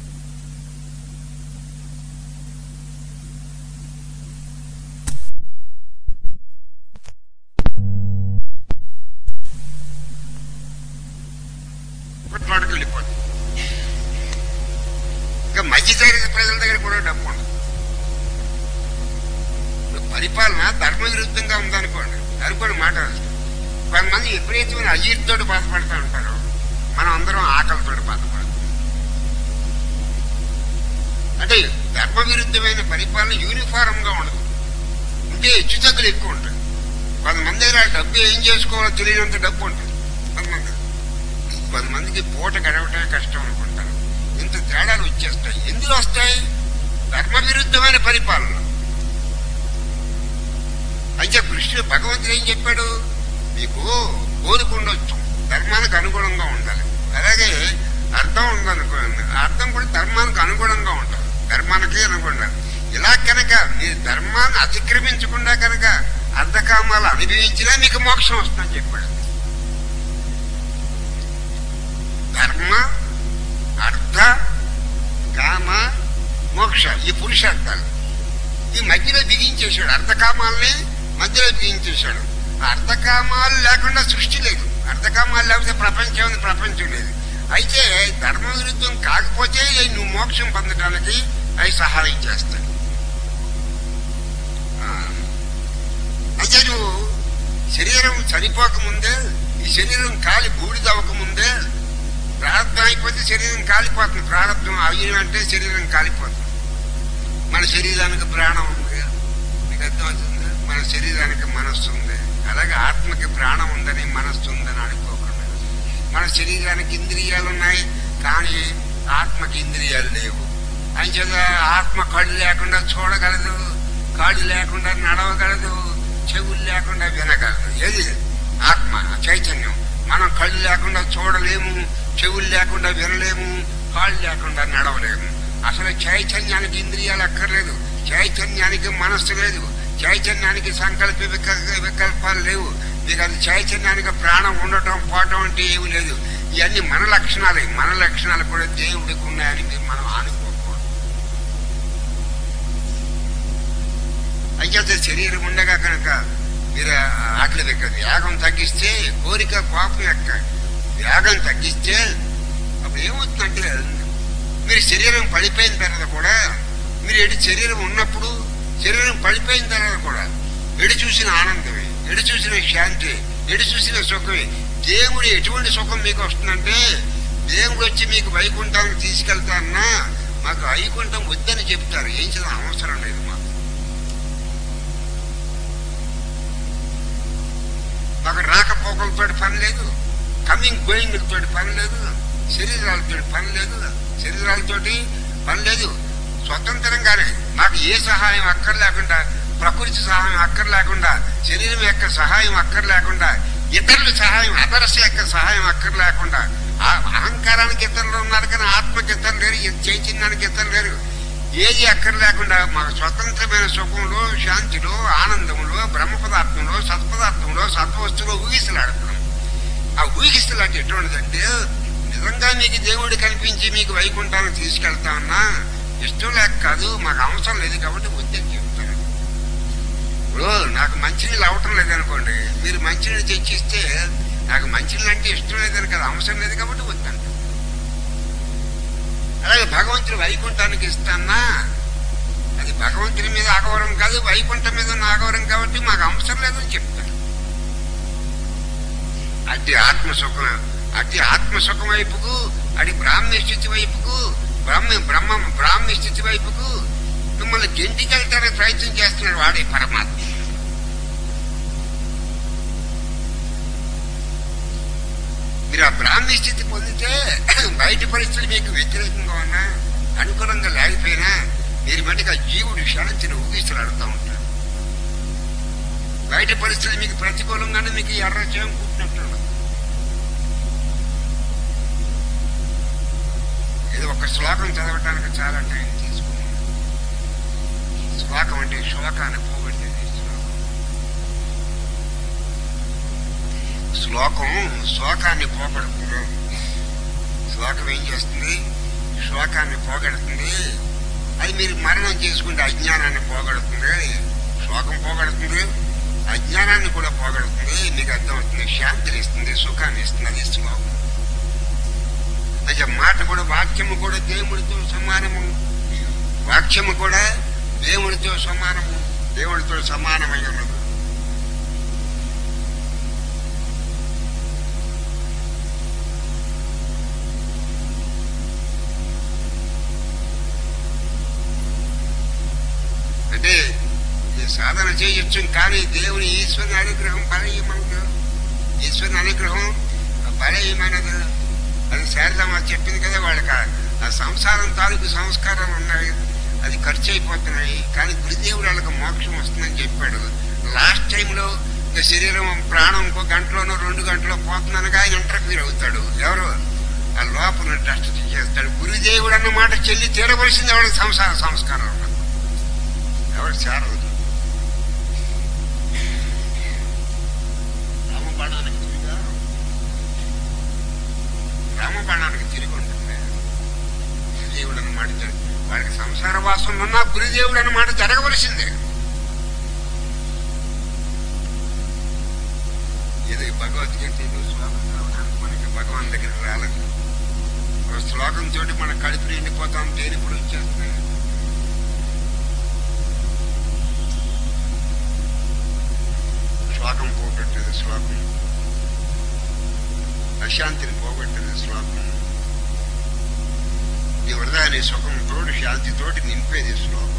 [SPEAKER 2] కొట్లాడుకు వెళ్ళిపోతుంది ఇంకా మధ్యతరగతి ప్రజల దగ్గర కూడా డబ్బు ఉండదు ఇప్పుడు పరిపాలన ధర్మ విరుద్ధంగా ఉందనుకోండి అనుకోండి మాట కొంతమంది విపరీతమైన అజీర్తితో బాధపడుతూ ఉంటారు మనం అందరం ఆకలితో బాధపడతాం అంటే ధర్మ విరుద్ధమైన పరిపాలన యూనిఫారం గా ఉండదు ఉంటే హెచ్చుతగ్గులు ఎక్కువ ఉంటాయి కొంతమంది దగ్గర ఆ డబ్బు ఏం చేసుకోవాలో తెలియనంత డబ్బు ఉంటుంది కొంతమంది కొంతమందికి పూట గడవటమే కష్టం అనుకుంటారు ఇంత తేడాలు వచ్చేస్తాయి ఎందుకు వస్తాయి ధర్మ విరుద్ధమైన పరిపాలన అయితే కృష్ణుడు భగవంతుడు ఏం చెప్పాడు మీకు కోరిక ఉండొచ్చు ధర్మానికి అనుగుణంగా ఉండాలి అలాగే అర్థం ఉందనుకోండి ఆ అర్థం కూడా ధర్మానికి అనుగుణంగా ఉండాలి ధర్మానికి అనుగుణంగా ఇలా కనుక మీరు ధర్మాన్ని అతిక్రమించకుండా కనుక అర్ధకామాలు అనుభవించినా మీకు మోక్షం వస్తుందని చెప్పాడు ధర్మ అర్థ కామ మోక్ష ఈ పురుషార్థాలు ఈ మధ్యలో బిగించేశాడు అర్ధకామాల్ని మధ్యలో బిగించేశాడు ఆ అర్ధకామాలు లేకుండా సృష్టి లేదు అర్ధకామాలు లేకపోతే ప్రపంచం ఉంది ప్రపంచం లేదు అయితే ధర్మ విరుద్ధం కాకపోతే నువ్వు మోక్షం పొందడానికి అవి సహాయం చేస్తాయి ఆ, అయితే నువ్వు శరీరం చనిపోకముందే ఈ శరీరం కాలి బూడిదవ్వకముందే ప్రారంభం అయిపోతే శరీరం కాలిపోతుంది ప్రారంభం అయ్యం అంటే శరీరం కాలిపోతుంది మన శరీరానికి ప్రాణం ఉంది మీకు అర్థమవుతుంది మన శరీరానికి మనస్సు ఉంది అలాగే ఆత్మకి ప్రాణం ఉందని మనస్సు ఉందని అనుకోకుండా మన శరీరానికి ఇంద్రియాలు ఉన్నాయి కానీ ఆత్మకి ఇంద్రియాలు లేవు అంచేత ఆత్మ కళ్ళు లేకుండా చూడగలదు కాళ్ళు లేకుండా నడవగలదు చెవులు లేకుండా వినగలదు ఏది ఆత్మ చైతన్యం మనం కళ్ళు లేకుండా చూడలేము చెవులు లేకుండా వినలేము కాళ్ళు లేకుండా నడవలేము అసలు చైతన్యానికి ఇంద్రియాలు అక్కర్లేదు చైతన్యానికి మనస్సు లేదు చైతన్యానికి సంకల్ప విక- వికల్పాలు లేవు మీకు అది చైతన్యానికి ప్రాణం ఉండటం పోవటం అంటే ఏమి లేదు ఇవన్నీ మన లక్షణాలే మన లక్షణాలు కూడా దేవుడికి ఉన్నాయని మీరు మనం అనుకోకూడదు అయితే శరీరం ఉండగా కనుక మీరు ఆటలు యొక్క వేగం తగ్గిస్తే కోరిక కోపం యొక్క వేగం తగ్గిస్తే అప్పుడు ఏమవుతుందంటే మీరు శరీరం పడిపోయిన తర్వాత కూడా మీరు ఎడి శరీరం ఉన్నప్పుడు శరీరం పడిపోయిన తర్వాత కూడా ఎడి చూసిన ఆనందమే ఎడి చూసిన శాంతి ఎడి చూసిన సుఖమే దేవుడు ఎటువంటి సుఖం మీకు వస్తుందంటే దేవుడు వచ్చి మీకు వైకుంఠానికి తీసుకెళ్తారన్నా మాకు వైకుంఠం వద్దని చెప్తారు ఏం చేయాలి అవసరం లేదు మాకు మాకు రాకపోకలతో పని లేదు కమింగ్ గోయింగ్ తోటి పని లేదు శరీరాలతో పని లేదు శరీరాలతోటి పని లేదు స్వతంత్రంగానే మాకు ఏ సహాయం అక్కర్ లేకుండా ప్రకృతి సహాయం అక్కర్ లేకుండా శరీరం యొక్క సహాయం అక్కర్ లేకుండా ఇతరుల సహాయం అదర్శ యొక్క సహాయం అక్కర్ లేకుండా ఆ అహంకారానికి ఇతరులు ఉన్నారు కానీ ఆత్మకి ఇతరులు లేరు ఈ చైతన్యానికి ఇతరులు లేరు ఏది అక్కర్ లేకుండా మాకు స్వతంత్రమైన సుఖంలో శాంతిలో ఆనందంలో బ్రహ్మ పదార్థంలో సత్పదార్థంలో సత్వస్తులో ఊగిసలాడుతున్నాం ఆ ఊగిసలాట ఎటువంటిదంటే నిజంగా మీకు దేవుడు కనిపించి మీకు వైకుంఠానికి తీసుకెళ్తామన్నా ఇష్టం లేక కాదు మాకు అవసరం లేదు కాబట్టి వద్దని చెప్తారు ఇప్పుడు నాకు మంచినీళ్ళు అవటం లేదనుకోండి మీరు మంచినీళ్ళు తెచ్చిస్తే నాకు మంచినీళ్ళు అంటే ఇష్టం లేదని కదా అవసరం లేదు కాబట్టి వద్దంట అలాగే భగవంతుడు వైకుంఠానికి ఇస్తానా అది భగవంతుని మీద ఆగవరం కాదు వైకుంఠం మీద ఉన్న ఆగవరం కాబట్టి మాకు అవసరం లేదని చెప్తారు అట్టి ఆత్మసుఖం అట్టి ఆత్మసుఖం వైపుకు అడి బ్రాహ్మ్య స్థితి వైపుకు బ్రహ్మ బ్రహ్మ బ్రాహ్మ్య స్థితి వైపుకు మిమ్మల్ని గెంటికెళ్తానికి ప్రయత్నం చేస్తున్నాడు వాడే పరమాత్మ మీరు ఆ బ్రాహ్మీ స్థితి పొందితే బయట పరిస్థితులు మీకు వ్యతిరేకంగా ఉన్నా అనుకూలంగా లేకపోయినా మీరు మటుకు ఆ జీవుడు శాంతిని ఊగిస్తలాడుతూ ఉంటారు బయట పరిస్థితులు మీకు ప్రతికూలంగానే మీకు ఎర్ర చేయం కూర్చున్నట్టు ఏదో ఒక శ్లోకం చదవటానికి చాలా టైం తీసుకున్నాం శ్లోకం అంటే శోకాన్ని పోగొట్టేది శ్లోకం శ్లోకం శోకాన్ని పోగొడుతుంది శ్లోకం ఏం చేస్తుంది శోకాన్ని పోగొడుతుంది అది మీరు మరణం చేసుకుంటే అజ్ఞానాన్ని పోగొడుతుంది శోకం పోగొడుతుంది అజ్ఞానాన్ని కూడా పోగొడుతుంది మీకు అర్థమవుతుంది శాంతిని ఇస్తుంది సుఖాన్ని ఇస్తుంది అది శ్లోకం అయితే మాట కూడా వాక్యము కూడా దేవుడితో సమానము వాక్యము కూడా దేవుడితో సమానము దేవుడితో సమానమై ఉన్నది అంటే ఈ సాధన చేయొచ్చు కానీ దేవుని ఈశ్వరుని అనుగ్రహం బలయమనదు ఈశ్వరుని అనుగ్రహం బలయమనదు అది శారదమ్మ చెప్పింది కదా వాళ్ళకి ఆ- ఆ సంసారం తాలూకు సంస్కారాలు ఉన్నాయి అది ఖర్చు అయిపోతున్నాయి కానీ గురుదేవుడు వాళ్ళకి మోక్షం వస్తుందని చెప్పాడు లాస్ట్ టైంలో ఇంకా శరీరం ప్రాణం ఇంకో గంటలోనో రెండు గంటలో పోతుందనగా ఆయన ఇంటర్ఫీర్ అవుతాడు ఎవరు ఆ లోపల టెస్ట్ చేస్తాడు గురుదేవుడు అన్న మాట చెల్లి తీరవలసింది వాళ్ళకి సంసార సంస్కారం ఉన్నది ఎవరు చేరదు రామబాణానికి తిరిగా రామబాణానికి తిరిగి ఉంటుంది గురుదేవుడు అన్నమాట జరగ వాడికి సంసార వాసం ఉన్నా గురుదేవుడు అన్నమాట జరగవలసిందే ఏదో ఈ భగవద్గీత ఏదో శ్లోకం చదవడానికి మనకి భగవాన్ దగ్గరికి రాలేదు ఒక శ్లోకం తోటి మన కడుపు నిండిపోతాం దేని ఇప్పుడు వచ్చేస్తున్నాయి శ్లోకం పోగొట్టేది శ్లోకం అశాంతిని పోగొట్టేది శ్లోకం నీ హృదయాన్ని సుఖంతోటి శాంతితోటి నింపేది శ్లోకం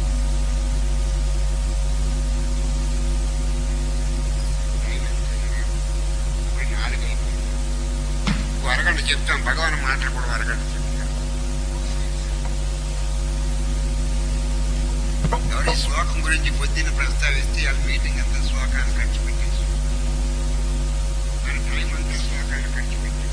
[SPEAKER 2] ఇప్పుడు నాలుగు అయిపోయింది. ఓ అరగంట చెప్తాం భగవాన్ మాటలు కూడా ఓ అరగంట చెప్తాం ఎవరు ఈ శ్లోకం గురించి పొద్దున్న ప్రస్తావిస్తే వాళ్ళ మీటింగ్ అంతా శ్లోకాన్ని ఖర్చు పెట్టేసి మన టైం అంతా శ్లోకాన్ని ఖర్చు పెట్టేసి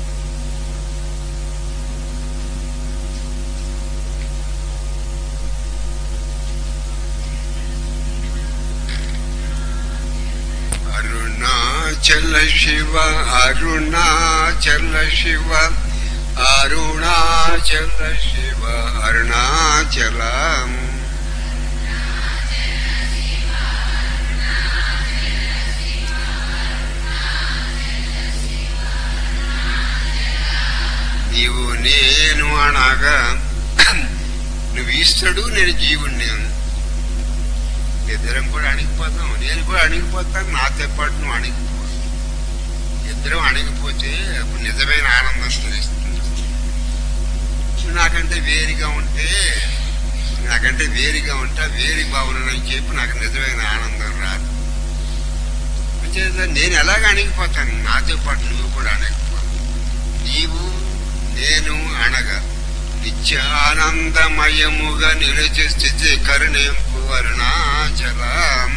[SPEAKER 2] అరుణాచల శివ అరుణాచల శివ అరుణాచల శివ అరుణాచలం నీవు నేను అనగా నువ్వు ఈశ్వరుడు నేను జీవుణ్ణి ఇద్దరం కూడా అణిగిపోతాం నేను కూడా అణిగిపోతాను నాతో పాటు నువ్వు అణిగిపో ఇద్దరం అణిగిపోతే అప్పుడు నిజమైన ఆనందం తెలుస్తుంది నువ్వు నాకంటే వేరుగా ఉంటే నాకంటే వేరుగా ఉంటా వేరు బాగున్నానని చెప్పి నాకు నిజమైన ఆనందం రాదు అంచేత నేను ఎలాగ అణిగిపోతాను నాతో పాటు నువ్వు కూడా అణిగిపోతావు నీవు నేను అనగా నిత్యానందమయముగా నిలిచి స్థితి కరుణింపు అరుణాచలం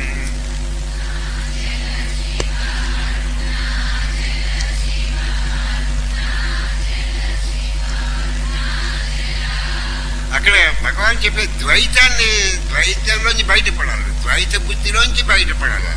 [SPEAKER 2] అక్కడ భగవాన్ చెప్పే ద్వైతాన్ని ద్వైతంలోంచి బయటపడాలి ద్వైత బుద్ధిలోంచి బయటపడాలి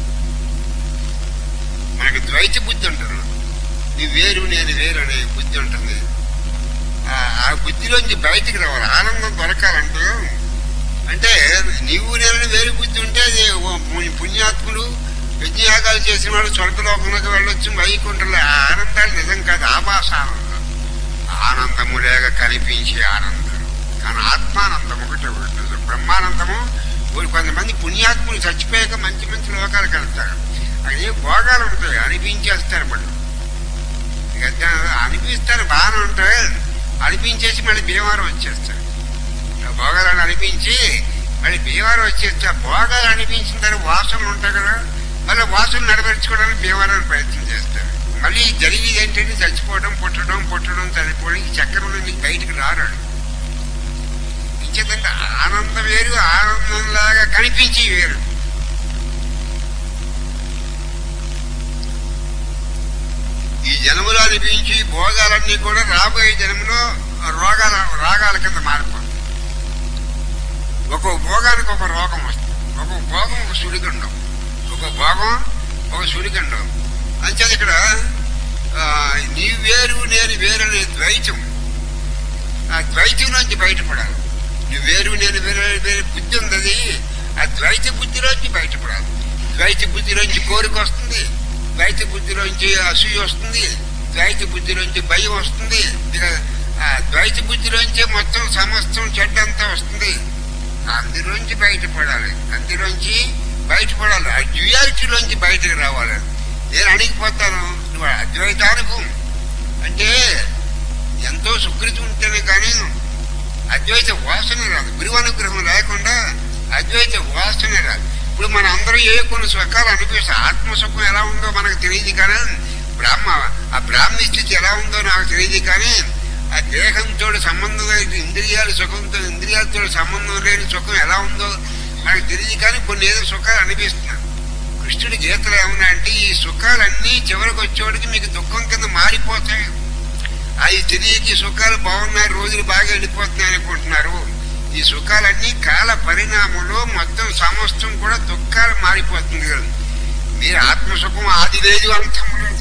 [SPEAKER 2] మనకి ద్వైత బుద్ధి ఉంటుంది నీ వేరు నేను వేరు అనే బుద్ధి ఉంటుంది ఆ- ఆ బుద్ధిలోంచి బయటికి రావాలి ఆనందం దొరకాలంటే అంటే నీవు నేను వేరు బుద్ధి ఉంటే అది ఓ పు- పుణ్యాత్ముడు యజ్ఞయాగాలు చేసిన వాడు స్వర్గలోకంలోకి వెళ్ళొచ్చు వైకుంఠంలో ఆ ఆనందాలు నిజం కాదు ఆభాస ఆనందం ఆనందము లేక కనిపించే ఆనందం కానీ ఆత్మానందం ఒకటే ఉంటుంది బ్రహ్మానందము ఓ- కొంతమంది పుణ్యాత్ములు చచ్చిపోయాక మంచి మంచి లోకాలకు వెళ్తారు అక్కడ ఏ భోగాలు ఉంటాయి అనిపించేస్తారు వాళ్ళు ఇక దా- అనిపిస్తారు బాగానే ఉంటాయి అనిపించేసి మళ్ళీ భీమవరం వచ్చేస్తారు ఆ భోగాలను అనిపించి మళ్ళీ భీమవరం వచ్చేస్తే ఆ భోగాలు అనిపించిన తర్వాత వాసనలు ఉంటాయి కదా మళ్ళీ వాసనలు నెరవేర్చుకోవడానికి భీమవరాన్ని ప్రయత్నం చేస్తారు మళ్ళీ జరిగేది ఏంటంటే చచ్చిపోవడం పుట్టడం పుట్టడం చనిపోవడం ఈ చక్రం నుంచి బయటికి రారాడు ఇంచేతంటే ఆనందం వేరు ఆనందంలాగా కనిపించి వేరు ఈ జన్మలో అనిపించి భోగాలన్నీ కూడా రాబోయే జన్మలో రోగాల రాగాల కింద మారిపోతుంది ఒక భోగానికి ఒక రోగం వస్తుంది ఒక భోగం ఒక సుడిగండం ఒక భోగం ఒక సుడిగండం అంచేది ఇక్కడ ఆ, నీ వేరు నేను వేరు అనే ద్వైతం ఆ ద్వైతం నుంచి బయటపడాలి నువ్వు వేరు నేను వేరు అనే వేరే బుద్ధి ఉంది అది ఆ ద్వైత బుద్ధిలోంచి బయటపడాలి ద్వైత బుద్ధిలోంచి కోరిక వస్తుంది ద్వైత బుద్ధిలోంచి అసూయ వస్తుంది ద్వైత బుద్ధిలోంచి భయం వస్తుంది ఇక ఆ ద్వైత బుద్ధిలోంచి మొత్తం సమస్తం చెడ్డంతా వస్తుంది అందులోంచి బయటపడాలి అందులోంచి బయటపడాలి ఆ డ్యూయాలిటీలోంచి బయటకు రావాలి నేను అడిగిపోతాను నువ్వు అద్వైతానుభవం అంటే ఎంతో సుకృతి ఉంటేనే కానీ అద్వైత వాసన రాదు గురువు అనుగ్రహం లేకుండా అద్వైత వాసన రాదు ఇప్పుడు మన అందరూ ఏ కొన్ని సుఖాలు అనిపిస్తాయి ఆత్మసుఖం ఎలా ఉందో మనకు తెలియదు కానీ బ్రాహ్మ ఆ బ్రాహ్మణ స్థితి ఎలా ఉందో నాకు తెలియదు కానీ ఆ దేహంతో సంబంధం లేని ఇంద్రియాల సుఖంతో ఇంద్రియాలతో సంబంధం లేని సుఖం ఎలా ఉందో మనకు తెలియదు కానీ కొన్ని ఏదో సుఖాలు అనిపిస్తున్నాయి కృష్ణుడి గీతలు ఏమన్నా అంటే ఈ సుఖాలన్నీ చివరికి వచ్చేవాడికి మీకు దుఃఖం కింద మారిపోతాయి అవి తెలియక ఈ సుఖాలు బాగున్నాయి రోజులు బాగా వెళ్ళిపోతున్నాయి అనుకుంటున్నారు ఈ సుఖాలన్నీ కాల పరిణామంలో మొత్తం సమస్తం కూడా దుఃఖాలు మారిపోతుంది కదా మీరు ఆత్మసుఖం ఆది లేదు అంతం లేదు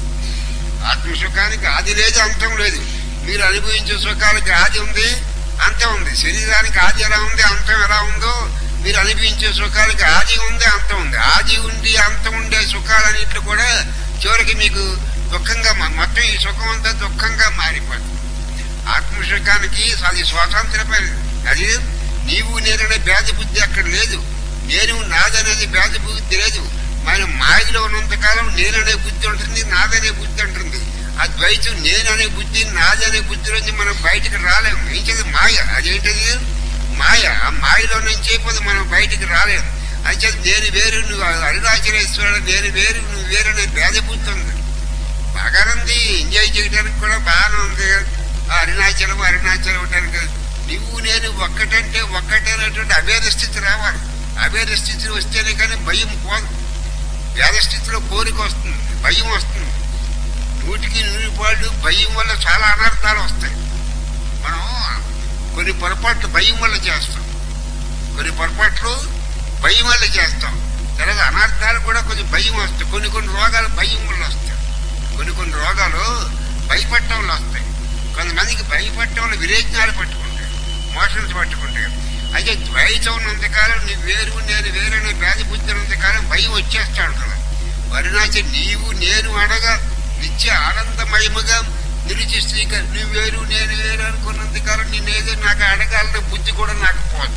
[SPEAKER 2] ఆత్మసుఖానికి ఆది లేదు అంతం లేదు మీరు అనుభవించే సుఖాలకి ఆది ఉంది అంతం ఉంది శరీరానికి ఆది ఎలా ఉంది అంతం ఎలా ఉందో మీరు అనుభవించే సుఖాలకి ఆది ఉంది అంతం ఉంది ఆది ఉండి అంతం ఉండే సుఖాలన్నింటిలో కూడా చివరికి మీకు దుఃఖంగా మా- మొత్తం ఈ సుఖం అంతా దుఃఖంగా మారిపోతుంది ఆత్మసుఖానికి అది స్వాతంత్రమైన అది నీవు నేననే భేద బుద్ధి అక్కడ లేదు నేను నాదనేది భేద బుద్ధి లేదు మన మాయలో ఉన్నంతకాలం నేననే బుద్ధి ఉంటుంది నాదనే బుద్ధి ఉంటుంది ఆ ద్వైతం నేననే బుద్ధి నాదనే బుద్ధి నుంచి మనం బయటకు రాలేము ఏం చేది మాయ అదేంటిది మాయ ఆ మాయలో నుంచి అయిపోతే మనం బయటికి రాలేము అయితే నేను వేరు నువ్వు అరుణాచలేశ్వరుడు నేను వేరు నువ్వు వేరు అనే భేద బుద్ధి ఉంది బాగానే ఉంది ఎంజాయ్ చేయడానికి కూడా బాగానే ఉంది ఆ అరుణాచలం అరుణాచలం ఉండడానికి నువ్వు నేను ఒక్కటంటే ఒక్కటేనటువంటి అభేద స్థితి రావాలి అభేద స్థితి వస్తేనే కానీ భయం పోదు భేద స్థితిలో కోరిక వస్తుంది భయం వస్తుంది నూటికి నూరు పాళ్ళు భయం వల్ల చాలా అనర్థాలు వస్తాయి మనం కొన్ని పొరపాట్లు భయం వల్ల చేస్తాం కొన్ని పొరపాట్లు భయం వల్ల చేస్తాం తర్వాత అనర్థాలు కూడా కొంచెం భయం వస్తాయి కొన్ని కొన్ని రోగాలు భయం వల్ల వస్తాయి కొన్ని కొన్ని రోగాలు భయపడటం వల్ల వస్తాయి కొంతమందికి భయపడటం వల్ల విరేచనాలు పట్టుకుంటాయి మోషన్స్ పట్టుకుంటాయి అయితే ద్వైతం ఉన్నంతకాలం నీ వేరు నేను వేరనే వ్యాధి బుద్ధి ఉన్నంతకాలం భయం వచ్చేస్తాడు కదా వరుణాచి నీవు నేను అనగా నిత్య ఆనందమయముగా నిలిచిస్తూ ఇక నువ్వు వేరు నేను వేరు అనుకున్నంతకాలం నేనేదో నాకు అడగాలన్న బుద్ధి కూడా నాకు పోదు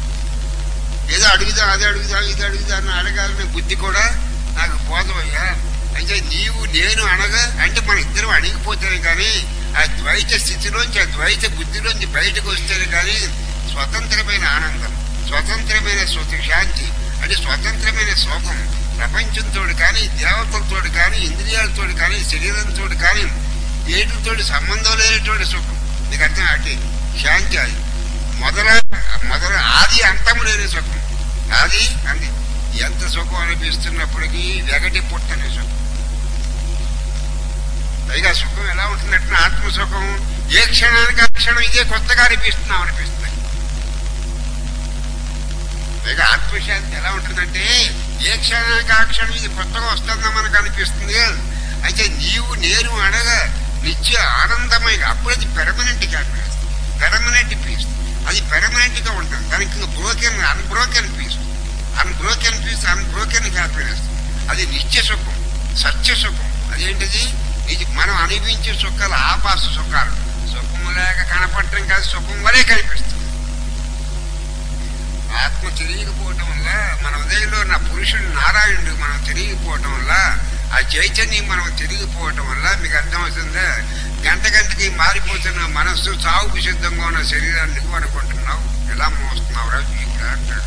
[SPEAKER 2] ఏదో అడుగుదా అది అడుగుదా ఇది అడుగుదా అని అడగాలనే బుద్ధి కూడా నాకు పోదవయ్యా అయితే నీవు నేను అనగా అంటే మన ఇద్దరం అణిగిపోతేనే కానీ ఆ ద్వైత స్థితిలోంచి ఆ ద్వైత బుద్ధిలోంచి బయటకు వస్తేనే కానీ స్వతంత్రమైన ఆనందం స్వతంత్రమైన స్వత శాంతి అంటే స్వతంత్రమైన శోకం ప్రపంచంతో కానీ దేవతలతో కానీ ఇంద్రియాలతో కానీ శరీరంతో కానీ ఏటితో సంబంధం లేనటువంటి సుఖం నీకు అర్థం అంటే శాంతి అది మొదల మొదల ఆది అంతం లేని సుఖం ఆది అంది ఎంత సుఖం అనిపిస్తున్నప్పటికీ వెగటి పుట్టని సుఖం పైగా సుఖం ఎలా ఉంటుందంటే ఆత్మ సుఖం ఏ క్షణానికి ఆ క్షణం ఇదే కొత్తగా అనిపిస్తున్నాం అనిపిస్తుంది పైగా ఆత్మశాంతి ఎలా ఉంటుందంటే ఏ క్షణానికి ఆ క్షణం ఇది కొత్తగా వస్తుందా మనకు అనిపిస్తుంది అయితే నీవు నేను అనగా నిత్య ఆనందమై అప్పుడు అది పెర్మనెంట్ హ్యాపీనెస్ పెర్మనెంట్ పీస్ అది పెర్మనెంట్ గా ఉంటుంది దానికి broken unbroken peace unbroken peace unbroken happiness అది నిత్య సుఖం సత్య సుఖం అదేంటిది ఇది మనం అనుభవించే సుఖాలు ఆపాస సుఖాలు సుఖము లేక కనపడటం కాదు సుఖం వలే కనిపిస్తుంది ఆత్మ తెలియకపోవటం వల్ల మన ఉదయంలో నా పురుషుడు నారాయణుడు మనం తెలియకపోవటం వల్ల ఆ చైతన్యం మనం తెలియకపోవటం వల్ల మీకు అర్థమవుతుందా గంట గంటకి మారిపోతున్న మనస్సు చావుకు సిద్ధంగా ఉన్న శరీరాన్ని నువ్వు అనుకుంటున్నావు ఎలా మోస్తున్నావు రా అంటాడు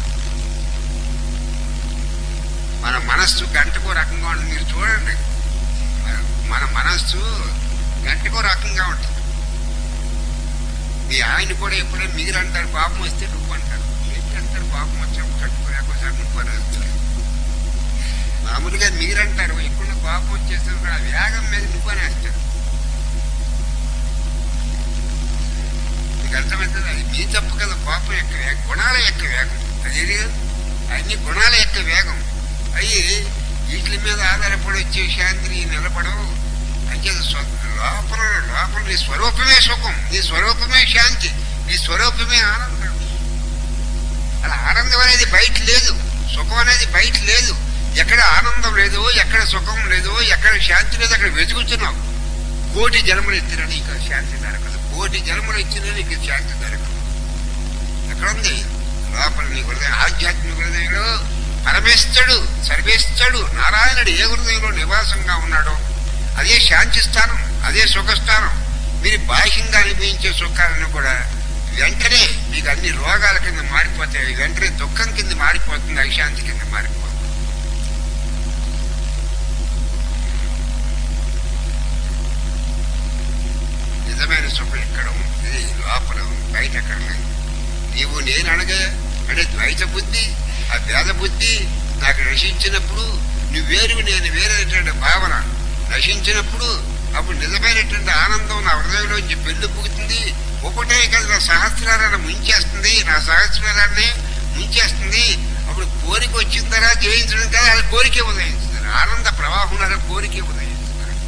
[SPEAKER 2] మన మనస్సు గంటకో రకంగా ఉంటుంది మీరు చూడండి మన మనస్సు గంటకో రకంగా ఉంటుంది మీ ఆయన కూడా ఎప్పుడైనా మీరు అంటారు పాపం వస్తే నువ్వు అంటారు మీరు అంటారు పాపం వచ్చినప్పుడు కట్టుకోలేకపోతే నువ్వు అని వస్తారు మామూలుగా మీరంటారు ఇక్కడ పాపం వచ్చేసినప్పుడు ఆ వేగం మీద నువ్వు అని వేస్తారు మీకు అర్థమవుతుంది అది మీ తప్పు కదా పాపం యొక్క వేగం గుణాల యొక్క వేగం అది అన్ని గుణాల యొక్క వేగం అవి వీటి మీద ఆధారపడి వచ్చే శాంతిని నిలబడవు అంటే స్వ- లోపల లోపల నీ స్వరూపమే సుఖం నీ స్వరూపమే శాంతి నీ స్వరూపమే ఆనందం అలా ఆనందం అనేది బయట లేదు సుఖం అనేది బయట లేదు ఎక్కడ ఆనందం లేదో ఎక్కడ సుఖం లేదో ఎక్కడ శాంతి లేదో అక్కడ వెతుకుతున్నావు కోటి జన్మలు ఎత్తిన నీకు శాంతి దొరకదు కోటి జన్మలు ఇచ్చిన నీకు శాంతి దొరకదు ఎక్కడుంది లోపల నీ హృదయం ఆధ్యాత్మిక హృదయంలో పరమేశ్వరుడు సర్వేశ్వరుడు నారాయణుడు ఏ హృదయంలో నివాసంగా ఉన్నాడో అదే శాంతి స్థానం అదే సుఖస్థానం మీరు బాహ్యంగా అనిపించే సుఖాలను కూడా వెంటనే మీకు అన్ని రోగాల కింద మారిపోతాయి వెంటనే దుఃఖం కింద మారిపోతుంది అశాంతి కింద మారిపోతుంది నిజమైన సుఖం ఇక్కడ ఉంది లోపల ఉంది బయట ఎక్కడ లేదు నీవు నేను అనగా అంటే ద్వైత బుద్ధి ఆ భేద బుద్ధి నాకు నశించినప్పుడు నువ్వు వేరు నేను వేరేటువంటి భావన నశించినప్పుడు అప్పుడు నిజమైనటువంటి ఆనందం నా హృదయంలోంచి పెళ్లి పుగుతుంది ఒకటే కదా నా సహస్రాలను ముంచేస్తుంది నా సహస్రాన్ని ముంచేస్తుంది అప్పుడు కోరిక వచ్చిన తర్వాత జయించడం కదా అది కోరికే ఉదయిస్తుంది ఆనంద ప్రవాహంలో కోరికే ఉదయిస్తుంది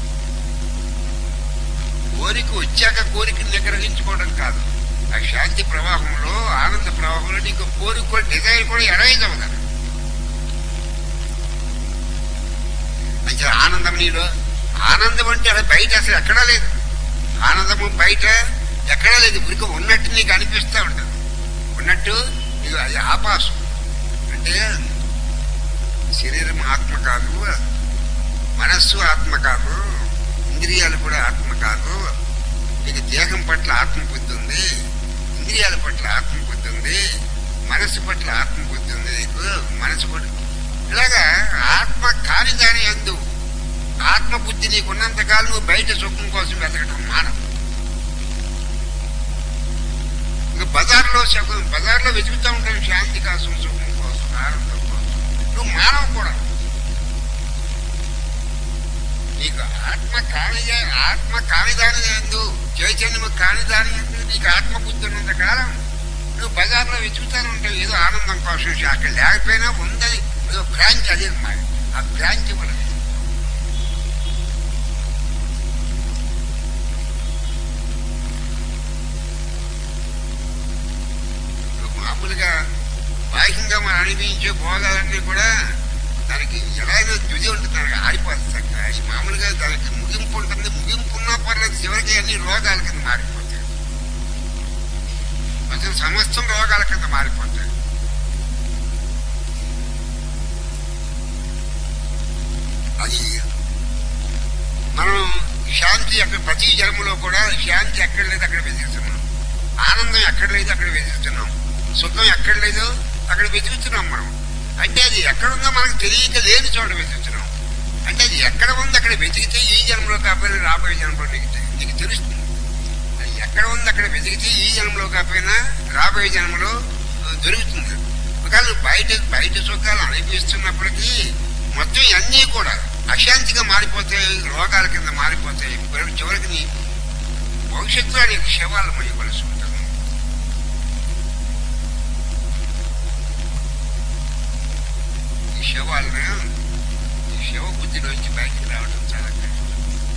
[SPEAKER 2] కోరిక వచ్చాక కోరికను నిగ్రహించుకోవడం కాదు ఆ శాంతి ప్రవాహంలో ఆనంద ప్రవాహంలో నీకు కోరిక కూడా డిజైర్ కూడా ఎడైజ్ అవుతారు అంటే ఆనందం నీలో ఆనందం అంటే అలా బయట అసలు ఎక్కడా లేదు ఆనందము బయట ఎక్కడా లేదు ఉరికి ఉన్నట్టు నీకు అనిపిస్తూ ఉంటుంది ఉన్నట్టు నీకు అది ఆపాసం అంటే శరీరం ఆత్మ కాదు మనస్సు ఆత్మ కాదు ఇంద్రియాలు కూడా ఆత్మ కాదు నీకు దేహం పట్ల ఆత్మబుద్ధి ఉంది ఇంద్రియాల పట్ల ఆత్మబుద్ధి ఉంది మనస్సు పట్ల ఆత్మబుద్ధి ఉంది నీకు మనసు పట్ల ఇలాగా ఆత్మ కాని దాని ఎందు ఆత్మబుద్ధి నీకు ఉన్నంతకాలం నువ్వు బయట సుఖం కోసం వెతకటం మానవు ఇంకా బజార్లో సుఖం బజార్లో వెతుకుతూ ఉంటావు శాంతి కోసం సుఖం కోసం ఆనందం కోసం నువ్వు మానవు కూడా నీకు ఆత్మ కాని ఆత్మ కానిదాని ఎందు చైతన్యము కానిదాని ఎందు నీకు ఆత్మబుద్ధి ఉన్నంత కాలం నువ్వు బజార్లో వెతుకుతాను ఉంటావు ఏదో ఆనందం కోసం అక్కడ లేకపోయినా ఉందని ఏదో బ్రాంచ్ అదే మరి ఆ బ్రాంచ్ మనది మామూలుగా బాహ్యంగా మనం అనిపించే భోగాలన్నీ కూడా దానికి ఎలాగో తుది ఉంటుంది దానికి ఆడిపోతుంది చక్కగా. అది మామూలుగా దానికి ముగింపు ఉంటుంది ముగింపు ఉన్నా పర్లేదు చివరికి అన్ని రోగాల కింద మారిపోతాయి కొంచెం సమస్తం రోగాల కింద మారిపోతాయి అది మనం శాంతి అక్కడ ప్రతి జన్మలో కూడా శాంతి ఎక్కడ లేదు అక్కడ వెతుకుతున్నాం ఆనందం ఎక్కడ లేదు అక్కడ వెతుకుతున్నాం సుఖం ఎక్కడ లేదు అక్కడ వెతుకుతున్నాం మనం అంటే అది ఎక్కడుందో మనకు తెలియక లేని చోట వెతుకుతున్నాం అంటే అది ఎక్కడ ఉంది అక్కడ వెతికితే ఈ జన్మలో కాకపోయినా రాబోయే జన్మలో నీకు తె- నీకు తెలుస్తుంది అది ఎక్కడ ఉంది అక్కడ వెతికితే ఈ జన్మలో కాకపోయినా రాబోయే జన్మలో ఆ, దొరుకుతుంది ఒకవేళ నువ్వు బయట బయట సుఖాలు అనిపిస్తున్నప్పటికీ మొత్తం ఇవన్నీ కూడా అశాంతిగా మారిపోతాయి రోగాల కింద మారిపోతాయి చివరికి- చివరికి నీ భవిష్యత్తులో నీకు శవాలు మొయ్యవలసి ఉంటుంది ఈ శవాలను ఈ శవ బుద్ధిలోంచి బయటికి రావడం చాలా కష్టం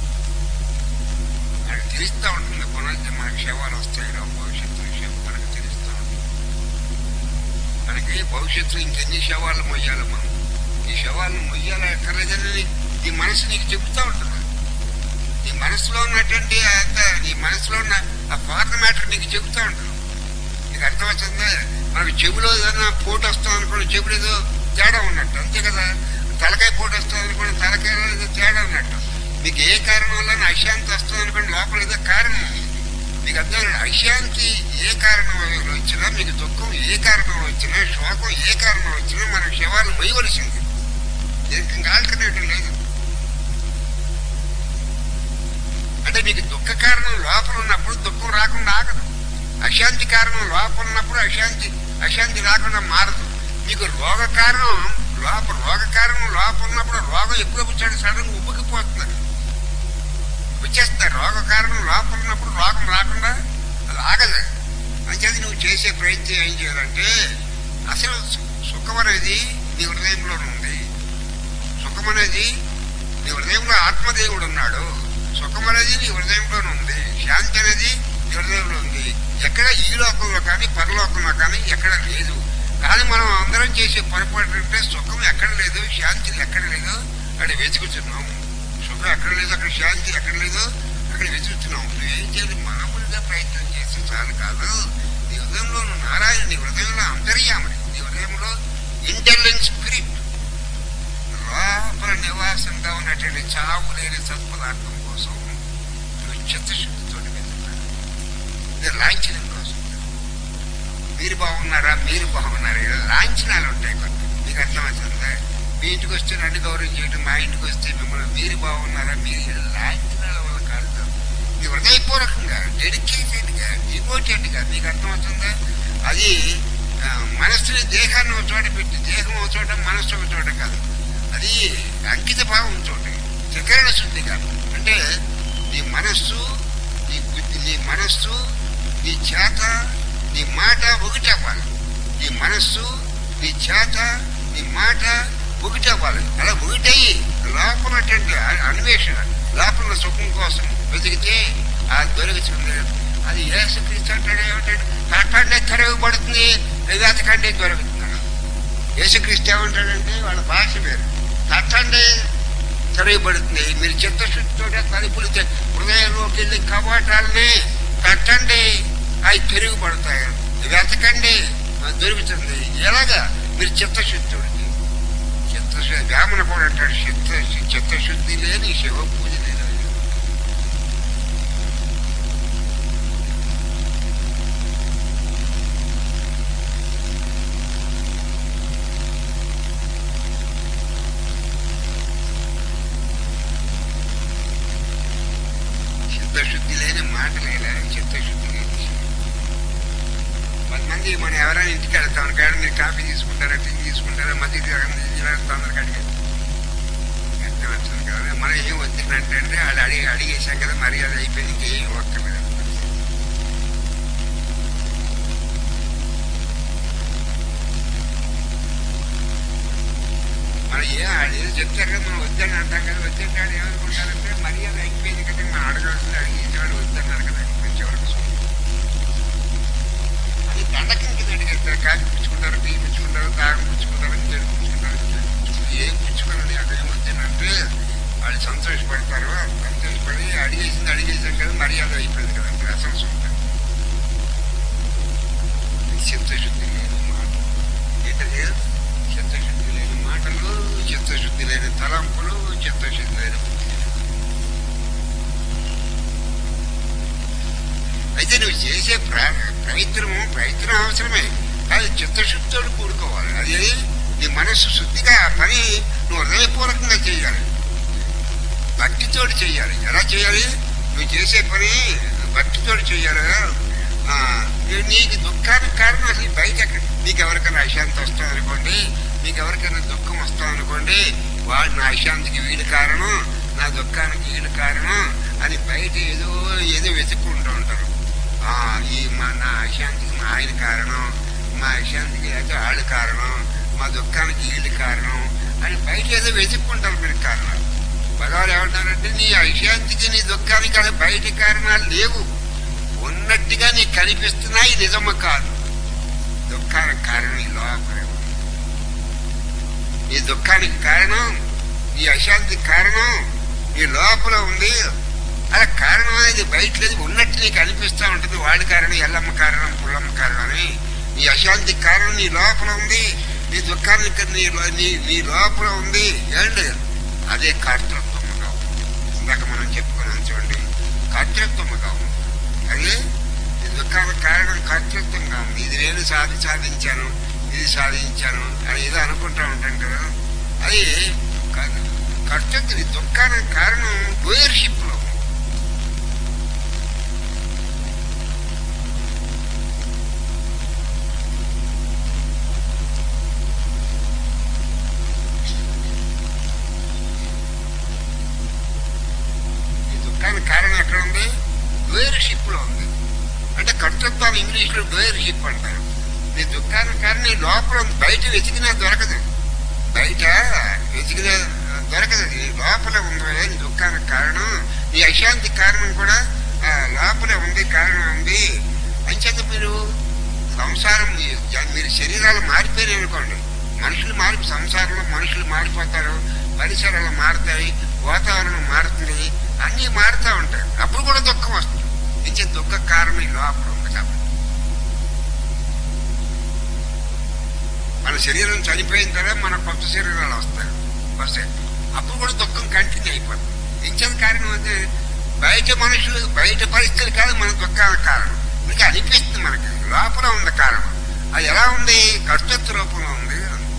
[SPEAKER 2] మనకు తెలుస్తూ ఉంటుంది పునరుద్ధి మనకి శవాలు వస్తాయి రా భవిష్యత్తులో శవం మనకు తెలుస్తూ ఉంటుంది మనకి భవిష్యత్తులో ఇంకెన్ని శవాలు మొయ్యాలి మనం ఈ శవాలను మొయ్యాలి ఎక్కర్లేదని నీ- నీ మనసు నీకు చెబుతూ ఉంటుంది నీ మనసులో ఉన్నటువంటి అంత నీ మనసులో ఉన్న ఆ పాత మ్యాటర్ నీకు చెబుతూ ఉంటుంది నీకు అర్థమవుతుందా మనకు చెవిలో ఏదైనా పోటు వస్తుంది అనుకోండి చెవిలో ఏదో తేడా ఉన్నట్టు అంతే కదా తలకాయ పోటు వస్తుంది అనుకోండి తలకాయలో ఏదో తేడా ఉన్నట్టు మీకు ఏ కారణం వల్ల అశాంతి వస్తుంది అనుకోండి లోపల ఏదో కారణం ఉంది మీకు అర్థం అశాంతి ఏ కారణం వల్ల వచ్చినా మీకు దుఃఖం ఏ కారణం వచ్చినా శోకం ఏ కారణం వచ్చినా మన శవాలు మొయ్యవలసింది దీనికి ఇంకా ఆల్టర్నేటివ్ లేదు అంటే మీకు దుఃఖ కారణం లోపల ఉన్నప్పుడు దుఃఖం రాకుండా ఆగదు అశాంతి కారణం లోపల ఉన్నప్పుడు అశాంతి అశాంతి రాకుండా మారదు మీకు రోగ కారణం లోపల రోగ కారణం లోపల ఉన్నప్పుడు రోగం ఎక్కువ వచ్చాడు సడన్ ఉబ్బుకిపోతున్నారు వచ్చేస్తారు రోగ కారణం లోపల ఉన్నప్పుడు రోగం రాకుండా అది ఆగదు అంచేది నువ్వు చేసే ప్రయత్నం ఏం చేయాలంటే అసలు సు- సుఖం అనేది నీ హృదయంలో ఉంది సుఖం అనేది నీ హృదయంలో ఆత్మదేవుడు ఉన్నాడు సుఖం అనేది నీ హృదయంలో ఉంది శాంతి అనేది నీ హృదయంలో ఉంది ఎక్కడ ఈ లోకంలో కానీ పరలోకంలో కానీ ఎక్కడ లేదు కానీ మనం అందరం చేసే పొరపాటు అంటే సుఖం ఎక్కడ లేదు శాంతి ఎక్కడ లేదు అక్కడ వెతుకుతున్నాం సుఖం ఎక్కడ లేదు అక్కడ శాంతి ఎక్కడ లేదు అక్కడ వెతుకుతున్నాం నువ్వేం చేయాలి మామూలుగా ప్రయత్నం చేస్తే చాలు కాదు నీ హృదయంలో నువ్వు నారాయణ నీ హృదయంలో అంతర్యామని నీ హృదయంలో ఇంటెలిజెన్స్ స్పిరిట్ లోపల నివాసంగా ఉన్నటువంటి చావు లేని సత్పదార్థం కోసం నువ్వు చిత్తశుద్ధితో వెతుకుతావు ఇది లాంఛనం కోసం మీరు బాగున్నారా మీరు బాగున్నారా ఇలా లాంఛనాలు ఉంటాయి కొన్ని మీకు అర్థమవుతుందా మీ ఇంటికి వస్తే నన్ను గౌరవం చేయడం మా ఇంటికి వస్తే మిమ్మల్ని మీరు బాగున్నారా మీరు ఇలా లాంఛనాల వల్ల కాదు మీ హృదయపూర్వకంగా డెడికేటెడ్గా డివోటెడ్గా మీకు అర్థమవుతుందా అది ఆ, మనస్సుని దేహాన్ని ఒక చోట పెట్టి దేహం ఒక చోట మనస్సు ఒక చోట కాదు అది అంకిత భావం చోట త్రికరణ శుద్ధి కాదు అంటే నీ మనస్సు నీ బుద్ధి నీ మనస్సు నీ చేత నీ మాట ఒకటి అవ్వాలి నీ మనస్సు నీ చేత నీ మాట ఒకటి అవ్వాలి అలా ఒకటయ్యి లోపలటువంటి అ- అన్వేషణ లోపల సుఖం కోసం వెతికితే ఆ దొరుకుతుంది అది ఏసుక్రీస్తు అంటాడు ఏమంటాడు కట్టండి తెరవబడుతుంది వెతకండి దొరుకుతుంది యేసుక్రీస్తు ఏమంటాడంటే వాళ్ళ భాష వేరు కట్టండి తెరవబడుతుంది మీరు చిత్తశుద్ధితో తలుపులు తె- హృదయంలోకి వెళ్ళి కవాటాలని కట్టండి అవి తిరుగుబడతాయి వెతకండి అది దొరుకుతుంది ఎలాగా మీరు చిత్తశుద్ధుడికి చిత్తశుద్ధి వేమన కూడా అంటాడు చిత్త చిత్తశుద్ధి లేని శివ పూజ లేదు చిత్తశుద్ధి లేని మాట లేదా చిత్తశుద్ధి లేని కొంతమంది మనం ఎవరైనా ఇంటికి వెళ్తాం కాదు మీరు కాఫీ తీసుకుంటారా టీ తీసుకుంటారా మధ్య తొందరగా అడిగారు ఎంత నచ్చింది కదా మనం ఏం వచ్చిందంటే అంటే వాళ్ళు అడిగి అడిగేసాం కదా మర్యాద అయిపోయింది ఇంకేం ఒక్కలేదు మనం ఏ వాళ్ళు ఏదో చెప్తారు కదా మనం వద్దని అంటాం కదా వద్దంటే వాళ్ళు ఏమనుకుంటారంటే మర్యాద అయిపోయింది కదా మనం అడగాల్సింది అడిగేసేవాడు వద్దన్నారు కదా కొంచెం వరకు అది దండకం కింద అడిగేస్తారు కాఫీ పుచ్చుకుంటారు టీ పుచ్చుకుంటారు తాగం పుచ్చుకుంటారు ఇంకేం పుచ్చుకుంటారు ఏం పుచ్చుకోరండి అక్కడ ఏం వచ్చిందంటే వాళ్ళు సంతోషపడతారు సంతోషపడి అడిగేసింది అడిగేసాం కదా మర్యాద అయిపోయింది కదా అసలు సొంతం చిత్తశుద్ధి లేని మాట ఏంటది చిత్తశుద్ధి లేని మాటలు చిత్తశుద్ధి లేని తలంపులు చిత్తశుద్ధి లేని అయితే నువ్వు చేసే ప్ర- ప్రయత్నము ప్రయత్నం అవసరమే అది చిత్తశుద్ధితో కూడుకోవాలి అది నీ మనస్సు శుద్ధిగా ఆ పని నువ్వు హృదయపూర్వకంగా చేయాలి భక్తితోటి చేయాలి ఎలా చేయాలి నువ్వు చేసే పని భక్తితోటి చేయాలి ఆ, నీ- నీకు దుఃఖానికి కారణం అసలు బయట ఎక్కడ నీకు ఎవరికైనా అశాంతి వస్తుంది అనుకోండి నీకు ఎవరికైనా దుఃఖం వస్తుంది అనుకోండి వాడు నా అశాంతికి వీడు కారణం నా దుఃఖానికి వీడు కారణం అని బయట ఏదో ఏదో వెతుక్కుంటూ ఉంటారు ఆ, ఈ మా నా అశాంతికి మా ఆయన కారణం మా అశాంతికి అయితే ఆడు కారణం మా దుఃఖానికి వీళ్ళు కారణం అని బయట ఏదో వెతుక్కుంటారు మీరు కారణాలు భగవాన్ ఏమంటారంటే నీ అశాంతికి నీ దుఃఖానికి అలా బయట కారణాలు లేవు ఉన్నట్టుగా నీకు కనిపిస్తున్నాయి నిజము కాదు దుఃఖానికి కారణం ఈ లోపలే ఉంది. ఈ దుఃఖానికి కారణం ఈ అశాంతికి కారణం ఈ లోపల ఉంది అలా కారణం అనేది బయట లేదు ఉన్నట్టు నీకు అనిపిస్తూ ఉంటుంది వాడి కారణం ఎల్లమ్మ కారణం పుల్లమ్మ కారణం అని నీ అశాంతికి కారణం నీ లోపల ఉంది నీ దుఃఖానికి నీ లో- నీ నీ లోపల ఉంది ఏంటి అదే కర్తృత్వముగా ఉంది. ఇందాక మనం చెప్పుకున్నాం చూడండి కర్తృత్వముగా ఉంది అది ఈ దుఃఖానికి కారణం కర్తృత్వంగా ఉంది ఇది నేను సాధి సాధించాను ఇది సాధించాను అని ఏదో అనుకుంటా ఉంటాను కదా అది క- కర్తృత్వం ఈ దుఃఖానికి కారణం డోయర్షిప్ లో ఉంది. ఈ దుఃఖానికి కారణం ఎక్కడ ఉంది డోయర్షిప్ లో ఉంది అంటే కర్తృత్వాన్ని ఇంగ్లీష్ లో డోయర్షిప్ అంటారు నీ దుఃఖానికి కారణం నీ లోపల ఉంది. బయట వెతికినా దొరకదు బయట వెతికినా దొరకదు నీ లోపల ఉంది నీ దుఃఖానికి కారణం నీ అశాంతి కారణం కూడా ఆ, లోపల ఉంది కారణం ఉంది అంచేత మీరు సంసారం మీ- జ- మీరు శరీరాలు మారిపోయినాయి అనుకోండి మనుషులు మారి సంసారంలో మనుషులు మారిపోతారు పరిసరాలు మారుతాయి వాతావరణం మారుతుంది అన్నీ మారుతూ ఉంటాయి అప్పుడు కూడా దుఃఖం వస్తుంది ఇచ్చే దుఃఖ కారణం ఈ లోపల ఉంది కాబట్టి మన శరీరం చనిపోయిన తర్వాత మన కొత్త శరీరాలు వస్తాయి వస్తాయి అప్పుడు కూడా దుఃఖం కంటిన్యూ అయిపోతుంది ఇచ్చేది కారణం అంటే బయట మనుషులు బయట పరిస్థితులు కాదు మన దుఃఖానికి కారణం ఇంకా అనిపిస్తుంది మనకి లోపల ఉంది కారణం అది ఎలా ఉంది కర్తృత్వ రూపంలో ఉంది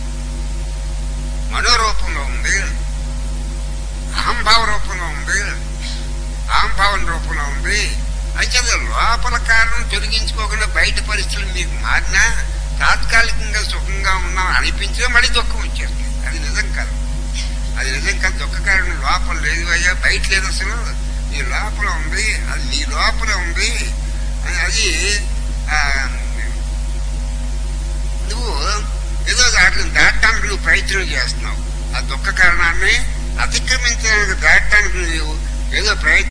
[SPEAKER 2] మనోరూపంలో ఉంది అహంభావ రూపంలో ఉంది అహంభావం రూపంలో ఉంది అయితే లోపల కారణం తొలగించుకోకుండా బయట పరిస్థితులు మీకు మారినా తాత్కాలికంగా సుఖంగా ఉన్నాం అనిపించినా మళ్ళీ దుఃఖం వచ్చేస్తుంది అది నిజం కాదు అది నిజం కాదు దుఃఖ కారణం లోపల లేదు అయ్యా బయట లేదు అసలు నీ లోపల ఉంది అది నీ లోపల ఉంది అది ఆ, నువ్వు ఏదో దాటిని దాటడానికి నువ్వు ప్రయత్నం చేస్తున్నావు ఆ దుఃఖ కారణాన్ని అతిక్రమించడానికి దాటడానికి నువ్వు ఏదో ప్రయత్నం